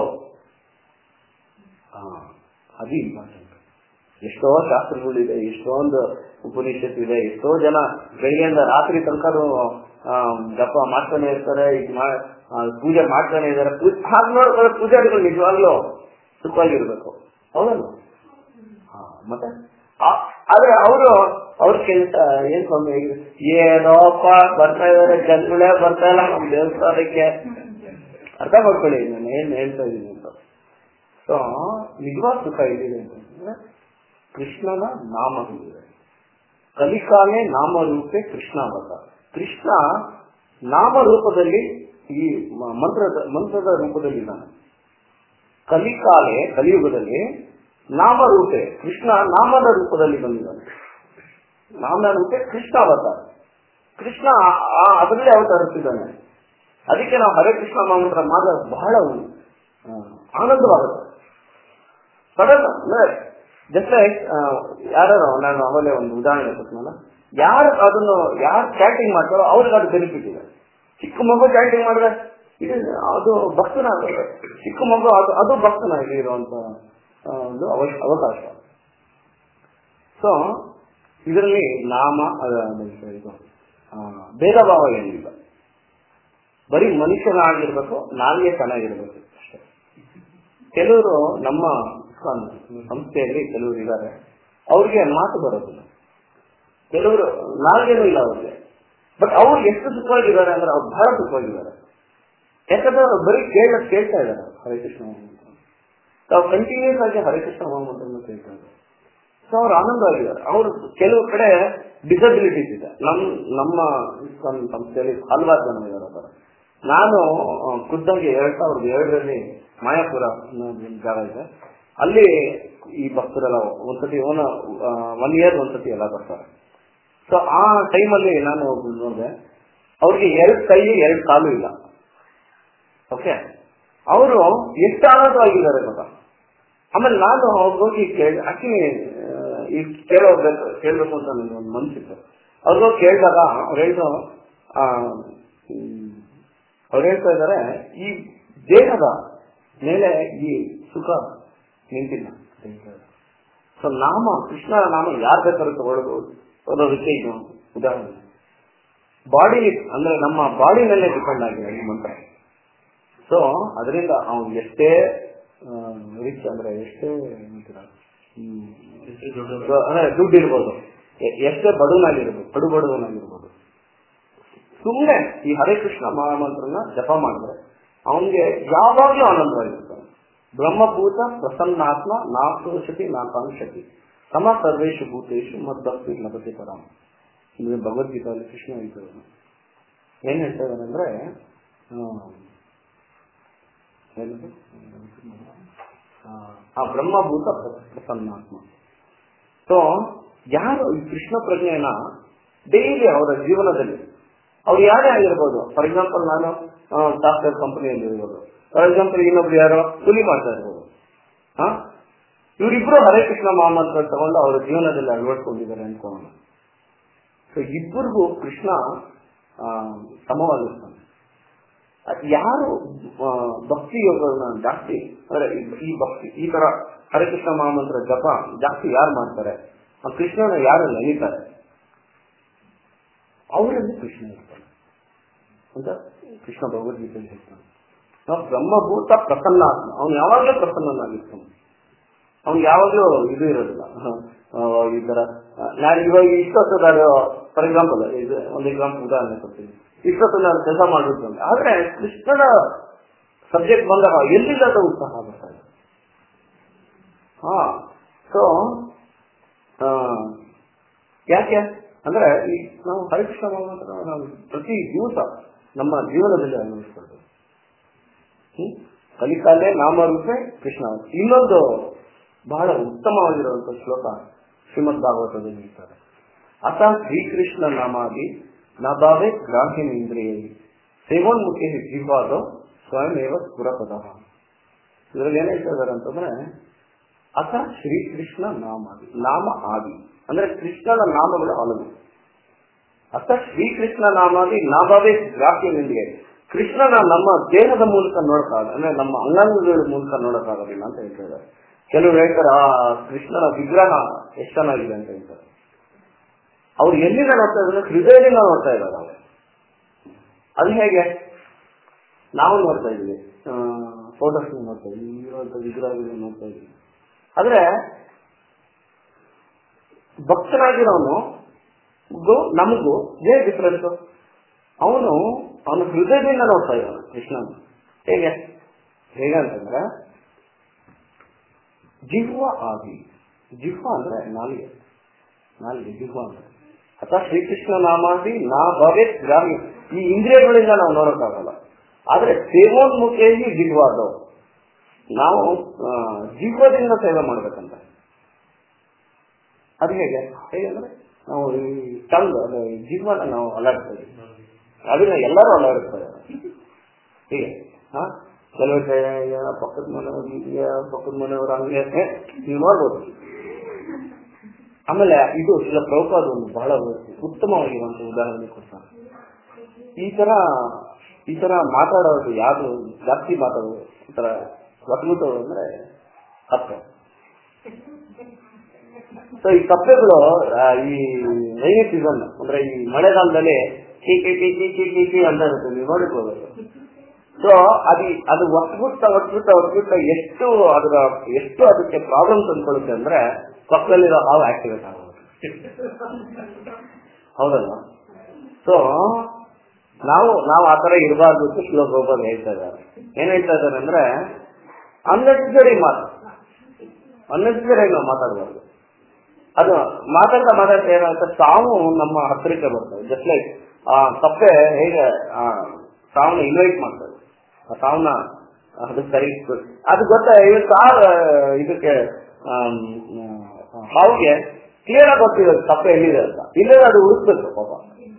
Speaker 1: ಆ, ಅದು ಇಂಪಾರ್ಟೆಂಟ್ ಎಷ್ಟೋ ಶಾಸ್ತ್ರಗಳಿದೆ ಎಷ್ಟೊಂದು ಉಪನಿಷತ್ ಇದೆ ಎಷ್ಟೋ ಜನ ಬೆಳಿಗ್ಗೆಯಿಂದ ರಾತ್ರಿ ತನಕ ಜಪ ಮಾಡ್ತಾನೆ ಇರ್ತಾರೆ ಈಗ ಮಾ- ಆ, ಪೂಜೆ ಮಾಡ್ತಾನೆ ಇದ್ದಾರೆ ಹಾಗೆ ನೋಡ್ಕೊಳ್ಳೋ ಪೂಜಾರಿಗಳು ನಿಜವಾಗ್ಲೂ ಸುಖವಾಗಿರ್ಬೇಕು ಹೌದಲ್ಲ ಹಾ, ಮತ್ತೆ ಆ- ಆದ್ರೆ ಅವರು ಅವ್ರ ಕೆಲಸ ಏನ್ ಸ್ವಾಮಿ ಏನೋಪ್ಪ ಬರ್ತಾ ಇದಾರೆ ಜನಗಳೇ ಬರ್ತಾ ಇಲ್ಲ ನಮ್ ದೇವಸ್ಥಾನಕ್ಕೆ ಅರ್ಥ ಮಾಡ್ಕೊಳ್ಳಿ ನಾನು ಏನ್ ಹೇಳ್ತಾ ಇದ್ದೀನಿ ಅಂತ ಸೊ ನಿಜವಾದ ಸುಖ ಇದಿದೆ ಅಂತಂದ್ರೆ ಕೃಷ್ಣನ ನಾಮಗಳಿದೆ ಕಲಿಕಾಲೆ ನಾಮರೂಪೆ ಕೃಷ್ಣಾವತ ಕೃಷ್ಣ ನಾಮರೂಪದಲ್ಲಿ ಈ ಮ- ಮಂತ್ರದ ಮಂತ್ರದ ರೂಪದಲ್ಲಿ ಇದ್ದಾನೆ ಕಲಿಕಾಲೆ ಕಲಿಯುಗದಲ್ಲಿ ನಾಮರೂಪೆ ಕೃಷ್ಣ ನಾಮದ ರೂಪದಲ್ಲಿ ಬಂದಿದ್ದಾನೆ ನಾಮದ ರೂಪೆ ಕೃಷ್ಣ ಅವತಾರ ಕೃಷ್ಣ ಆ- ಆ- ಅದರಲ್ಲೇ ಅವತರಿಸಿದ್ದಾನೆ ಅದಕ್ಕೆ ನಾವು ಹರೇ ಕೃಷ್ಣ ಮಂತ್ರ ಮಾತ್ರ ಬಹಳ ಆ, ಆನಂದವಾಗುತ್ತೆ ಸಡನ್ ಅಂದ್ರೆ ಜಸ್ಟ್ ಲೈಕ್ ಯಾರು ನಾನು ಅವಲೇ ಒಂದು ಉದಾಹರಣೆ ಕೊಟ್ಟನಲ್ಲ ಯಾರು ಅದನ್ನು ಯಾರು ಚಾಟಿಂಗ್ ಮಾಡ್ತಾರೋ ಅವ್ರಿಗೆ ಅದು ಬೆನಿಫಿಟ್ ಇದೆ ಚಿಕ್ಕ ಮಗು ಚಾಟಿಂಗ್ ಮಾಡಿದ್ರೆ ಇದು ಅದು ಭಕ್ತನಾಗುತ್ತೆ ಚಿಕ್ಕ ಮಗು ಅದು ಅದು ಭಕ್ತನಾಗಿ ಇರುವಂತ ಆ, ಒಂದು ಅವಶ್ಯ ಅವಕಾಶ ಸೊ ಇದರಲ್ಲಿ ನಾಮ ಅದ- ಅದು ಇದು ಆ, ಭೇದ ಭಾವ ಏನಿಲ್ಲ ಬರೀ ಮನುಷ್ಯನಾಗಿರ್ಬೇಕು ನಾಲ್ಗೆ ಚೆನ್ನಾಗಿರ್ಬೇಕು ಅಷ್ಟೇ ಕೆಲವರು ನಮ್ಮ ಇಸ್ಕಾನ್ ಸಂಸ್ಥೆಯಲ್ಲಿ ಕೆಲವರು ಇದ್ದಾರೆ ಅವ್ರಿಗೆ ಮಾತು ಬರೋದಿಲ್ಲ ಕೆಲವರು ನಾಲ್ಗೇನೂ ಇಲ್ಲ ಅವ್ರಿಗೆ ಬಟ್ ಅವ್ರು ಎಷ್ಟು ಸುಖವಾಗಿದ್ದಾರೆ ಅಂದ್ರೆ ಅವ್ರು ಬಹಳ ಸುಖವಾಗಿದ್ದಾರೆ ಯಾಕಂದ್ರೆ ಅವ್ರು ಬರೀ ಕೇಳ ಕೇಳ್ತಾ ಇದ್ದಾರೆ ಹರೇ ಕೃಷ್ಣ ಅಂತ ತಾವು ಕಂಟಿನ್ಯೂಸ್ ಆಗಿ ಹರೇ ಕೃಷ್ಣ ಅಂತ ಕೇಳ್ತಾ ಇದ್ದಾರೆ ಸೊ ಅವ್ರು ಆನಂದವಾಗಿದ್ದಾರೆ ಅವರು ಕೆಲವು ಕಡೆ ಡಿಸಬಿಲಿಟೀಸ್ ಇದೆ ನಮ್ ನಮ್ಮ ಇಸ್ಕಾನ್ ಸಂಸ್ಥೆಯಲ್ಲಿ ಹಲವಾರು ಜನ ಇದ್ದಾರೆ ಆ ಥರ. ನಾನು ಆ, ಖುದ್ದಾಗಿ ಎರಡ್ ಸಾವಿರದ ಏಳರಲ್ಲಿ ಮಾಯಾಪುರ ಅನ್ನೋದು ಒಂದು ಜಾಗ ಇದೆ ಅಲ್ಲಿ ಈ ಭಕ್ತರೆಲ್ಲ ಒಂದ್ಸತಿ ಓನ ಒನ್ ಇಯರ್ ಒಂದ್ಸತಿ ಎಲ್ಲ ಬರ್ತಾರೆ ಸೊ ಆ ಟೈಮಲ್ಲಿ ನಾನು ನೋಡಿದೆ ಅವ್ರಿಗೆ ಎರಡು ಕೈ ಎರಡು ಕಾಲು ಇಲ್ಲ ಓಕೆ ಅವರು ಎಷ್ಟು ಆನಂದವಾಗಿದ್ದಾರೆ ಗೊತ್ತಾ ಆಮೇಲೆ ನಾನು ಅವ್ರಿಗೆ ಹೋಗಿ ಕೇಳಿ ಆಕ್ಚುಲಿ ಈ ಕೇಳೋಗ್ಬೇಕು ಕೇಳ್ಬೇಕು ಅಂತ ನನಗೆ ಒಂದು ಮನ್ಸಿತ್ತು ಅವ್ರಿಗೋಗಿ ಕೇಳಿದಾಗ ಅವ್ರು ಹೇಳಿದ್ರು ಆ, ಹ್ಮ್, ಅವ್ರು ಹೇಳ್ತಾ ಇದ್ದಾರೆ ಈ ದೇಹದ ಮೇಲೆ ಈ ಸುಖ ನಿಂತಿಲ್ಲ ಅಂತ ಹೇಳ್ತಾರೆ. ಸೊ ನಾಮ ಕೃಷ್ಣನ ನಾಮ ಯಾರು ಬೇಕಾದ್ರೂ ತಗೊಳ್ಬಹುದು ಅನ್ನೋದಕ್ಕೆ ಇದು ಉದಾಹರಣೆ ಬಾಡಿ ಅಂದ್ರೆ ನಮ್ಮ ಬಾಡಿ ಮೇಲೆ ಡಿಪೆಂಡ್ ಆಗಿದೆ ಈ ಮಂತ್ರ ಸೊ ಅದರಿಂದ ಅವ್ನು ಎಷ್ಟೇ ರಿಚ್ ಅಂದ್ರೆ ಎಷ್ಟೇ ಏನಂತೀರ ಹ್ಮ್, ಅಂದ್ರೆ ದುಡ್ಡು ಇರ್ಬೋದು ಎ- ಎಷ್ಟೇ ಬಡವನಾಗಿರ್ಬೋದು ಕಡು ಬಡವನಾಗಿರ್ಬೋದು ಸುಮ್ಮನೆ ಈ ಹರೇ ಕೃಷ್ಣ ಮಹಾಮಂತ್ರನ ಜಪ ಮಾಡಿದ್ರೆ ಅವನಿಗೆ ಯಾವಾಗ್ಲೂ ಆನಂದವಾಗಿರ್ತಾನೆ ಬ್ರಹ್ಮಭೂತ ಪ್ರಸನ್ನಾತ್ಮ ನಾಶೋಷತಿ ನಾಕಾಂಕ್ಷತಿ ಸಮ ಸರ್ವೇಶು ಭೂತೇಶು ಮದ್ಭಕ್ತಿ ಲಭತೆ ಪರಾಮ ಇದು ಭಗವದ್ಗೀತೆಯಲ್ಲಿ ಕೃಷ್ಣ ಹೇಳ್ತಾರೆ ಏನ್ ಹೇಳ್ತಾ ಇದ್ದಾನೆ ಅಂದ್ರೆ ಆ, ಏನದು? ಆ, ಆ ಬ್ರಹ್ಮಭೂತ ಪ್ರ- ಪ್ರಸನ್ನಾತ್ಮ ಸೊ ಯಾರು ಈ ಕೃಷ್ಣ ಪ್ರಜ್ಞೆಯನ್ನ ಡೈಲಿ ಅವರ ಜೀವನದಲ್ಲಿ ಅವ್ರು ಯಾರೇ ಆಗಿರ್ಬೋದು ಫಾರ್ ಎಕ್ಸಾಂಪಲ್ ನಾನು ಸಾಫ್ಟ್ವೇರ್ ಕಂಪನಿಯಲ್ಲಿ ಇರ್ಬೋದು ಫಾರ್ ಎಕ್ಸಾಂಪಲ್ ಇನ್ನೊಬ್ರು ಯಾರೋ ಕೂಲಿ ಮಾಡ್ತಾ ಇರ್ಬೋದು ಹಾ ಇವರಿಬ್ರು ಹರೇ ಕೃಷ್ಣ ಮಹಾಮಂತ್ರ ತಗೊಂಡು ಅವರ ಜೀವನದಲ್ಲಿ ಅಳವಡಿಸ್ಕೊಂಡಿದ್ದಾರೆ ಅನ್ಕೋಣ ಸೊ ಇಬ್ಬರಿಗೂ ಕೃಷ್ಣ ಆ, ಸಮವಾಗಿರ್ತಾನೆ ಅದ್ ಯಾರು ಆ, ಭಕ್ತಿ ಯೋಗಗಳನ್ನ ಜಾಸ್ತಿ ಅಂದ್ರೆ ಈ- ಈ ಭಕ್ತಿ ಈ ತರ ಹರೇ ಕೃಷ್ಣ ಮಹಾಮಂತ್ರ ಜಪ ಜಾಸ್ತಿ ಯಾರು ಮಾಡ್ತಾರೆ ಆ ಕೃಷ್ಣನ ಯಾರು ನೆನೀತಾರೆ ಅವರಲ್ಲಿ ಕೃಷ್ಣ ಇರ್ತಾನೆ ಅಂತ ಕೃಷ್ಣ ಭಗವದ್ಗೀತೆಯಲ್ಲಿ ಹೇಳ್ತಾನೆ ನಾವು ಬ್ರಹ್ಮಭೂತ ಪ್ರಸನ್ನಾತ್ಮ ಅವನು ಯಾವಾಗಲೂ ಪ್ರಸನ್ನನಾಗಿರ್ತಾನೆ ಅವ್ನು ಯಾವಾಗಲೂ ಇದು ಇರೋದಿಲ್ಲ ಆ, ಈ ತರ ಆ, ನಾನು ಇವಾಗ ಇಷ್ಟೊತ್ತದಾರು ಫಾರ್ ಎಕ್ಸಾಂಪಲ್ ಇದು ಒಂದು ಎಕ್ಸಾಂಪಲ್ ಉದಾಹರಣೆ ಕೊಡ್ತೀನಿ ಇಷ್ಟೊತ್ತು ನಾನು ಕೆಲಸ ಮಾಡಿರ್ತೀನಿ ಆದ್ರೆ ಕೃಷ್ಣನ ಸಬ್ಜೆಕ್ಟ್ ಬಂದಾಗ ಎಲ್ಲಿಲ್ಲದ ಉತ್ಸಾಹ ಬರ್ತಾ ಇದೆ ಹಾ ಸೊ ಯಾಕೆ ಅಂದ್ರೆ ಈ ನಾವು ಹರಿಕೃಷ್ಣ ಮಾತ್ರ ನಾವು ಪ್ರತಿ ದಿವಸ ನಮ್ಮ ಜೀವನದಲ್ಲಿ ಅನ್ವಯಿಸ್ಕೊಳ್ಬೇಕು ಹ್ಮ್ ಕಲಿಕಾಲೆ ನಾಮರೂಪೆ ಕೃಷ್ಣ ಇನ್ನೊಂದು ಬಹಳ ಉತ್ತಮವಾಗಿರುವಂತಹ ಶ್ಲೋಕ ಶ್ರೀಮದ್ ಭಾಗವತದಲ್ಲಿ ಇರ್ತಾರೆ ಅತ ಶ್ರೀಕೃಷ್ಣ ನಾಮಾದಿ ನಭಾವೆ ಗ್ರಾಹ್ಯನೇಂದ್ರಿಯ ಸೇವೋನ್ಮುಖಿ ಜಿಹ್ವಾದ ಸ್ವಯಮೇವ ಸ್ಫುರಪದ ಇದರಲ್ಲಿ ಏನ್ ಹೇಳ್ತಾ ಇದಾರೆ ಅಂತಂದ್ರೆ ಅಥ ಶ್ರೀಕೃಷ್ಣ ನಾಮಾದಿ ನಾಮ ಆದಿ ಅಂದ್ರೆ ಕೃಷ್ಣನ ನಾಮಗಳು ಹಲವು ಅಥ ಶ್ರೀಕೃಷ್ಣ ನಾಮಾದಿ ನಾಭಾವೇ ಗ್ರಾಹ್ಯನೇಂದ್ರಿಯ ಕೃಷ್ಣನ ನಮ್ಮ ದೇಹದ ಮೂಲಕ ನೋಡಕ್ಕಾಗ ಅಂದ್ರೆ ನಮ್ಮ ಅಂಗಾಂಗಗಳ ಮೂಲಕ ನೋಡಕ್ಕಾಗೋದಿಲ್ಲ ಅಂತ ಹೇಳ್ತಾ ಇದ್ದಾರೆ ಕೆಲವರು ಹೇಳ್ತಾರೆ ಆ ಕೃಷ್ಣನ ವಿಗ್ರಹ ಎಷ್ಟು ಚೆನ್ನಾಗಿದೆ ಅಂತ ಹೇಳ್ತಾರೆ ಅವ್ರು ಎಲ್ಲಿಂದ ನೋಡ್ತಾ ಇದ್ದಾರೆ ಹೃದಯದಿಂದ ನೋಡ್ತಾ ಇದ್ದಾರೆ ಅವ್ರು ಅದು ಹೇಗೆ ನಾವು ನೋಡ್ತಾ ಇದೀವಿ ಫೋಟೋಸ್ ನೋಡ್ತಾ ಇದೀವಿ ಇರುವಂತ ವಿಗ್ರಹಗಳನ್ನ ನೋಡ್ತಾ ಇದೀವಿ ಆದ್ರೆ ಭಕ್ತನಾಗಿರೋನು ನಮಗೂ ಏನ್ ಡಿಫರೆನ್ಸ್ ಅವನು ಅವನ ಹೃದಯದಿಂದ ನೋಡ್ತಾ ಇದ್ದಾನೆ ಕೃಷ್ಣನ ಹೇಗೆ ಹೇಗಂತಂದ್ರೆ ಜಿಹ್ವ ಆದಿ ಜಿಹ್ವ ಅಂದ್ರೆ ನಾಲಿಗೆ ನಾಲಿಗೆ ಜಿಹ್ವ ಅಂದ್ರೆ ಅಥವಾ ಶ್ರೀಕೃಷ್ಣ ನಾಮಾದಿ ನಾ ಭವೇ ಗ್ರಾಮ್ಯ ಈ ಇಂದ್ರಿಯಗಳಿಂದ ನಾವು ನೋಡೋಕ್ಕಾಗಲ್ಲ ಆದ್ರೆ ಸೇವೋನ್ಮುಖಿಯಾಗಿ ಜಿಹ್ವ ಅದು ನಾವು ಆ, ಜಿಹ್ವದಿಂದ ಸೇವೆ ಮಾಡ್ಬೇಕಂತ ಅದು ಹೇಗೆ ಹೇಗೆ ಅಂದ್ರೆ ನಾವು ಈ ಟಂಗ್ ಅಂದ್ರೆ ಈ ಜಿಹ್ವನ ನಾವು ಅಲ್ಲಾಡ್ತೀವಿ ಅದನ್ನ ಎಲ್ಲರೂ ಅಲ್ಲಾಡಿಸ್ತಾರೆ ಹೀಗೆ ಹಾ ಕೆಲವು ಪಕ್ಕದ ಮನೆಯವ್ರು ಹೀಗೆ ಪಕ್ಕದ ಮನೆಯವರು ಹಂಗೆ ಏ, ನೀವು ನೋಡ್ಬೋದು ಆಮೇಲೆ ಇದು ಇಲ್ಲ ಪ್ರಭುಪಾದ ಒಂದು ಬಹಳ ಉತ್ತಮವಾಗಿರುವಂತ ಉದಾಹರಣೆ ಕೊಡ್ತಾರೆ ಈ ತರ ಈ ತರ ಮಾತಾಡೋದು ಯಾರು ಜಾಸ್ತಿ ಮಾತಾಡೋದು ಈ ತರ ಒಟ್ಬಿಟ್ಟು ಅಂದ್ರೆ ಕಪ್ಪೆ ಸೊ ಈ ಕಪ್ಪೆಗಳು ಆ, ಈ ರೈನಿ ಸೀಸನ್ ಅಂದ್ರೆ ಈ ಮಳೆಗಾಲದಲ್ಲಿ ಕಿ ಕಿ ಕಿ ಕಿ ಕಿ ಕಿ ಕಿ ಅಂತ ಇರುತ್ತೆ ನೀವು ನೋಡಿರ್ಬೋದು ಸೊ ಅದು ಅದು ಒಟ್ಬಿಟ್ಟ ಒಟ್ಬಿಟ್ಟ ಒಟ್ಬಿಟ್ಟ ಎಷ್ಟು ಅದರ ಎಷ್ಟು ಅದಕ್ಕೆ ಪ್ರಾಬ್ಲಮ್ಸ್ ಅಂದ್ಕೊಳ್ಳುತ್ತೆ ಅಂದ್ರೆ ಪಕ್ಕದಲ್ಲಿರೋ ಹಾವು ಆಕ್ಟಿವೇಟ್ ಆಗೋದು ಹೌದಲ್ಲ ಸೊ ನಾವು ನಾವು ಆತರ ಇರಬಾರ್ದು ಅಂತ ಶ್ಲೋಕ ಗೋಪಾಲ್ ಹೇಳ್ತಾ ಇದ್ದಾರೆ ಏನ್ ಹೇಳ್ತಾ ಇದ್ದಾರೆ ಅಂದ್ರೆ ಅನ್ನೆಸರಿ ಮಾತು ಅನ್ನೆಸರಿ ನಾವು ಮಾತಾಡಬಾರ್ದು ಅದು ಮಾತಾಡ್ತಾ ಮಾತಾಡ್ತಾ ಏನಾಗುತ್ತೆ ಸಾವು ನಮ್ಮ ಹತ್ತಿರಕ್ಕೆ ಬರ್ತದೆ ಜಸ್ಟ್ ಲೈಕ್ ಆ ಕಪ್ಪೆ ಹೇಗೆ ಆ ಸಾವನ್ನ ಇನ್ವೈಟ್ ಮಾಡ್ತದೆ ಆ ಸಾವನ್ನ ಅದು ಸರಿ ಅದು ಗೊತ್ತಾ ಇದು ಸಾರ್ ಇದಕ್ಕೆ ಆಮ್, ಆ, ಹಾವಿಗೆ ಕ್ಲಿಯರ್ ಆಗಿ ಗೊತ್ತಿದೆ ಕಪ್ಪೆ ಎಲ್ಲಿದೆ ಅಂತ ಇಲ್ಲೇ ಅದು ಹುಡುಕ್ಬೇಕು ಪಾಪ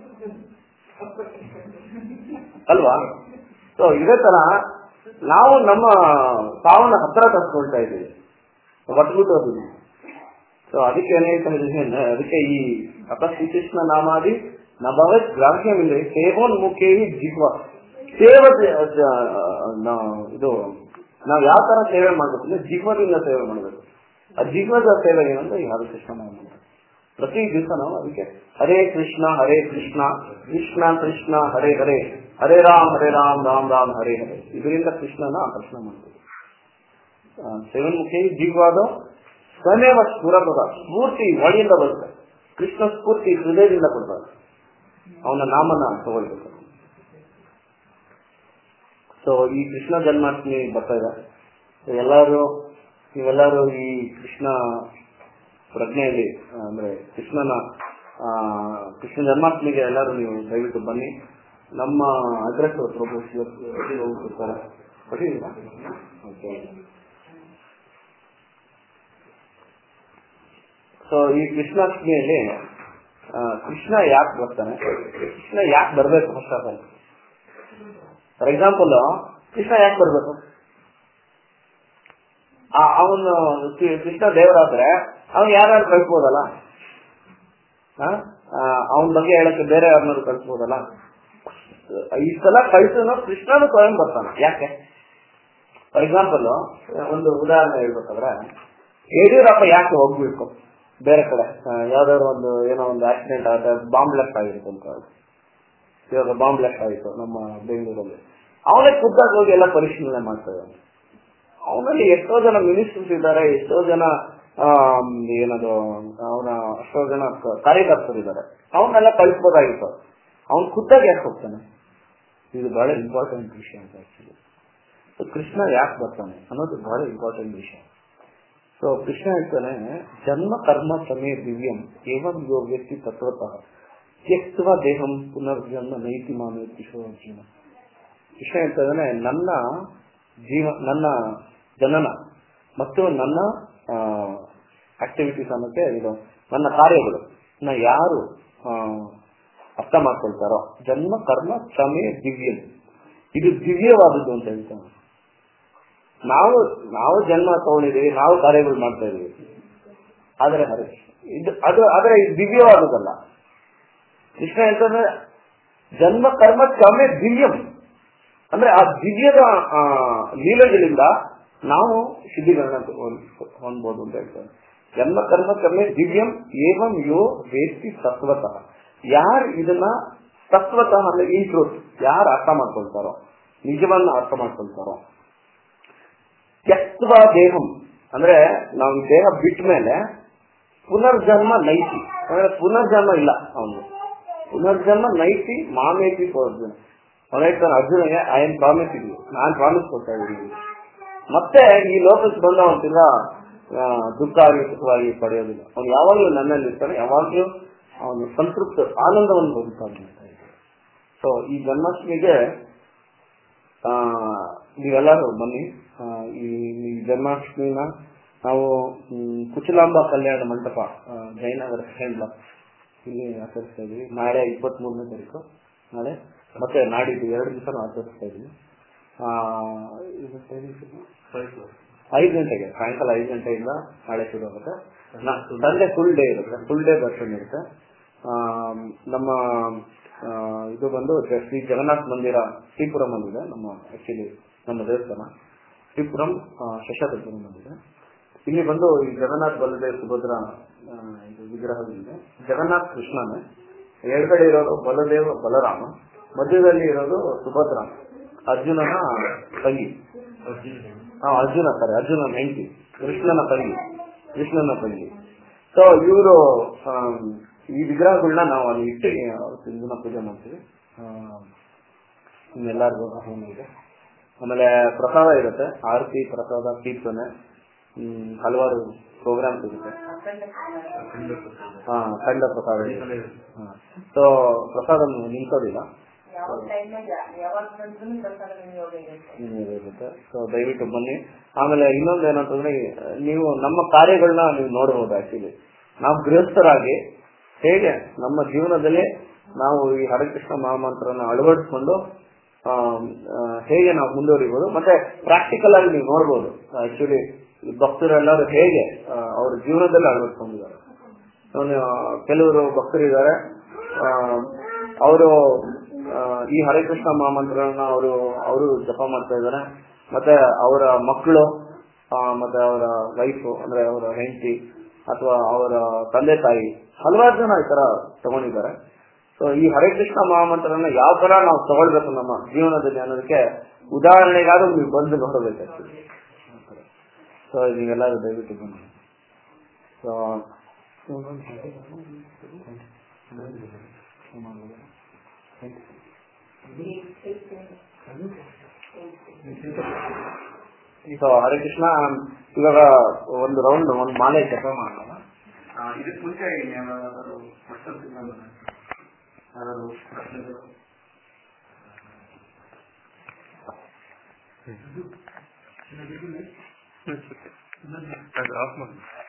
Speaker 1: ಅಲ್ವಾ ಸೊ ಇದೇ ತರ ನಾವು ನಮ್ಮ ಸಾವನ್ನ ಹತ್ರ ತರ್ಸ್ಕೊಳ್ತಾ ಇದ್ದೀವಿ ಒಟ್ಬಿಟ್ಟು ಹೋಗಿದ್ದೀವಿ ಸೊ ಅದಕ್ಕೆ ಏನ್ ಹೇಳ್ತಾ ಇದ್ದೀನಿ ಅಂದ್ರೆ ಅದಕ್ಕೆ ಈ ಅಪ ಶ್ರೀಕೃಷ್ಣ ನಾಮಾದಿ ನಭವತ್ ಗ್ರಾಹ್ಯವಿಲ್ಲ ಸೇವೋನ್ಮುಖೇವಿ ಜಿಹ್ವ ಸೇವ ಇದು ನಾವ್ ಯಾವ ತರ ಸೇವೆ ಮಾಡ್ಬೇಕು ಅಂದ್ರೆ ಜಿಹ್ವದಿಂದ ಸೇವೆ ಮಾಡ್ಬೇಕು ಆ ಜಿಹ್ವದ ಸೇವೆ ಏನಂದ್ರೆ ಈ ಹರೇ ಕೃಷ್ಣ ನಾಮ ಪ್ರತಿ ದಿವಸ ನಾವು ಅದಕ್ಕೆ ಹರೇ ಕೃಷ್ಣ ಹರೇ ಕೃಷ್ಣ ಕೃಷ್ಣ ಕೃಷ್ಣ ಹರೇ ಹರೇ ಹರೇ ರಾಮ್ ಹರೇ ರಾಮ್ ರಾಮ್ ರಾಮ್ ಹರೇ ಹರೇ ಇದರಿಂದ ಕೃಷ್ಣನ ಆಕರ್ಷಣೆ ಮಾಡ್ತೀವಿ ಸೇವನ್ಮುಖಿ ಜೀವಾದ ಸ್ವಮೇವ ಸ್ಫುರತದ ಸ್ಫೂರ್ತಿ ಒಳಿಯಿಂದ ಬರುತ್ತೆ ಕೃಷ್ಣ ಸ್ಫೂರ್ತಿ ಹೃದಯದಿಂದ ಕೊಡ್ತಾರೆ ಅವನ ನಾಮನ ತಗೊಳ್ಬೇಕು ಸೊ ಈ ಕೃಷ್ಣ ಜನ್ಮಾಷ್ಟಮಿ ಬರ್ತಾ ಇದೆ So ಎಲ್ಲರೂ ನೀವೆಲ್ಲರೂ ಈ ಕೃಷ್ಣ ಪ್ರಜ್ಞೆಯಲ್ಲಿ ಆ, ಅಂದ್ರೆ ಕೃಷ್ಣನ ಆ, ಕೃಷ್ಣ ಜನ್ಮಾಷ್ಟಮಿಗೆ ಎಲ್ಲರೂ ನೀವು ದಯವಿಟ್ಟು ಬನ್ನಿ ನಮ್ಮ ಅಡ್ರೆಸ್ ಪ್ರಭು ಹೋಗ್ತಿರ್ತಾರೆ ಓಕೆ ಸೊ ಈ ಕೃಷ್ಣಾಷ್ಟಮಿಯಲ್ಲಿ ಆ, ಕೃಷ್ಣ ಯಾಕೆ ಬರ್ತಾನೆ ಕೃಷ್ಣ ಯಾಕೆ ಬರ್ಬೇಕು first of all for example Krishna ಯಾಕೆ ಬರ್ಬೇಕು ಅವನು ಕೃಷ್ಣ ದೇವರಾದ್ರೆ ಅವನು ಯಾರ್ಯಾರು ಕಳ್ಸ್ಬೋದಲ್ಲ ಅವನ ಬಗ್ಗೆ ಹೇಳಕ್ಕೆ ಬೇರೆ ಯಾರನ್ನಾರು ಕಳ್ಸ್ಬೋದಲ್ಲ ಇಷ್ಟೆಲ್ಲ ಕಳ್ಸೋನು ಕೃಷ್ಣನು ಸ್ವಯಂ ಬರ್ತಾನೆ ಯಾಕೆ ಫಾರ್ ಎಕ್ಸಾಂಪಲ್ ಒಂದು ಉದಾಹರಣೆ ಹೇಳ್ಬೇಕಾದ್ರೆ ಯಡಿಯೂರಪ್ಪ ಯಾಕೆ ಹೋಗ್ಬೇಕು ಬೇರೆ ಕಡೆ ಆ, ಯಾವ್ದಾದ್ರು ಒಂದು ಏನೋ ಒಂದು ಆಕ್ಸಿಡೆಂಟ್ ಆಗುತ್ತೆ ಬಾಂಬ್ ಬ್ಲಾಸ್ಟ್ ಆಗಿರುತ್ತೆ ಅಂತ ಇವಾಗ ಬಾಂಬ್ ಬ್ಲಾಸ್ಟ್ ಆಯಿತು ನಮ್ಮ ಬೆಂಗಳೂರಲ್ಲಿ ಅವನೇ ಖುದ್ದಾಗಿ ಹೋಗಿ ಎಲ್ಲ ಪರಿಶೀಲನೆ ಮಾಡ್ತಾ ಇದ್ದಾನೆ ಅವನಲ್ಲಿ ಎಷ್ಟೋ ಜನ ಮಿನಿಸ್ಟರ್ಸ್ ಇದ್ದಾರೆ ಎಷ್ಟೋ ಜನ ಆಮ್, ಏನದು ಅವನ ಎಷ್ಟೋ ಜನ ಕ- ಕಾರ್ಯಕರ್ತರಿದ್ದಾರೆ ಅವನ್ನೆಲ್ಲ ಕಳಿಸ್ಬೋದಾಗಿತ್ತು ಅವ್ನು ಖುದ್ದಾಗಿ ಯಾಕೆ ಹೋಗ್ತಾನೆ ಇದು ಬಹಳ ಇಂಪಾರ್ಟೆಂಟ್ ವಿಷಯ ಅಂತ ಆಕ್ಚುಲಿ ಕೃಷ್ಣ ಯಾಕೆ ಬರ್ತಾನೆ ಅನ್ನೋದು ಬಹಳ ಇಂಪಾರ್ಟೆಂಟ್ ವಿಷಯ ಸೊ ಕೃಷ್ಣ ಹೇಳ್ತಾನೆ ಜನ್ಮ ಕರ್ಮ ಸಮಯ ದಿವ್ಯಂ ಏವಂ ಯೋ ವ್ಯಕ್ತಿ ತತ್ವತಃ ತ್ಯಕ್ತವ ದೇಹಂ ಪುನರ್ಜನ್ಮ ನೈತಿ ಮಾನವ ಕಿಶೋರ್ಜುನ ಕೃಷ್ಣ ಹೇಳ್ತಾ ಇದ್ದಾನೆ ನನ್ನ ಜೀವ ನನ್ನ ಜನನ ಮತ್ತು ನನ್ನ ಆಕ್ಟಿವಿಟೀಸ್ ಅನ್ನೋಕೆ ಇದು ನನ್ನ ಕಾರ್ಯಗಳು ನ ಯಾರು ಆ, ಅರ್ಥ ಮಾಡ್ಕೊಳ್ತಾರೋ ಜನ್ಮ ಕರ್ಮ ಕ್ಷಮೆ ದಿವ್ಯ ಇದು ದಿವ್ಯವಾದದ್ದು ಅಂತ ಹೇಳ್ತಾನೆ ನಾವು ನಾವು ಜನ್ಮ ತಗೊಂಡಿದೀವಿ ನಾವು ಕಾರ್ಯಗಳು ಮಾಡ್ತಾ ಇದೀವಿ ಆದ್ರೆ ಹರೇ ಇದು ಅದು ಆದ್ರೆ ಇದು ದಿವ್ಯವಾದದಲ್ಲ ಕೃಷ್ಣ ಹೇಳ್ತಾನೆ ಜನ್ಮ ಕರ್ಮ ಕ್ಷಮೆ ದಿವ್ಯಂ ಅಂದ್ರೆ ಆ ದಿವ್ಯದ ಆ, ಲೀಲೆಗಳಿಂದ ನಾವು ಸಿದ್ಧಿಗಳನ್ನ ಹೊಂದ್- ಹೊಂದ್ಬೋದು ಅಂತ ಹೇಳ್ತಾರೆ ಜನ್ಮ ಕರ್ಮ ಕರ್ಮೆ ದಿವ್ಯಂ ಏವಂ ಯೋ ವೇತ್ತಿ ತತ್ವತಃ ಯಾರು ಇದನ್ನ ತತ್ವತಃ ಅಂದ್ರೆ ಈ ಟ್ರೂತ್ ಯಾರು ಅರ್ಥ ಮಾಡ್ಕೊಳ್ತಾರೋ ನಿಜವನ್ನ ಅರ್ಥ ಮಾಡ್ಕೊಳ್ತಾರೋ ತ್ಯಕ್ತವ ದೇಹಂ ಅಂದ್ರೆ ನಾವು ಈ ದೇಹ ಬಿಟ್ಟ ಮೇಲೆ ಪುನರ್ಜನ್ಮ ನೈತಿ ಅಂದ್ರೆ ಪುನರ್ಜನ್ಮ ಇಲ್ಲ ಅವನು ಪುನರ್ಜನ್ಮ ನೈತಿ ಮಾಮೇತಿ ಪೌರ್ಜನ್ ಅವನು ಹೇಳ್ತಾನೆ ಅರ್ಜುನಿಗೆ ಐ ಎನ್ ಪ್ರಾಮಿಸ್ ಇದೀವಿ ನಾನ್ ಪ್ರಾಮಿಸ್ ಕೊಡ್ತಾ ಇದ್ದೀನಿ ಮತ್ತೆ ಈ ಲೋಕಕ್ಕೆ ಬಂದ ಅವನು ತಿರ್ಗಾ ಆ, ದುಃಖ ಆಗಿ ಸುಖವಾಗಿ ಪಡೆಯೋದಿಲ್ಲ ಅವನು ಯಾವಾಗಲೂ ನನ್ನಲ್ಲಿ ಇರ್ತಾನೆ ಯಾವಾಗಲೂ ಅವನು ಸಂತೃಪ್ತ ಆನಂದವನ್ನು ಬದುಕ್ತಾನೆ ಸೊ ಈ ಜನ್ಮಾಷ್ಟಮಿಗೆ ಆ, ನೀವೆಲ್ಲರೂ ಬನ್ನಿ ಆ, ಈ ಈ ಜನ್ಮಾಷ್ಟಮಿನ ನಾವು ಮ್, ಕುಚಲಾಂಬ ಕಲ್ಯಾಣ ಮಂಟಪ ಆ, ಜಯನಗರ ಸೆಕೆಂಡ್ ಬ್ಲಾಕ್ ಇಲ್ಲಿ ಆಚರಿಸ್ತಾ ಇದೀವಿ ನಾಳೆ ಇಪ್ಪತ್ತ್ ಮೂರನೇ ತಾರೀಕು ನಾಳೆ ಮತ್ತೆ ನಾಡಿದ್ದು ಎರಡು ದಿವಸ ಆಚರಿಸ್ತಾ ಇದೀವಿ ಆ, ಇದು timing ಏನು? ಐದು ಗಂಟೆಗೆ ಸಾಯಂಕಾಲ ಐದು ಗಂಟೆಯಿಂದ ನಾಳೆ ಶುರು ಆಗುತ್ತೆ ಸಂಡೆ ಫುಲ್ ಡೇ ಇರುತ್ತೆ ಫುಲ್ ಡೇ ದರ್ಶನ ಇರುತ್ತೆ ಆ, ನಮ್ಮ ಆ, ಇದು ಬಂದು ಜ- ಶ್ರೀ ಜಗನ್ನಾಥ್ ಮಂದಿರ ಶ್ರೀಪುರಂ ಇದೆ ನಮ್ಮ ಆಕ್ಚುಲಿ ನಮ್ಮ ದೇವಸ್ಥಾನ ಶ್ರೀಪುರಂ ಆ, ಶಶಾದ್ರಿ ಬಂದಿದೆ ಇಲ್ಲಿ ಬಂದು ಈ ಜಗನ್ನಾಥ್ ಬಲದೇವ್ ಸುಭದ್ರ ಆ, ಇದು ವಿಗ್ರಹಗಳಿದೆ ಜಗನ್ನಾಥ್ ಕೃಷ್ಣನೇ ಎಡಗಡೆ ಇರೋದು ಬಲದೇವ ಬಲರಾಮ ಮಧ್ಯದಲ್ಲಿ ಇರೋದು ಸುಭದ್ರ ಅರ್ಜುನನ ತಂಗಿ ಹಾ ಅರ್ಜುನ ಸರಿ ಅರ್ಜುನನ ಹೆಂಡತಿ ಕೃಷ್ಣನ ತಂಗಿ ಕೃಷ್ಣನ ತಂಗಿ ಸೊ ಇವರು ಈ ವಿಗ್ರಹಗಳನ್ನ ನಾವು ಅಲ್ಲಿ ಇಟ್ಟು ಅವತ್ತಿನ ದಿನ ಪೂಜೆ ಮಾಡ್ತೀವಿ ಆ, ನಿಮ್ಮೆಲ್ಲರಿಗೂ ಆಹ್ವಾನ ಇದೆ ಆಮೇಲೆ ಪ್ರಸಾದ ಇರುತ್ತೆ ಆರತಿ ಪ್ರಸಾದ ಕೀರ್ತನೆ ಹ್ಮ್, ಹಲವಾರು ಪ್ರೋಗ್ರಾಮ್ಸ್ ಇರುತ್ತೆ ಹಾ ಖಂಡ ಪ್ರಸಾದ ಸೊ ಪ್ರಸಾದ ನಿಲ್ಸೋದಿಲ್ಲ
Speaker 3: ಯಾವ ಟೈಮ್ನಾಗ ಯಾವಾಗ ಬಂದ್ರೂ ಪ್ರಸಾದ ವಿನಿಯೋಗ ಇರುತ್ತೆ
Speaker 1: ನಿಮಗೆ ಇರುತ್ತೆ ಸೊ ದಯವಿಟ್ಟು ಬನ್ನಿ ಆಮೇಲೆ ಇನ್ನೊಂದು ಏನಂತಂದ್ರೆ ನೀವು ನಮ್ಮ ಕಾರ್ಯಗಳನ್ನ ನೀವು ನೋಡಬಹುದು ಆಕ್ಚುಲಿ ನಾವು ಗೃಹಸ್ಥರಾಗಿ ಹೇಗೆ ನಮ್ಮ ಜೀವನದಲ್ಲಿ ನಾವು ಈ ಹರಿಕೃಷ್ಣ ಮಹಾಮಂತ್ರನ ಅಳವಡಿಸ್ಕೊಂಡು ಆ, ಆ, ಹೇಗೆ ನಾವು ಮುಂದುವರಿಬಹುದು ಮತ್ತೆ ಪ್ರಾಕ್ಟಿಕಲ್ ಆಗಿ ನೀವು ನೋಡ್ಬೋದು ಆಕ್ಚುಲಿ ಭಕ್ತರೆಲ್ಲರೂ ಹೇಗೆ ಆ, ಅವ್ರ ಜೀವನದಲ್ಲಿ ಅಳವಡಿಸ್ಕೊಂಡಿದ್ದಾರೆ ಅವನು ಕೆಲವರು ಭಕ್ತರಿದ್ದಾರೆ ಅವರು ಈ ಹರೇಕೃಷ್ಣ ಮಹಾಮಂತ್ರನ ಅವರು ಅವರು ಜಪ ಮಾಡ್ತಾ ಇದ್ದಾರೆ ಮತ್ತೆ ಅವರ ಮಕ್ಕಳು ಮತ್ತೆ ಅವರ ವೈಫ್ ಅಂದ್ರೆ ಅವರ ಹೆಂಡತಿ ಅಥವಾ ಅವರ ತಂದೆ ತಾಯಿ ಹಲವಾರು ಜನ ಈ ತರ ತಗೊಂಡಿದ್ದಾರೆ ಸೊ ಈ ಹರೇಕೃಷ್ಣ ಮಹಾಮಂತ್ರನ ಯಾವ ತರ ನಾವು ತಗೊಳ್ಬೇಕು ನಮ್ಮ ಜೀವನದಲ್ಲಿ ಅನ್ನೋದಕ್ಕೆ ಉದಾಹರಣೆಗಾದ್ರೂ ನೀವು ಬಂದು ನೋಡಬೇಕಾಗ್ತದೆ ಸೊ ನೀವೆಲ್ಲರೂ ದಯವಿಟ್ಟು ಬನ್ನಿ ಸೊ ಸೊ ಹರೇ ಕೃಷ್ಣ ಇವಾಗ ಒಂದು ರೌಂಡ್ ಒಂದು ಮಾಲೆ ಜಪ ಮಾಡೋಣ ಇದಕ್ಕೆ ಮುಂಚೆ ಯಾವ್ದಾದ್ರು questions ಇದ್ದಾಗ ಯಾವ್ದಾದ್ರು ಪ್ರಶ್ನೆಗಳು
Speaker 2: ಅದು ಆಫ್ ಮಾಡಿ